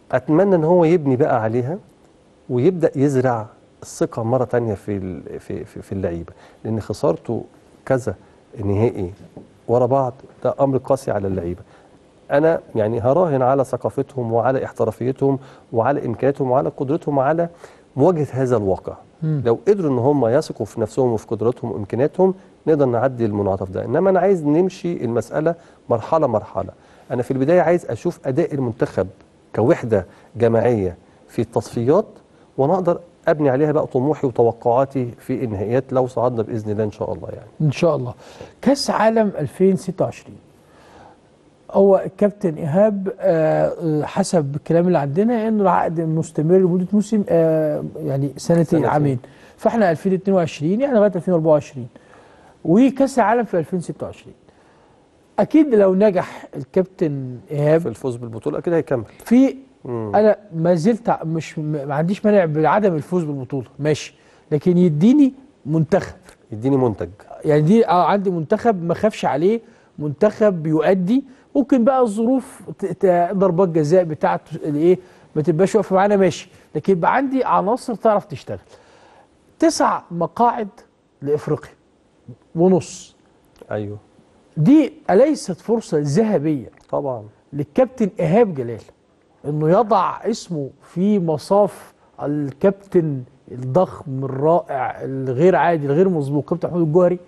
[SPEAKER 6] اتمنى ان هو يبني بقى عليها ويبدا يزرع الثقه مره تانية في ال- في في, في اللعيبه لان خسارته كذا نهائي ورا بعض ده امر قاسي على اللعيبه انا يعني هراهن على ثقافتهم وعلى احترافيتهم وعلى امكانياتهم وعلى قدرتهم على مواجهه هذا الواقع
[SPEAKER 1] مم.
[SPEAKER 6] لو قدروا ان هم يثقوا في نفسهم وفي قدراتهم وامكانياتهم نقدر نعدي المنعطف ده انما انا عايز نمشي المساله مرحله مرحله انا في البدايه عايز اشوف اداء المنتخب كوحده جماعيه في التصفيات وانا اقدر ابني عليها بقى طموحي وتوقعاتي في النهائيات لو صعدنا باذن الله ان شاء الله يعني
[SPEAKER 1] ان شاء الله كاس عالم 2026 هو الكابتن ايهاب آه، آه، حسب الكلام اللي عندنا انه العقد مستمر لمده موسم آه، يعني سنتين
[SPEAKER 6] سنتين.
[SPEAKER 1] عامين فاحنا 2022 يعني لغايه 2024 وكاس العالم في 2026 اكيد لو نجح الكابتن ايهاب
[SPEAKER 6] في الفوز بالبطوله اكيد هيكمل
[SPEAKER 1] في
[SPEAKER 6] مم.
[SPEAKER 1] انا ما زلت ع- مش ما عنديش مانع بعدم الفوز بالبطوله ماشي لكن يديني منتخب
[SPEAKER 6] يديني منتج
[SPEAKER 1] يعني دي اه عندي منتخب ما خافش عليه منتخب بيؤدي ممكن بقى الظروف ت- ت- ضربات جزاء بتاعته الايه ما تبقاش واقفه معانا ماشي لكن يبقى عندي عناصر تعرف تشتغل تسع مقاعد لافريقيا ونص
[SPEAKER 6] ايوه
[SPEAKER 1] دي اليست فرصه ذهبيه
[SPEAKER 6] طبعا
[SPEAKER 1] للكابتن ايهاب جلال انه يضع اسمه في مصاف الكابتن الضخم الرائع الغير عادي الغير مسبوق كابتن محمود الجوهري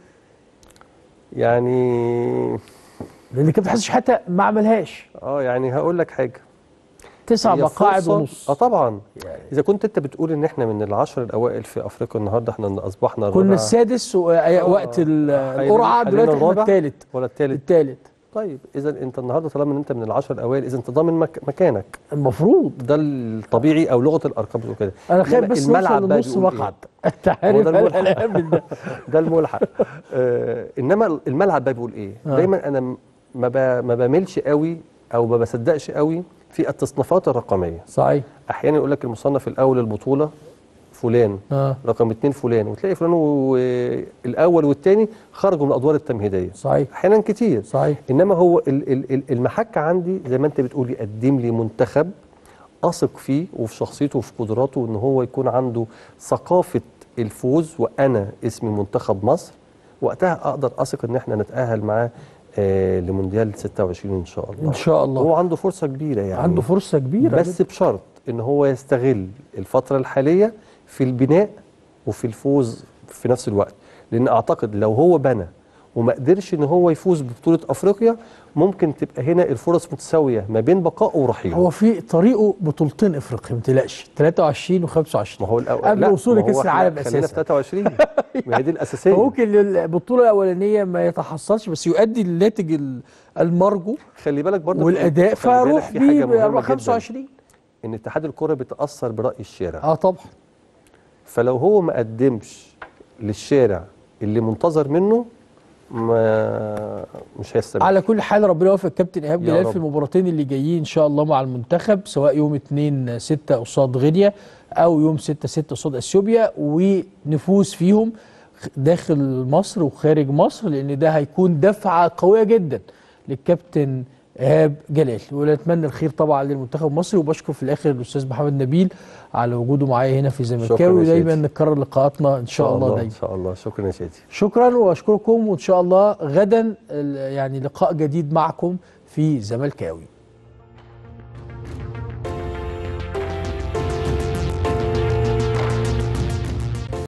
[SPEAKER 6] يعني
[SPEAKER 1] لان الكابتن حسن شحاته ما عملهاش
[SPEAKER 6] اه يعني هقول لك حاجه
[SPEAKER 1] تسع
[SPEAKER 6] هي
[SPEAKER 1] مقاعد
[SPEAKER 6] فرصة-
[SPEAKER 1] ونص
[SPEAKER 6] اه طبعا اذا كنت انت بتقول ان احنا من العشر الاوائل في افريقيا النهارده احنا اصبحنا
[SPEAKER 1] كنا
[SPEAKER 6] الرابع.
[SPEAKER 1] السادس و- وقت ال-
[SPEAKER 6] حاليا-
[SPEAKER 1] القرعه
[SPEAKER 6] حاليا
[SPEAKER 1] دلوقتي احنا
[SPEAKER 6] الرابع
[SPEAKER 1] الثالث
[SPEAKER 6] ولا الثالث
[SPEAKER 1] الثالث
[SPEAKER 6] طيب اذا انت النهارده طالما ان انت من العشر الاوائل اذا انت ضامن مك... مكانك
[SPEAKER 1] المفروض
[SPEAKER 6] ده الطبيعي او لغه الارقام بتقول كده
[SPEAKER 1] انا خايف
[SPEAKER 6] إنما
[SPEAKER 1] بس
[SPEAKER 6] الملعب
[SPEAKER 1] نوصل
[SPEAKER 6] بقى
[SPEAKER 1] لنص
[SPEAKER 6] بيقول إيه؟
[SPEAKER 1] مقعد انت
[SPEAKER 6] هو
[SPEAKER 1] عارف
[SPEAKER 6] ده
[SPEAKER 1] أنا
[SPEAKER 6] الملحق
[SPEAKER 1] قلقان من ده
[SPEAKER 6] ده الملحق آه انما الملعب بقى بيقول ايه
[SPEAKER 1] آه.
[SPEAKER 6] دايما انا م- ما ب... ما بميلش قوي او ما بصدقش قوي في التصنيفات الرقميه
[SPEAKER 1] صحيح
[SPEAKER 6] احيانا يقول لك المصنف الاول للبطوله فلان
[SPEAKER 1] اه
[SPEAKER 6] رقم اتنين فلان وتلاقي فلان و- الاول والثاني خرجوا من الادوار التمهيديه
[SPEAKER 1] صحيح
[SPEAKER 6] احيانا كتير
[SPEAKER 1] صحيح
[SPEAKER 6] انما هو ال- ال- ال- المحك عندي زي ما انت بتقول يقدم لي منتخب اثق فيه وفي شخصيته وفي قدراته ان هو يكون عنده ثقافه الفوز وانا اسمي منتخب مصر وقتها اقدر اثق ان احنا نتاهل معاه آه لمونديال 26 ان شاء الله
[SPEAKER 1] ان شاء الله
[SPEAKER 6] هو عنده فرصه كبيره يعني
[SPEAKER 1] عنده فرصه كبيره
[SPEAKER 6] بس بشرط ان هو يستغل الفتره الحاليه في البناء وفي الفوز في نفس الوقت لان اعتقد لو هو بنى وما قدرش ان هو يفوز ببطوله افريقيا ممكن تبقى هنا الفرص متساويه ما بين بقائه ورحيله
[SPEAKER 1] هو في طريقه بطولتين افريقيا ما تقلقش 23 و25
[SPEAKER 6] ما هو الأول
[SPEAKER 1] قبل
[SPEAKER 6] لا،
[SPEAKER 1] وصول
[SPEAKER 6] ما هو
[SPEAKER 1] كاس
[SPEAKER 6] إحنا
[SPEAKER 1] العالم
[SPEAKER 6] خلينا في
[SPEAKER 1] اساسا
[SPEAKER 6] 23 ما هي دي الاساسيه
[SPEAKER 1] فممكن البطوله الاولانيه ما يتحصلش بس يؤدي الناتج ال- المرجو
[SPEAKER 6] خلي بالك برضه
[SPEAKER 1] والاداء
[SPEAKER 6] خلي بالك
[SPEAKER 1] فاروح
[SPEAKER 6] في
[SPEAKER 1] بيه
[SPEAKER 6] حاجة
[SPEAKER 1] ب
[SPEAKER 6] مهمة
[SPEAKER 1] 25
[SPEAKER 6] ان اتحاد الكره بيتاثر براي الشارع
[SPEAKER 1] اه طبعا
[SPEAKER 6] فلو هو ما قدمش للشارع اللي منتظر منه ما مش هيستمر
[SPEAKER 1] على كل حال ربنا يوفق الكابتن ايهاب
[SPEAKER 6] يا
[SPEAKER 1] جلال
[SPEAKER 6] رب.
[SPEAKER 1] في المباراتين اللي جايين ان شاء الله مع المنتخب سواء يوم 2 6 قصاد غينيا او يوم 6 6 قصاد اثيوبيا ونفوز فيهم داخل مصر وخارج مصر لان ده هيكون دفعه قويه جدا للكابتن ايهاب جلال ونتمنى الخير طبعا للمنتخب المصري وبشكر في الاخر الاستاذ محمد نبيل على وجوده معايا هنا في زملكاوي
[SPEAKER 6] يا سيدي.
[SPEAKER 1] ودايما نكرر لقاءاتنا ان شاء الله دايما
[SPEAKER 6] ان شاء الله شكرا يا سيدي
[SPEAKER 1] شكرا واشكركم وان شاء الله غدا ال- يعني لقاء جديد معكم في زملكاوي